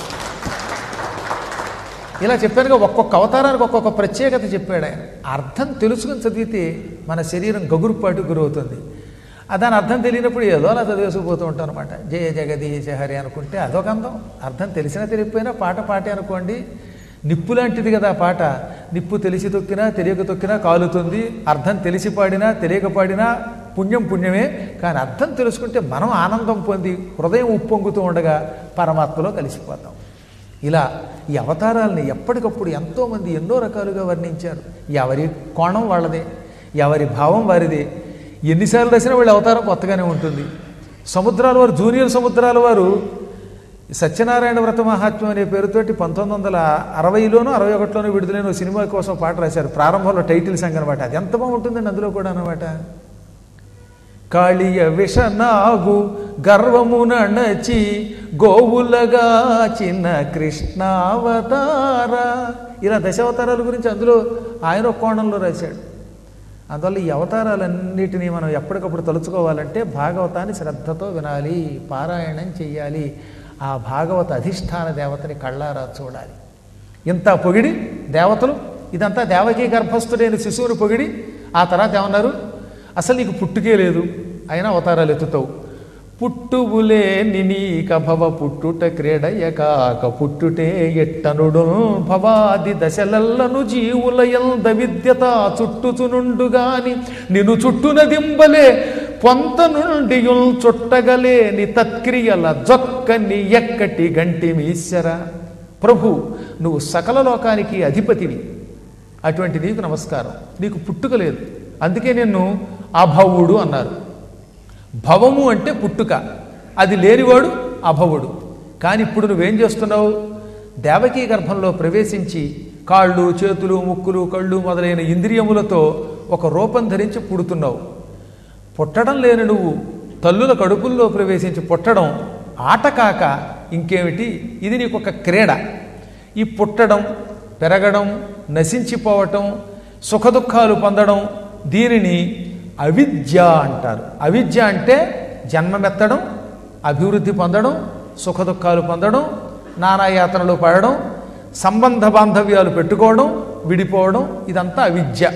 ఇలా చెప్పానుగా ఒక్కొక్క అవతారానికి ఒక్కొక్క ప్రత్యేకత చెప్పాడు ఆయన అర్థం తెలుసుకుని చదివితే మన శరీరం గగురుపాటు గురవుతుంది ఆ దాని అర్థం తెలియనప్పుడు ఏదో అలా చదివేసుకుపోతూ ఉంటాం అనమాట జయ జగదీశ హరి అనుకుంటే అదొక అందం అర్థం తెలిసినా తెలియకపోయినా పాట పాటే అనుకోండి నిప్పు లాంటిది కదా ఆ పాట నిప్పు తెలిసి తొక్కినా తెలియక తొక్కినా కాలుతుంది అర్థం తెలిసి పాడినా తెలియక పాడినా పుణ్యం పుణ్యమే కానీ అర్థం తెలుసుకుంటే మనం ఆనందం పొంది హృదయం ఉప్పొంగుతూ ఉండగా పరమాత్మలో కలిసిపోతాం ఇలా ఈ అవతారాలని ఎప్పటికప్పుడు ఎంతోమంది ఎన్నో రకాలుగా వర్ణించారు ఎవరి కోణం వాళ్ళదే ఎవరి భావం వారిదే ఎన్నిసార్లు రాసినా వాళ్ళ అవతారం కొత్తగానే ఉంటుంది సముద్రాల వారు జూనియర్ సముద్రాల వారు సత్యనారాయణ వ్రత మహాత్మ్యం అనే పేరుతోటి పంతొమ్మిది వందల అరవైలోనో అరవై ఒకటిలోనో విడుదలైన ఓ సినిమా కోసం పాట రాశారు ప్రారంభంలో టైటిల్ సంగ్ అనమాట అది ఎంత బాగుంటుందండి అందులో కూడా అనమాట కాళియ విషనాగు గర్వమున నచి గోవులగా చిన్న కృష్ణావతార ఇలా దశావతారాల గురించి అందులో ఆయన ఒక కోణంలో రాశాడు అందువల్ల ఈ అవతారాలన్నిటినీ మనం ఎప్పటికప్పుడు తలుచుకోవాలంటే భాగవతాన్ని శ్రద్ధతో వినాలి పారాయణం చెయ్యాలి ఆ భాగవత అధిష్టాన దేవతని కళ్ళారా చూడాలి ఇంత పొగిడి దేవతలు ఇదంతా దేవకీ గర్భస్థుడైన శిశువుని పొగిడి ఆ తర్వాత ఏమన్నారు అసలు నీకు పుట్టుకే లేదు అయినా అవతారాలు ఎత్తుతావు పుట్టువులే నినీక భవ పుట్టుట క్రీడయ కాక పుట్టుటే ఎట్టనుడు భవాది దశలల్లను జీవుల ఎల్ద విద్యత చుట్టుచునుండుగాని నిన్ను చుట్టున దింబలే పొంత నుండి చుట్టగలే ని తత్క్రియల జొక్కని ఎక్కటి గంటి మీశ్వర ప్రభు నువ్వు సకల లోకానికి అధిపతివి అటువంటి నీకు నమస్కారం నీకు పుట్టుక లేదు అందుకే నిన్ను అభవుడు అన్నారు భవము అంటే పుట్టుక అది లేనివాడు అభవుడు కానీ ఇప్పుడు నువ్వేం చేస్తున్నావు దేవకీ గర్భంలో ప్రవేశించి కాళ్ళు చేతులు ముక్కులు కళ్ళు మొదలైన ఇంద్రియములతో ఒక రూపం ధరించి పుడుతున్నావు పుట్టడం లేని నువ్వు తల్లుల కడుపుల్లో ప్రవేశించి పుట్టడం ఆట కాక ఇంకేమిటి ఇది నీకు ఒక క్రీడ ఈ పుట్టడం పెరగడం నశించిపోవటం సుఖదుఖాలు పొందడం దీనిని అవిద్య అంటారు అవిద్య అంటే జన్మమెత్తడం అభివృద్ధి పొందడం సుఖదుఖాలు పొందడం నానాయాతనలు పడడం సంబంధ బాంధవ్యాలు పెట్టుకోవడం విడిపోవడం ఇదంతా అవిద్య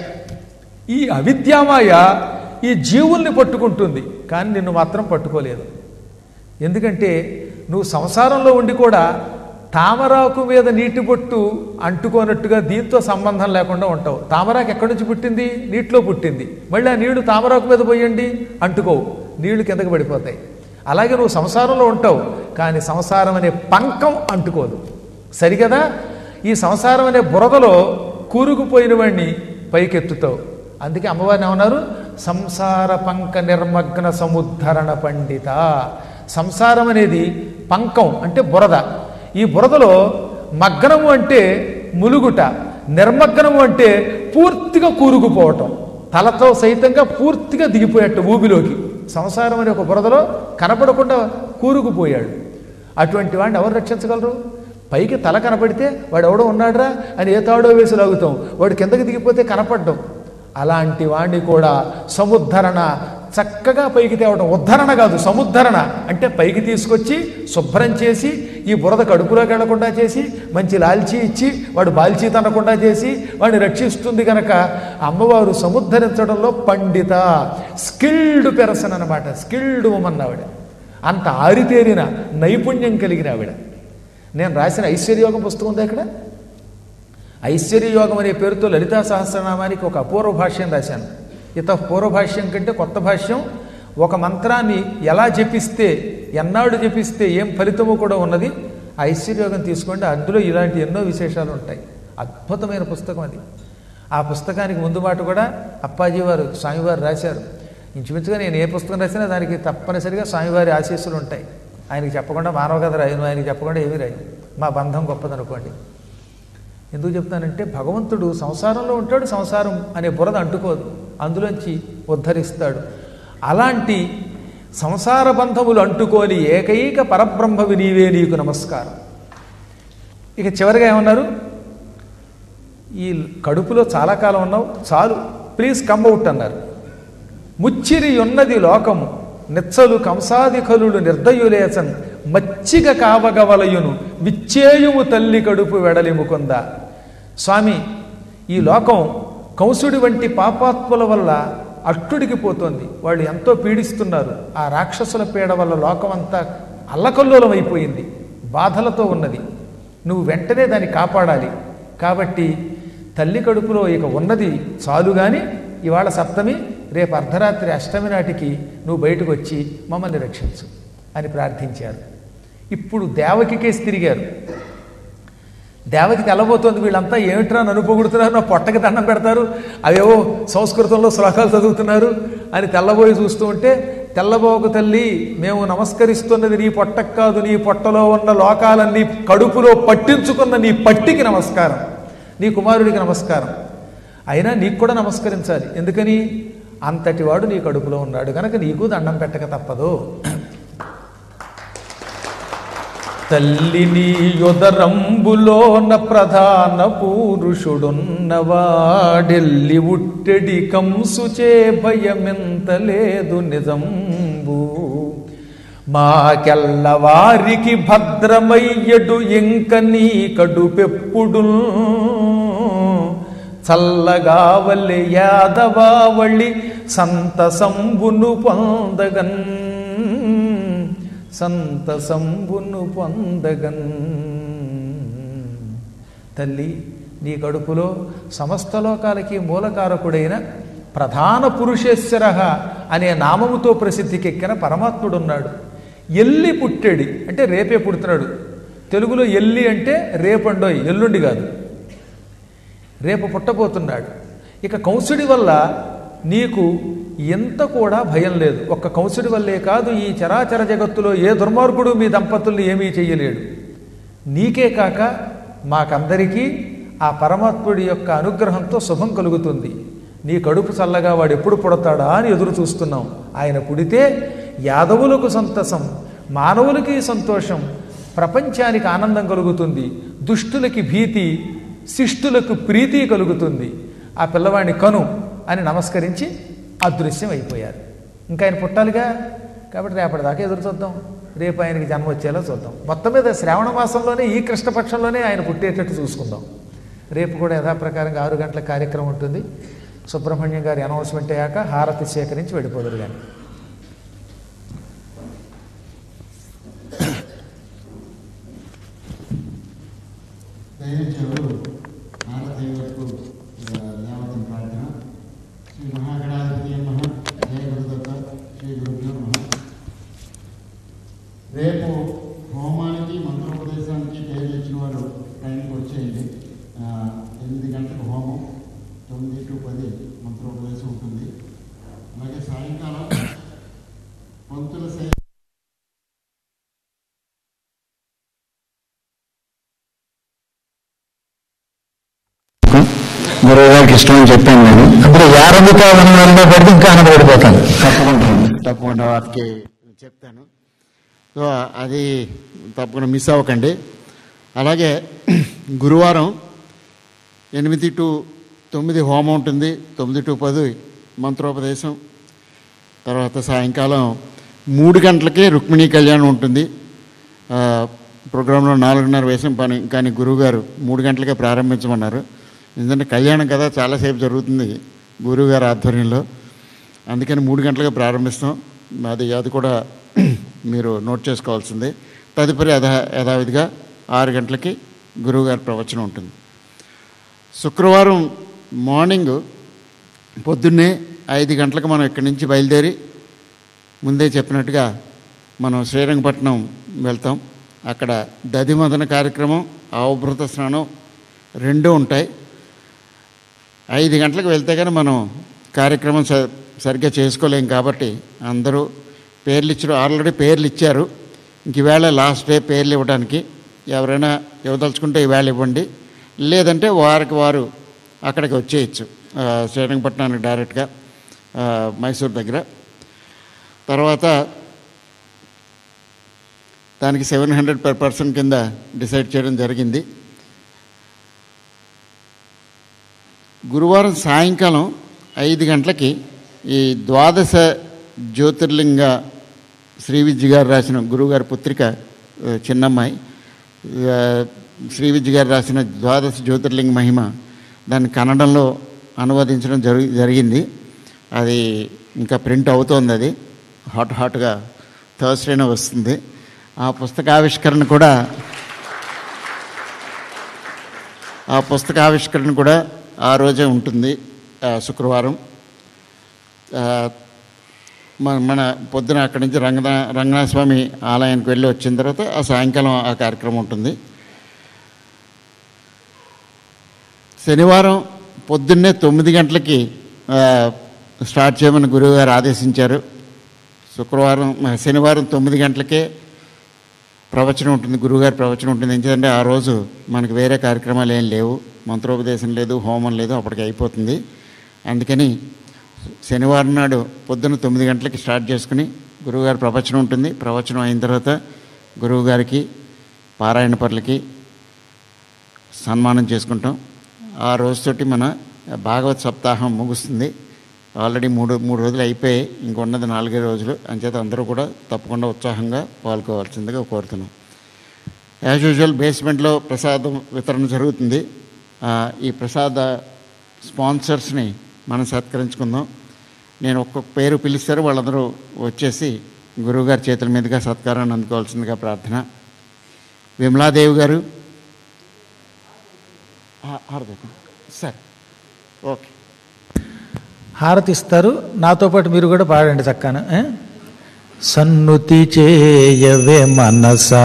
ఈ అవిద్యామాయ ఈ జీవుల్ని పట్టుకుంటుంది కానీ నిన్ను మాత్రం పట్టుకోలేదు ఎందుకంటే నువ్వు సంసారంలో ఉండి కూడా తామరాకు మీద నీటి బొట్టు అంటుకోనట్టుగా దీంతో సంబంధం లేకుండా ఉంటావు తామరాకు ఎక్కడి నుంచి పుట్టింది నీటిలో పుట్టింది మళ్ళీ ఆ నీళ్లు తామరాకు మీద పోయండి అంటుకోవు నీళ్లు కిందకి పడిపోతాయి అలాగే నువ్వు సంసారంలో ఉంటావు కానీ సంసారం అనే పంకం అంటుకోదు సరిగదా ఈ సంసారం అనే బురదలో కూరుకుపోయిన వాడిని పైకెత్తుతావు అందుకే అమ్మవారిని ఏమన్నారు సంసార పంక నిర్మగ్న సముద్ధరణ పండిత సంసారం అనేది పంకం అంటే బురద ఈ బురదలో మగ్నము అంటే ములుగుట నిర్మగ్నము అంటే పూర్తిగా కూరుకుపోవటం తలతో సైతంగా పూర్తిగా దిగిపోయేట్టు ఊబిలోకి సంసారం అనే ఒక బురదలో కనపడకుండా కూరుకుపోయాడు అటువంటి వాడిని ఎవరు రక్షించగలరు పైకి తల కనపడితే వాడు ఎవడో ఉన్నాడురా అని ఏ తాడో వేసి లాగుతాం వాడు కిందకి దిగిపోతే కనపడ్డం అలాంటి వాడిని కూడా సముద్ధరణ చక్కగా పైకి తేవడం ఉద్ధరణ కాదు సముద్ధరణ అంటే పైకి తీసుకొచ్చి శుభ్రం చేసి ఈ బురద కడుపులోకి వెళ్లకుండా చేసి మంచి లాల్చీ ఇచ్చి వాడు బాల్చీ తనకుండా చేసి వాడిని రక్షిస్తుంది కనుక అమ్మవారు సముద్ధరించడంలో పండిత స్కిల్డ్ పెరసన్ అనమాట స్కిల్డ్ ఉమన్ ఆవిడ అంత ఆరితేరిన నైపుణ్యం కలిగిన ఆవిడ నేను రాసిన ఐశ్వర్యోగం పుస్తకం ఉందా ఇక్కడ ఐశ్వర్యయోగం అనే పేరుతో లలితా సహస్రనామానికి ఒక అపూర్వ భాష్యం రాశాను ఇత పూర్వ భాష్యం కంటే కొత్త భాష్యం ఒక మంత్రాన్ని ఎలా జపిస్తే ఎన్నాడు జపిస్తే ఏం ఫలితమో కూడా ఉన్నది ఐశ్వర్యోగం తీసుకోండి అందులో ఇలాంటి ఎన్నో విశేషాలు ఉంటాయి అద్భుతమైన పుస్తకం అది ఆ పుస్తకానికి ముందు మాట కూడా అప్పాజీ వారు స్వామివారు రాశారు ఇంచుమించుగా నేను ఏ పుస్తకం రాసినా దానికి తప్పనిసరిగా స్వామివారి ఆశీస్సులు ఉంటాయి ఆయనకి చెప్పకుండా మానవ కథ రాయను ఆయనకి చెప్పకుండా ఏమీ రాయను మా బంధం గొప్పదనుకోండి ఎందుకు చెప్తానంటే భగవంతుడు సంసారంలో ఉంటాడు సంసారం అనే బురద అంటుకోదు అందులోంచి ఉద్ధరిస్తాడు అలాంటి సంసార బంధములు అంటుకోని ఏకైక పరబ్రహ్మవి నీవే నీకు నమస్కారం ఇక చివరిగా ఏమన్నారు ఈ కడుపులో చాలా కాలం ఉన్నావు చాలు ప్లీజ్ కమ్ అవుట్ అన్నారు ముచ్చిరి ఉన్నది లోకము నిచ్చలు కంసాదికలుడు నిర్దయులేచన్ మచ్చిగ కావగవలయును విచ్చేయుము తల్లి కడుపు వెడలిముకుంద స్వామి ఈ లోకం కంసుడి వంటి పాపాత్ముల వల్ల అట్టుడికి పోతోంది వాళ్ళు ఎంతో పీడిస్తున్నారు ఆ రాక్షసుల పీడ వల్ల లోకం అంతా అల్లకల్లోలం అయిపోయింది బాధలతో ఉన్నది నువ్వు వెంటనే దాన్ని కాపాడాలి కాబట్టి తల్లి కడుపులో ఇక ఉన్నది చాలు గాని ఇవాళ సప్తమి రేపు అర్ధరాత్రి అష్టమి నాటికి నువ్వు బయటకు వచ్చి మమ్మల్ని రక్షించు అని ప్రార్థించారు ఇప్పుడు దేవకికేసి తిరిగారు దేవకి తెల్లబోతోంది వీళ్ళంతా ఏమిట్రా నన్ను పొగుడుతున్నారు నా పొట్టకి దండం పెడతారు అవేవో సంస్కృతంలో శ్లోకాలు చదువుతున్నారు అని తెల్లబోయి చూస్తూ ఉంటే తెల్లబోకు తల్లి మేము నమస్కరిస్తున్నది నీ పొట్టకు కాదు నీ పొట్టలో ఉన్న లోకాలన్నీ కడుపులో పట్టించుకున్న నీ పట్టికి నమస్కారం నీ కుమారుడికి నమస్కారం అయినా నీకు కూడా నమస్కరించాలి ఎందుకని అంతటి వాడు నీ కడుపులో ఉన్నాడు కనుక నీకు దండం పెట్టక తప్పదు తల్లిని యొదరంబులోన ప్రధాన పురుషుడున్నవాడెల్లి ఉట్టెడి కంసుచే భయమెంత లేదు నిజంబు మాకెల్ల వారికి భద్రమయ్యడు ఇంక నీ కడుపెప్పుడు చల్లగా వల్లె యాదవావళి సంతసంబును పొందగన్ సంతసంబును పొందగన్ తల్లి నీ కడుపులో సమస్త లోకాలకి మూలకారకుడైన ప్రధాన పురుషేశ్వర అనే నామముతో ప్రసిద్ధికెక్కిన పరమాత్ముడున్నాడు ఎల్లి పుట్టేడి అంటే రేపే పుడుతున్నాడు తెలుగులో ఎల్లి అంటే రేపండోయ్ ఎల్లుండి కాదు రేపు పుట్టబోతున్నాడు ఇక కంసుడి వల్ల నీకు ఎంత కూడా భయం లేదు ఒక్క కంసుడి వల్లే కాదు ఈ చరాచర జగత్తులో ఏ దుర్మార్గుడు మీ దంపతుల్ని ఏమీ చెయ్యలేడు నీకే కాక మాకందరికీ ఆ పరమాత్ముడి యొక్క అనుగ్రహంతో శుభం కలుగుతుంది నీ కడుపు చల్లగా వాడు ఎప్పుడు పుడతాడా అని ఎదురు చూస్తున్నాం ఆయన పుడితే యాదవులకు సంతసం మానవులకి సంతోషం ప్రపంచానికి ఆనందం కలుగుతుంది దుష్టులకి భీతి శిష్టులకు ప్రీతి కలుగుతుంది ఆ పిల్లవాడిని కను అని నమస్కరించి అదృశ్యం అయిపోయారు ఇంకా ఆయన పుట్టాలిగా కాబట్టి రేపటిదాకా ఎదురు చూద్దాం రేపు ఆయనకి జన్మ వచ్చేలా చూద్దాం మొత్తం మీద శ్రావణ మాసంలోనే ఈ కృష్ణపక్షంలోనే ఆయన పుట్టేటట్టు చూసుకుందాం రేపు కూడా యథాప్రకారంగా ఆరు గంటల కార్యక్రమం ఉంటుంది సుబ్రహ్మణ్యం గారి అనౌన్స్మెంట్ అయ్యాక హారతి సేకరించి వెళ్ళిపోదురు కానీ దైవజనుడు నారదయ్య వరకు లేవతం ప్రార్థన శ్రీ మహాగణాధిపతి నమ జయ గురుదత్త శ్రీ గురుభ్యో నమ రేపు హోమానికి మంత్రోపదేశానికి పేర్లు ఇచ్చిన వారు టైంకి వచ్చేయండి ఆ, ఎనిమిది గంటలకు హోమం తొమ్మిది టు పది మంత్రోపదేశం ఉంటుంది అలాగే సాయంకాలం పంతుల సై గురువు గారికి ఇష్టం అని చెప్పాను నేను అప్పుడు యారంభిక వనంలో పెడితే ఇంకా ఆనందపడిపోతాను తప్పకుండా తప్పకుండా వారికి చెప్తాను సో అది తప్పకుండా మిస్ అవ్వకండి అలాగే గురువారం ఎనిమిది టు తొమ్మిది హోమం ఉంటుంది తొమ్మిది టు పది మంత్రోపదేశం తర్వాత సాయంకాలం మూడు గంటలకే రుక్మిణీ కళ్యాణం ఉంటుంది ఆ, ప్రోగ్రాంలో నాలుగున్నర వేసం పని కానీ గురువుగారు మూడు గంటలకే ప్రారంభించమన్నారు ఎందుకంటే కళ్యాణం కదా చాలాసేపు జరుగుతుంది గురువుగారి ఆధ్వర్యంలో అందుకని మూడు గంటలకు ప్రారంభిస్తాం అది అది కూడా మీరు నోట్ చేసుకోవాల్సిందే తదుపరి యథా యథావిధిగా ఆరు గంటలకి గురువుగారి ప్రవచనం ఉంటుంది శుక్రవారం మార్నింగ్ పొద్దున్నే ఐదు గంటలకు మనం ఇక్కడి నుంచి బయలుదేరి ముందే చెప్పినట్టుగా మనం శ్రీరంగపట్నం వెళ్తాం అక్కడ దధిమదన కార్యక్రమం అవభృత స్నానం రెండూ ఉంటాయి ఐదు గంటలకు వెళ్తే కానీ మనం కార్యక్రమం స సరిగ్గా చేసుకోలేం కాబట్టి అందరూ పేర్లు ఇచ్చారు ఆల్రెడీ పేర్లు ఇచ్చారు ఇంక ఈవేళ లాస్ట్ డే పేర్లు ఇవ్వడానికి ఎవరైనా ఇవ్వదలుచుకుంటే ఈవేళ ఇవ్వండి లేదంటే వారికి వారు అక్కడికి వచ్చేయచ్చు ఆ, శ్రీరంగపట్నానికి డైరెక్ట్గా ఆ, మైసూర్ దగ్గర తర్వాత దానికి సెవెన్ హండ్రెడ్ పర్ పర్సన్ కింద డిసైడ్ చేయడం జరిగింది గురువారం సాయంకాలం ఐదు గంటలకి ఈ ద్వాదశ జ్యోతిర్లింగ శ్రీ విద్య గారు రాసిన గురువుగారి పుత్రిక ఆ, చిన్నమ్మాయి ఆ, శ్రీ విద్య గారు రాసిన ద్వాదశ జ్యోతిర్లింగ మహిమ దాన్ని కన్నడంలో అనువదించడం జరి జరిగింది అది ఇంకా ప్రింట్ అవుతోంది అది హాట్ హాట్గా థర్స్డేనే వస్తుంది ఆ పుస్తకావిష్కరణ కూడా ఆ పుస్తకావిష్కరణ కూడా ఆ రోజే ఉంటుంది ఆ, శుక్రవారం ఆ, మన మన పొద్దున అక్కడి నుంచి రంగనా రంగనాథ స్వామి ఆలయానికి వెళ్ళి వచ్చిన తర్వాత ఆ సాయంకాలం ఆ కార్యక్రమం ఉంటుంది శనివారం పొద్దున్నే తొమ్మిది గంటలకి ఆ, స్టార్ట్ చేయమని గురువుగారు ఆదేశించారు శుక్రవారం ఆ, శనివారం తొమ్మిది గంటలకే ప్రవచనం ఉంటుంది గురువుగారి ప్రవచనం ఉంటుంది ఎందుకంటే ఆ రోజు మనకు వేరే కార్యక్రమాలు ఏం లేవు మంత్రోపదేశం లేదు హోమం లేదు అప్పటికి అయిపోతుంది అందుకని శనివారం నాడు పొద్దున్న తొమ్మిది గంటలకి స్టార్ట్ చేసుకుని గురువుగారి ప్రవచనం ఉంటుంది ప్రవచనం అయిన తర్వాత గురువుగారికి పారాయణ పరులకి సన్మానం చేసుకుంటాం ఆ రోజుతోటి మన భాగవత్ సప్తాహం ముగుస్తుంది ఆల్రెడీ మూడు మూడు రోజులు అయిపోయాయి ఇంకొన్నది నాలుగే రోజులు అంచేత అందరూ కూడా తప్పకుండా ఉత్సాహంగా పాల్గొవాల్సిందిగా కోరుతున్నాం యాజ్ యూజువల్ బేస్మెంట్లో ప్రసాదం వితరణ జరుగుతుంది ఆ, ఈ ప్రసాద స్పాన్సర్స్ని మనం సత్కరించుకుందాం నేను ఒక్కొక్క పేరు పిలుస్తారు వాళ్ళందరూ వచ్చేసి గురువుగారి చేతుల మీదుగా సత్కారాన్ని అందుకోవాల్సిందిగా ప్రార్థన విమలాదేవి గారు ఆ- హారతి. సరే ఓకే హారతి ఇస్తారు నాతో పాటు మీరు కూడా పాడండి చక్కన సన్నుతి చేయవే మనసా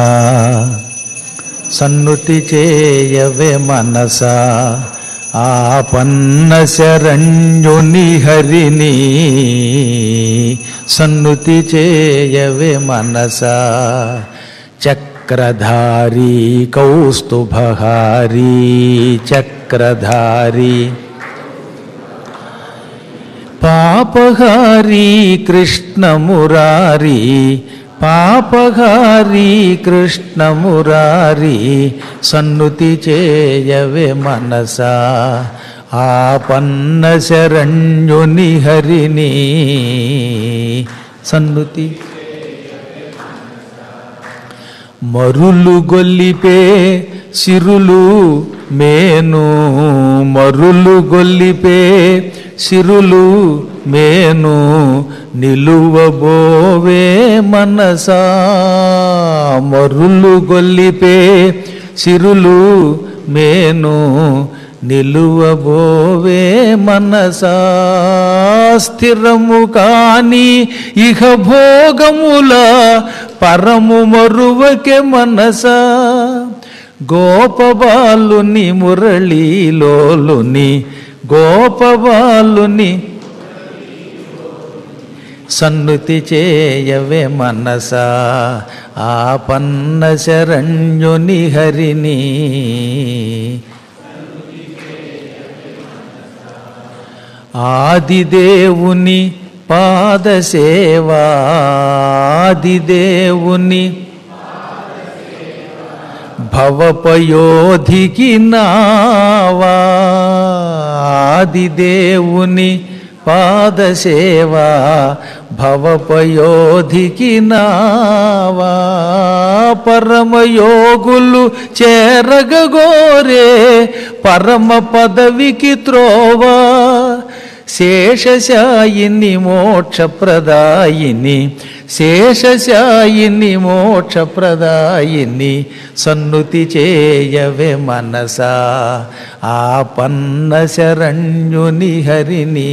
సన్నుతి చేయవే మనసా ఆపన్న శరణ్యుని హరిని సన్నుతి చేయవే మనసా చక్రధారి కౌస్తుభహారీ చక్రధారి పాపహారీ కృష్ణమురారి పాపహారీ కృష్ణమురారి సన్నుతి చేయవే మనసా ఆపన్న శరణ్యుని హరిని సన్నుతి మరులు గొల్లిపే సిరులు మేను మరులు గొల్లిపే సిరులు మేను నిలువబోవే మనసా మరులు గొల్లిపే సిరులు మేను నిలువబోవే మనసా స్థిరము కాని ఇహ భోగముల పరము మరువకే మనసా గోపబాలుని మురళీలోలుని గోపబాలుని సన్నుతి చేయవే మనసా ఆపన్న శరణ్యుని హరిని ఆదిదేవుని పాదసేవా ఆదిదేవుని భవపయోధికి నావా ఆదిదేవుని పాదసేవా భవపయోధికి నావా పరమయోగులు చేరగగోరే పరమ పదవికి త్రోవా శేషశాయిని మోక్షప్రదాయిని శేషశాయిని మోక్షప్రదాయిని సన్నుతి చేయవే మనసా ఆపన్న శరణ్యుని హరిని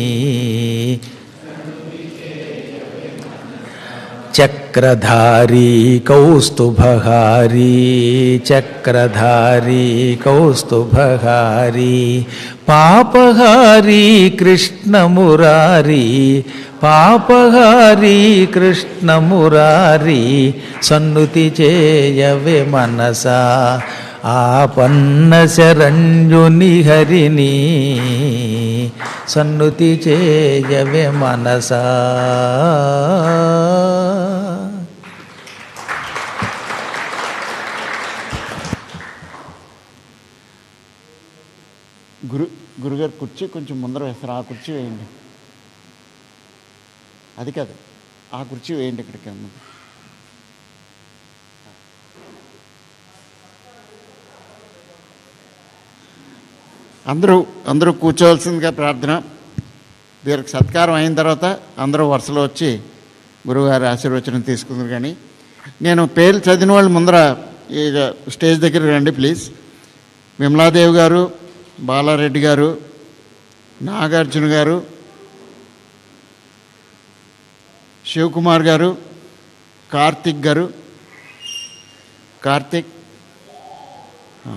చక్రధారీ కౌస్తుభహారీ చక్రధారీ కౌస్తుభహారీ పాపహారీ కృష్ణమురారీ పాపహారీ కృష్ణమురారీ సన్నుతి చేయవే మనసా ఆపన్న శరణ్యుని హరిని సన్నుతి చేయవే మనసా గురు గురుగారు కుర్చీ కొంచెం ముందర వేస్తారు ఆ కుర్చీ వేయండి అది కాదు ఆ కుర్చీ వేయండి ఇక్కడికి అమ్మ. అందరూ అందరూ కూర్చోవలసిందిగా ప్రార్థన వీరికి సత్కారం అయిన తర్వాత అందరూ వరుసలో వచ్చి గురువుగారి ఆశీర్వచనం తీసుకుందరు కానీ నేను పేర్లు చదివిన వాళ్ళు ముందర ఈ స్టేజ్ దగ్గర రండి ప్లీజ్ విమలాదేవి గారు బాలారెడ్డి గారు నాగార్జున గారు శివకుమార్ గారు కార్తిక్ గారు కార్తిక్ ఆ.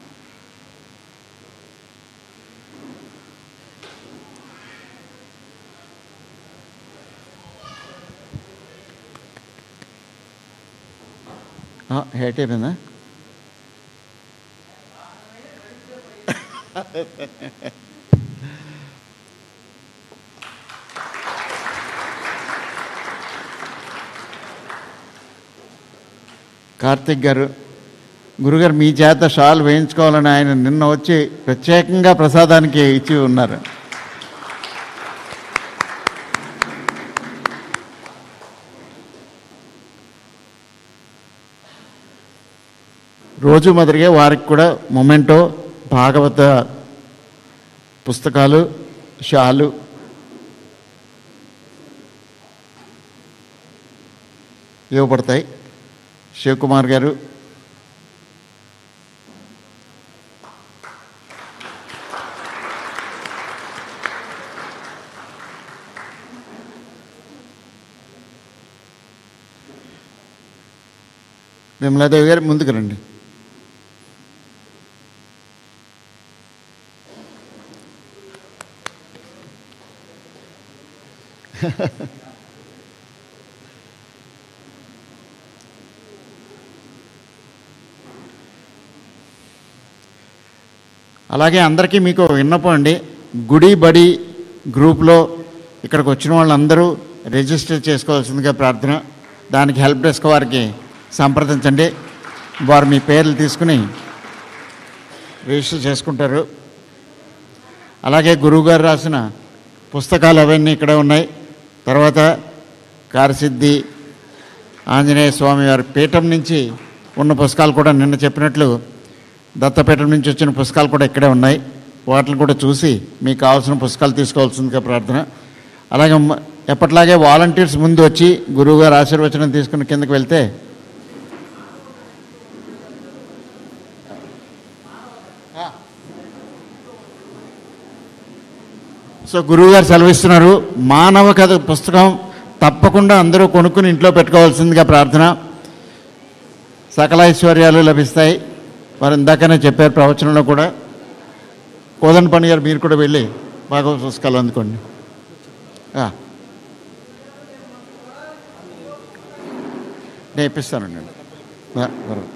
ఆ, హేట్ అయిపోయిందా కార్తిక్ గారు గురుగారు మీ చేత షాల్ వేయించుకోవాలని ఆయన నిన్న వచ్చి ప్రత్యేకంగా ప్రసాదానికి ఇచ్చి ఉన్నారు రోజు మాదిరిగా వారికి కూడా మొమెంటో భాగవత పుస్తకాలు షాలు ఇవ్వబడతాయి శివకుమార్ గారు విమలాదేవి గారు ముందుకు రండి అలాగే అందరికీ మీకు విన్నపం అండి గుడి బడి గ్రూప్లో ఇక్కడికి వచ్చిన వాళ్ళందరూ రిజిస్టర్ చేసుకోవాల్సిందిగా ప్రార్థన దానికి హెల్ప్ డెస్క్ వారికి సంప్రదించండి వారు మీ పేర్లు తీసుకుని రిజిస్టర్ చేసుకుంటారు అలాగే గురువుగారు రాసిన పుస్తకాలు అవన్నీ ఇక్కడే ఉన్నాయి తర్వాత కార్సిద్ధి ఆంజనేయ స్వామి వారి పీఠం నుంచి ఉన్న పుస్తకాలు కూడా నిన్న చెప్పినట్లు దత్తపీఠం నుంచి వచ్చిన పుస్తకాలు కూడా ఇక్కడే ఉన్నాయి వాటిని కూడా చూసి మీకు కావాల్సిన పుస్తకాలు తీసుకోవాల్సిందిగా ప్రార్థన అలాగే మ- ఎప్పట్లాగే వాలంటీర్స్ ముందు వచ్చి గురువుగారు ఆశీర్వచనం తీసుకుని కిందకి వెళ్తే సో గురువుగారు సెలవిస్తున్నారు మానవ కథ పుస్తకం తప్పకుండా అందరూ కొనుక్కుని ఇంట్లో పెట్టుకోవాల్సిందిగా ప్రార్థన సకల ఐశ్వర్యాలు లభిస్తాయి వారు ఇందాకనే చెప్పారు ప్రవచనంలో కూడా కోదన్ పని గారు మీరు కూడా వెళ్ళి భాగవత పుస్తకాలు అందుకోండి ఆ. నేను ఇప్పిస్తానండి ఆ, బరోబర్.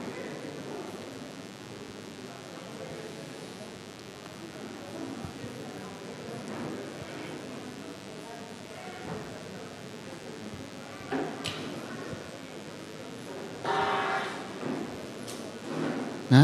ఆ?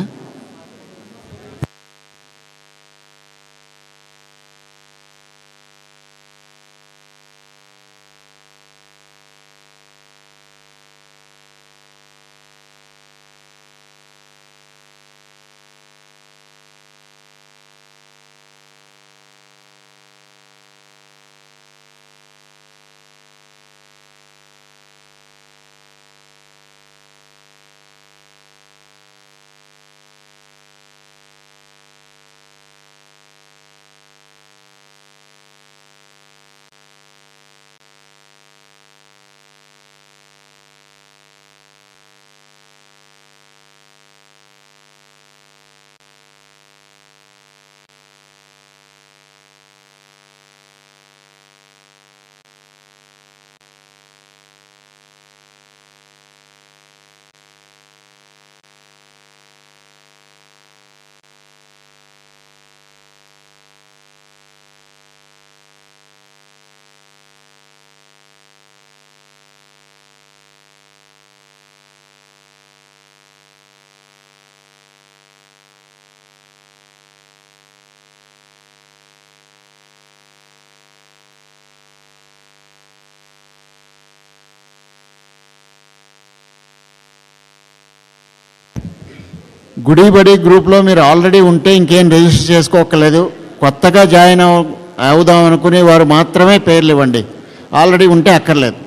గుడిబడి గ్రూప్లో మీరు ఆల్రెడీ ఉంటే ఇంకేం రిజిస్టర్ చేసుకోకలేదు కొత్తగా జాయిన్ అవ అవుదాం అనుకునే వారు మాత్రమే పేర్లు ఇవ్వండి ఆల్రెడీ ఉంటే అక్కర్లేదు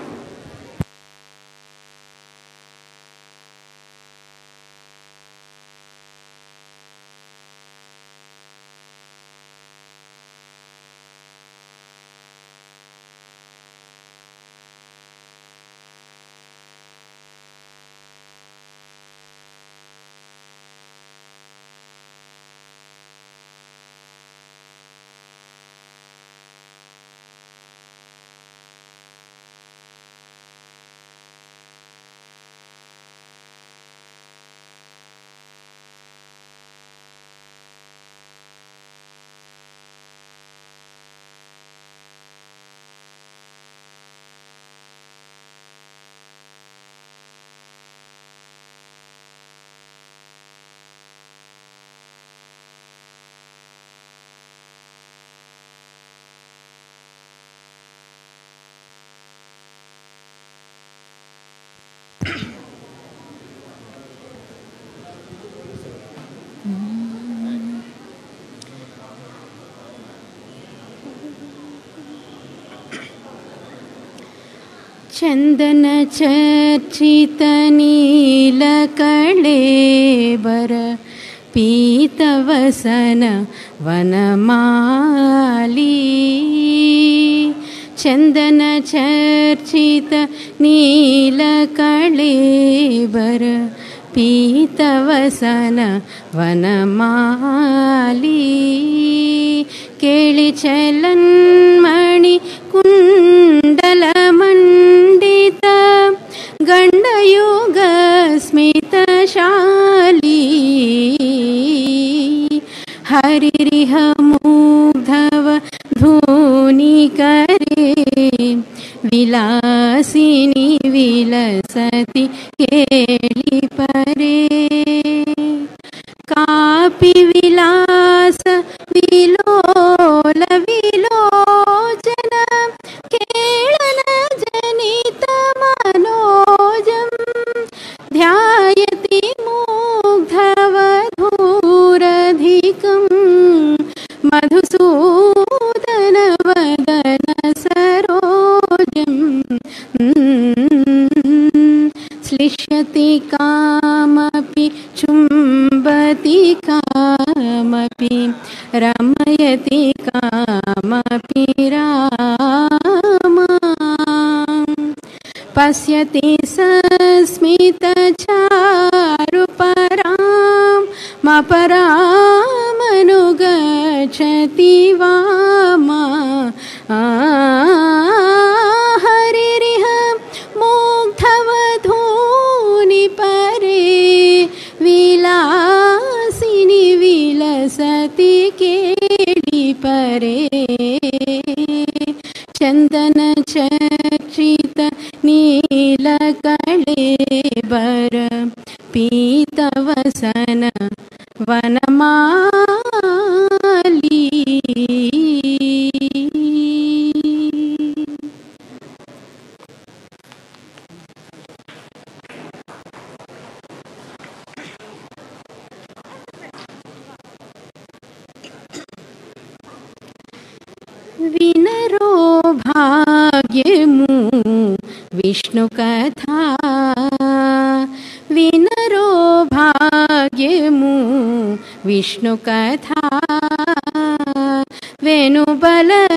ಚಂದನ ಚರ್ಚಿತ ನೀಲ ಕಳೇಬರ ಪೀತವಸನ ವನಮಾಲಿ ಚಂದನ ಚರ್ಚಿತ ನೀಲ ಕಳೇಬರ ಪೀತವಸನ ವನಮಾಲಿ ಕೇಳಿ ಚಲನ್ಮಣಿ ಕುಂಡಲ ಮಂಡಿತ ಗಂಡಯುಗ ಸ್ಮಿತಶಾಲಿ ಹರಿರಿಹ ಮುಗ್ಧವ ಧೂನಿ ಕರೆ ವಿಲಾಸಿನಿ ವಿಲಸತಿ ಕೇಳಿ ಪರೇ ಕಾಪಿ ವಿಲಾಸ ವಿಲೋಲ ವಿಲೋಚನ ಕೇಳನ ಜನಿತ ಮನೋಜಂ ಧ್ಯಾಯತಿ ಮುಗ್ಧವಧೂರಧಿಕಂ మధుసూదన వదన సరోజం శ్లిష్యతి కామపి చుంబతి కామపి రమయతి కామపి రామా పశ్యతి సస్మితచారుపరాం మపరామనుగచ్చతి వామా ఆ, హరిరిహ ముగ్ధవధూని పరే విలాసిని విలసతి కేళి పరే చందన చర్చిత నీల కళేబర పీతవసన వనమాలి వినరో భాగ్యము విష్ణు కథ వినరో భాగ్యము విష్ణు కథ వెనుబల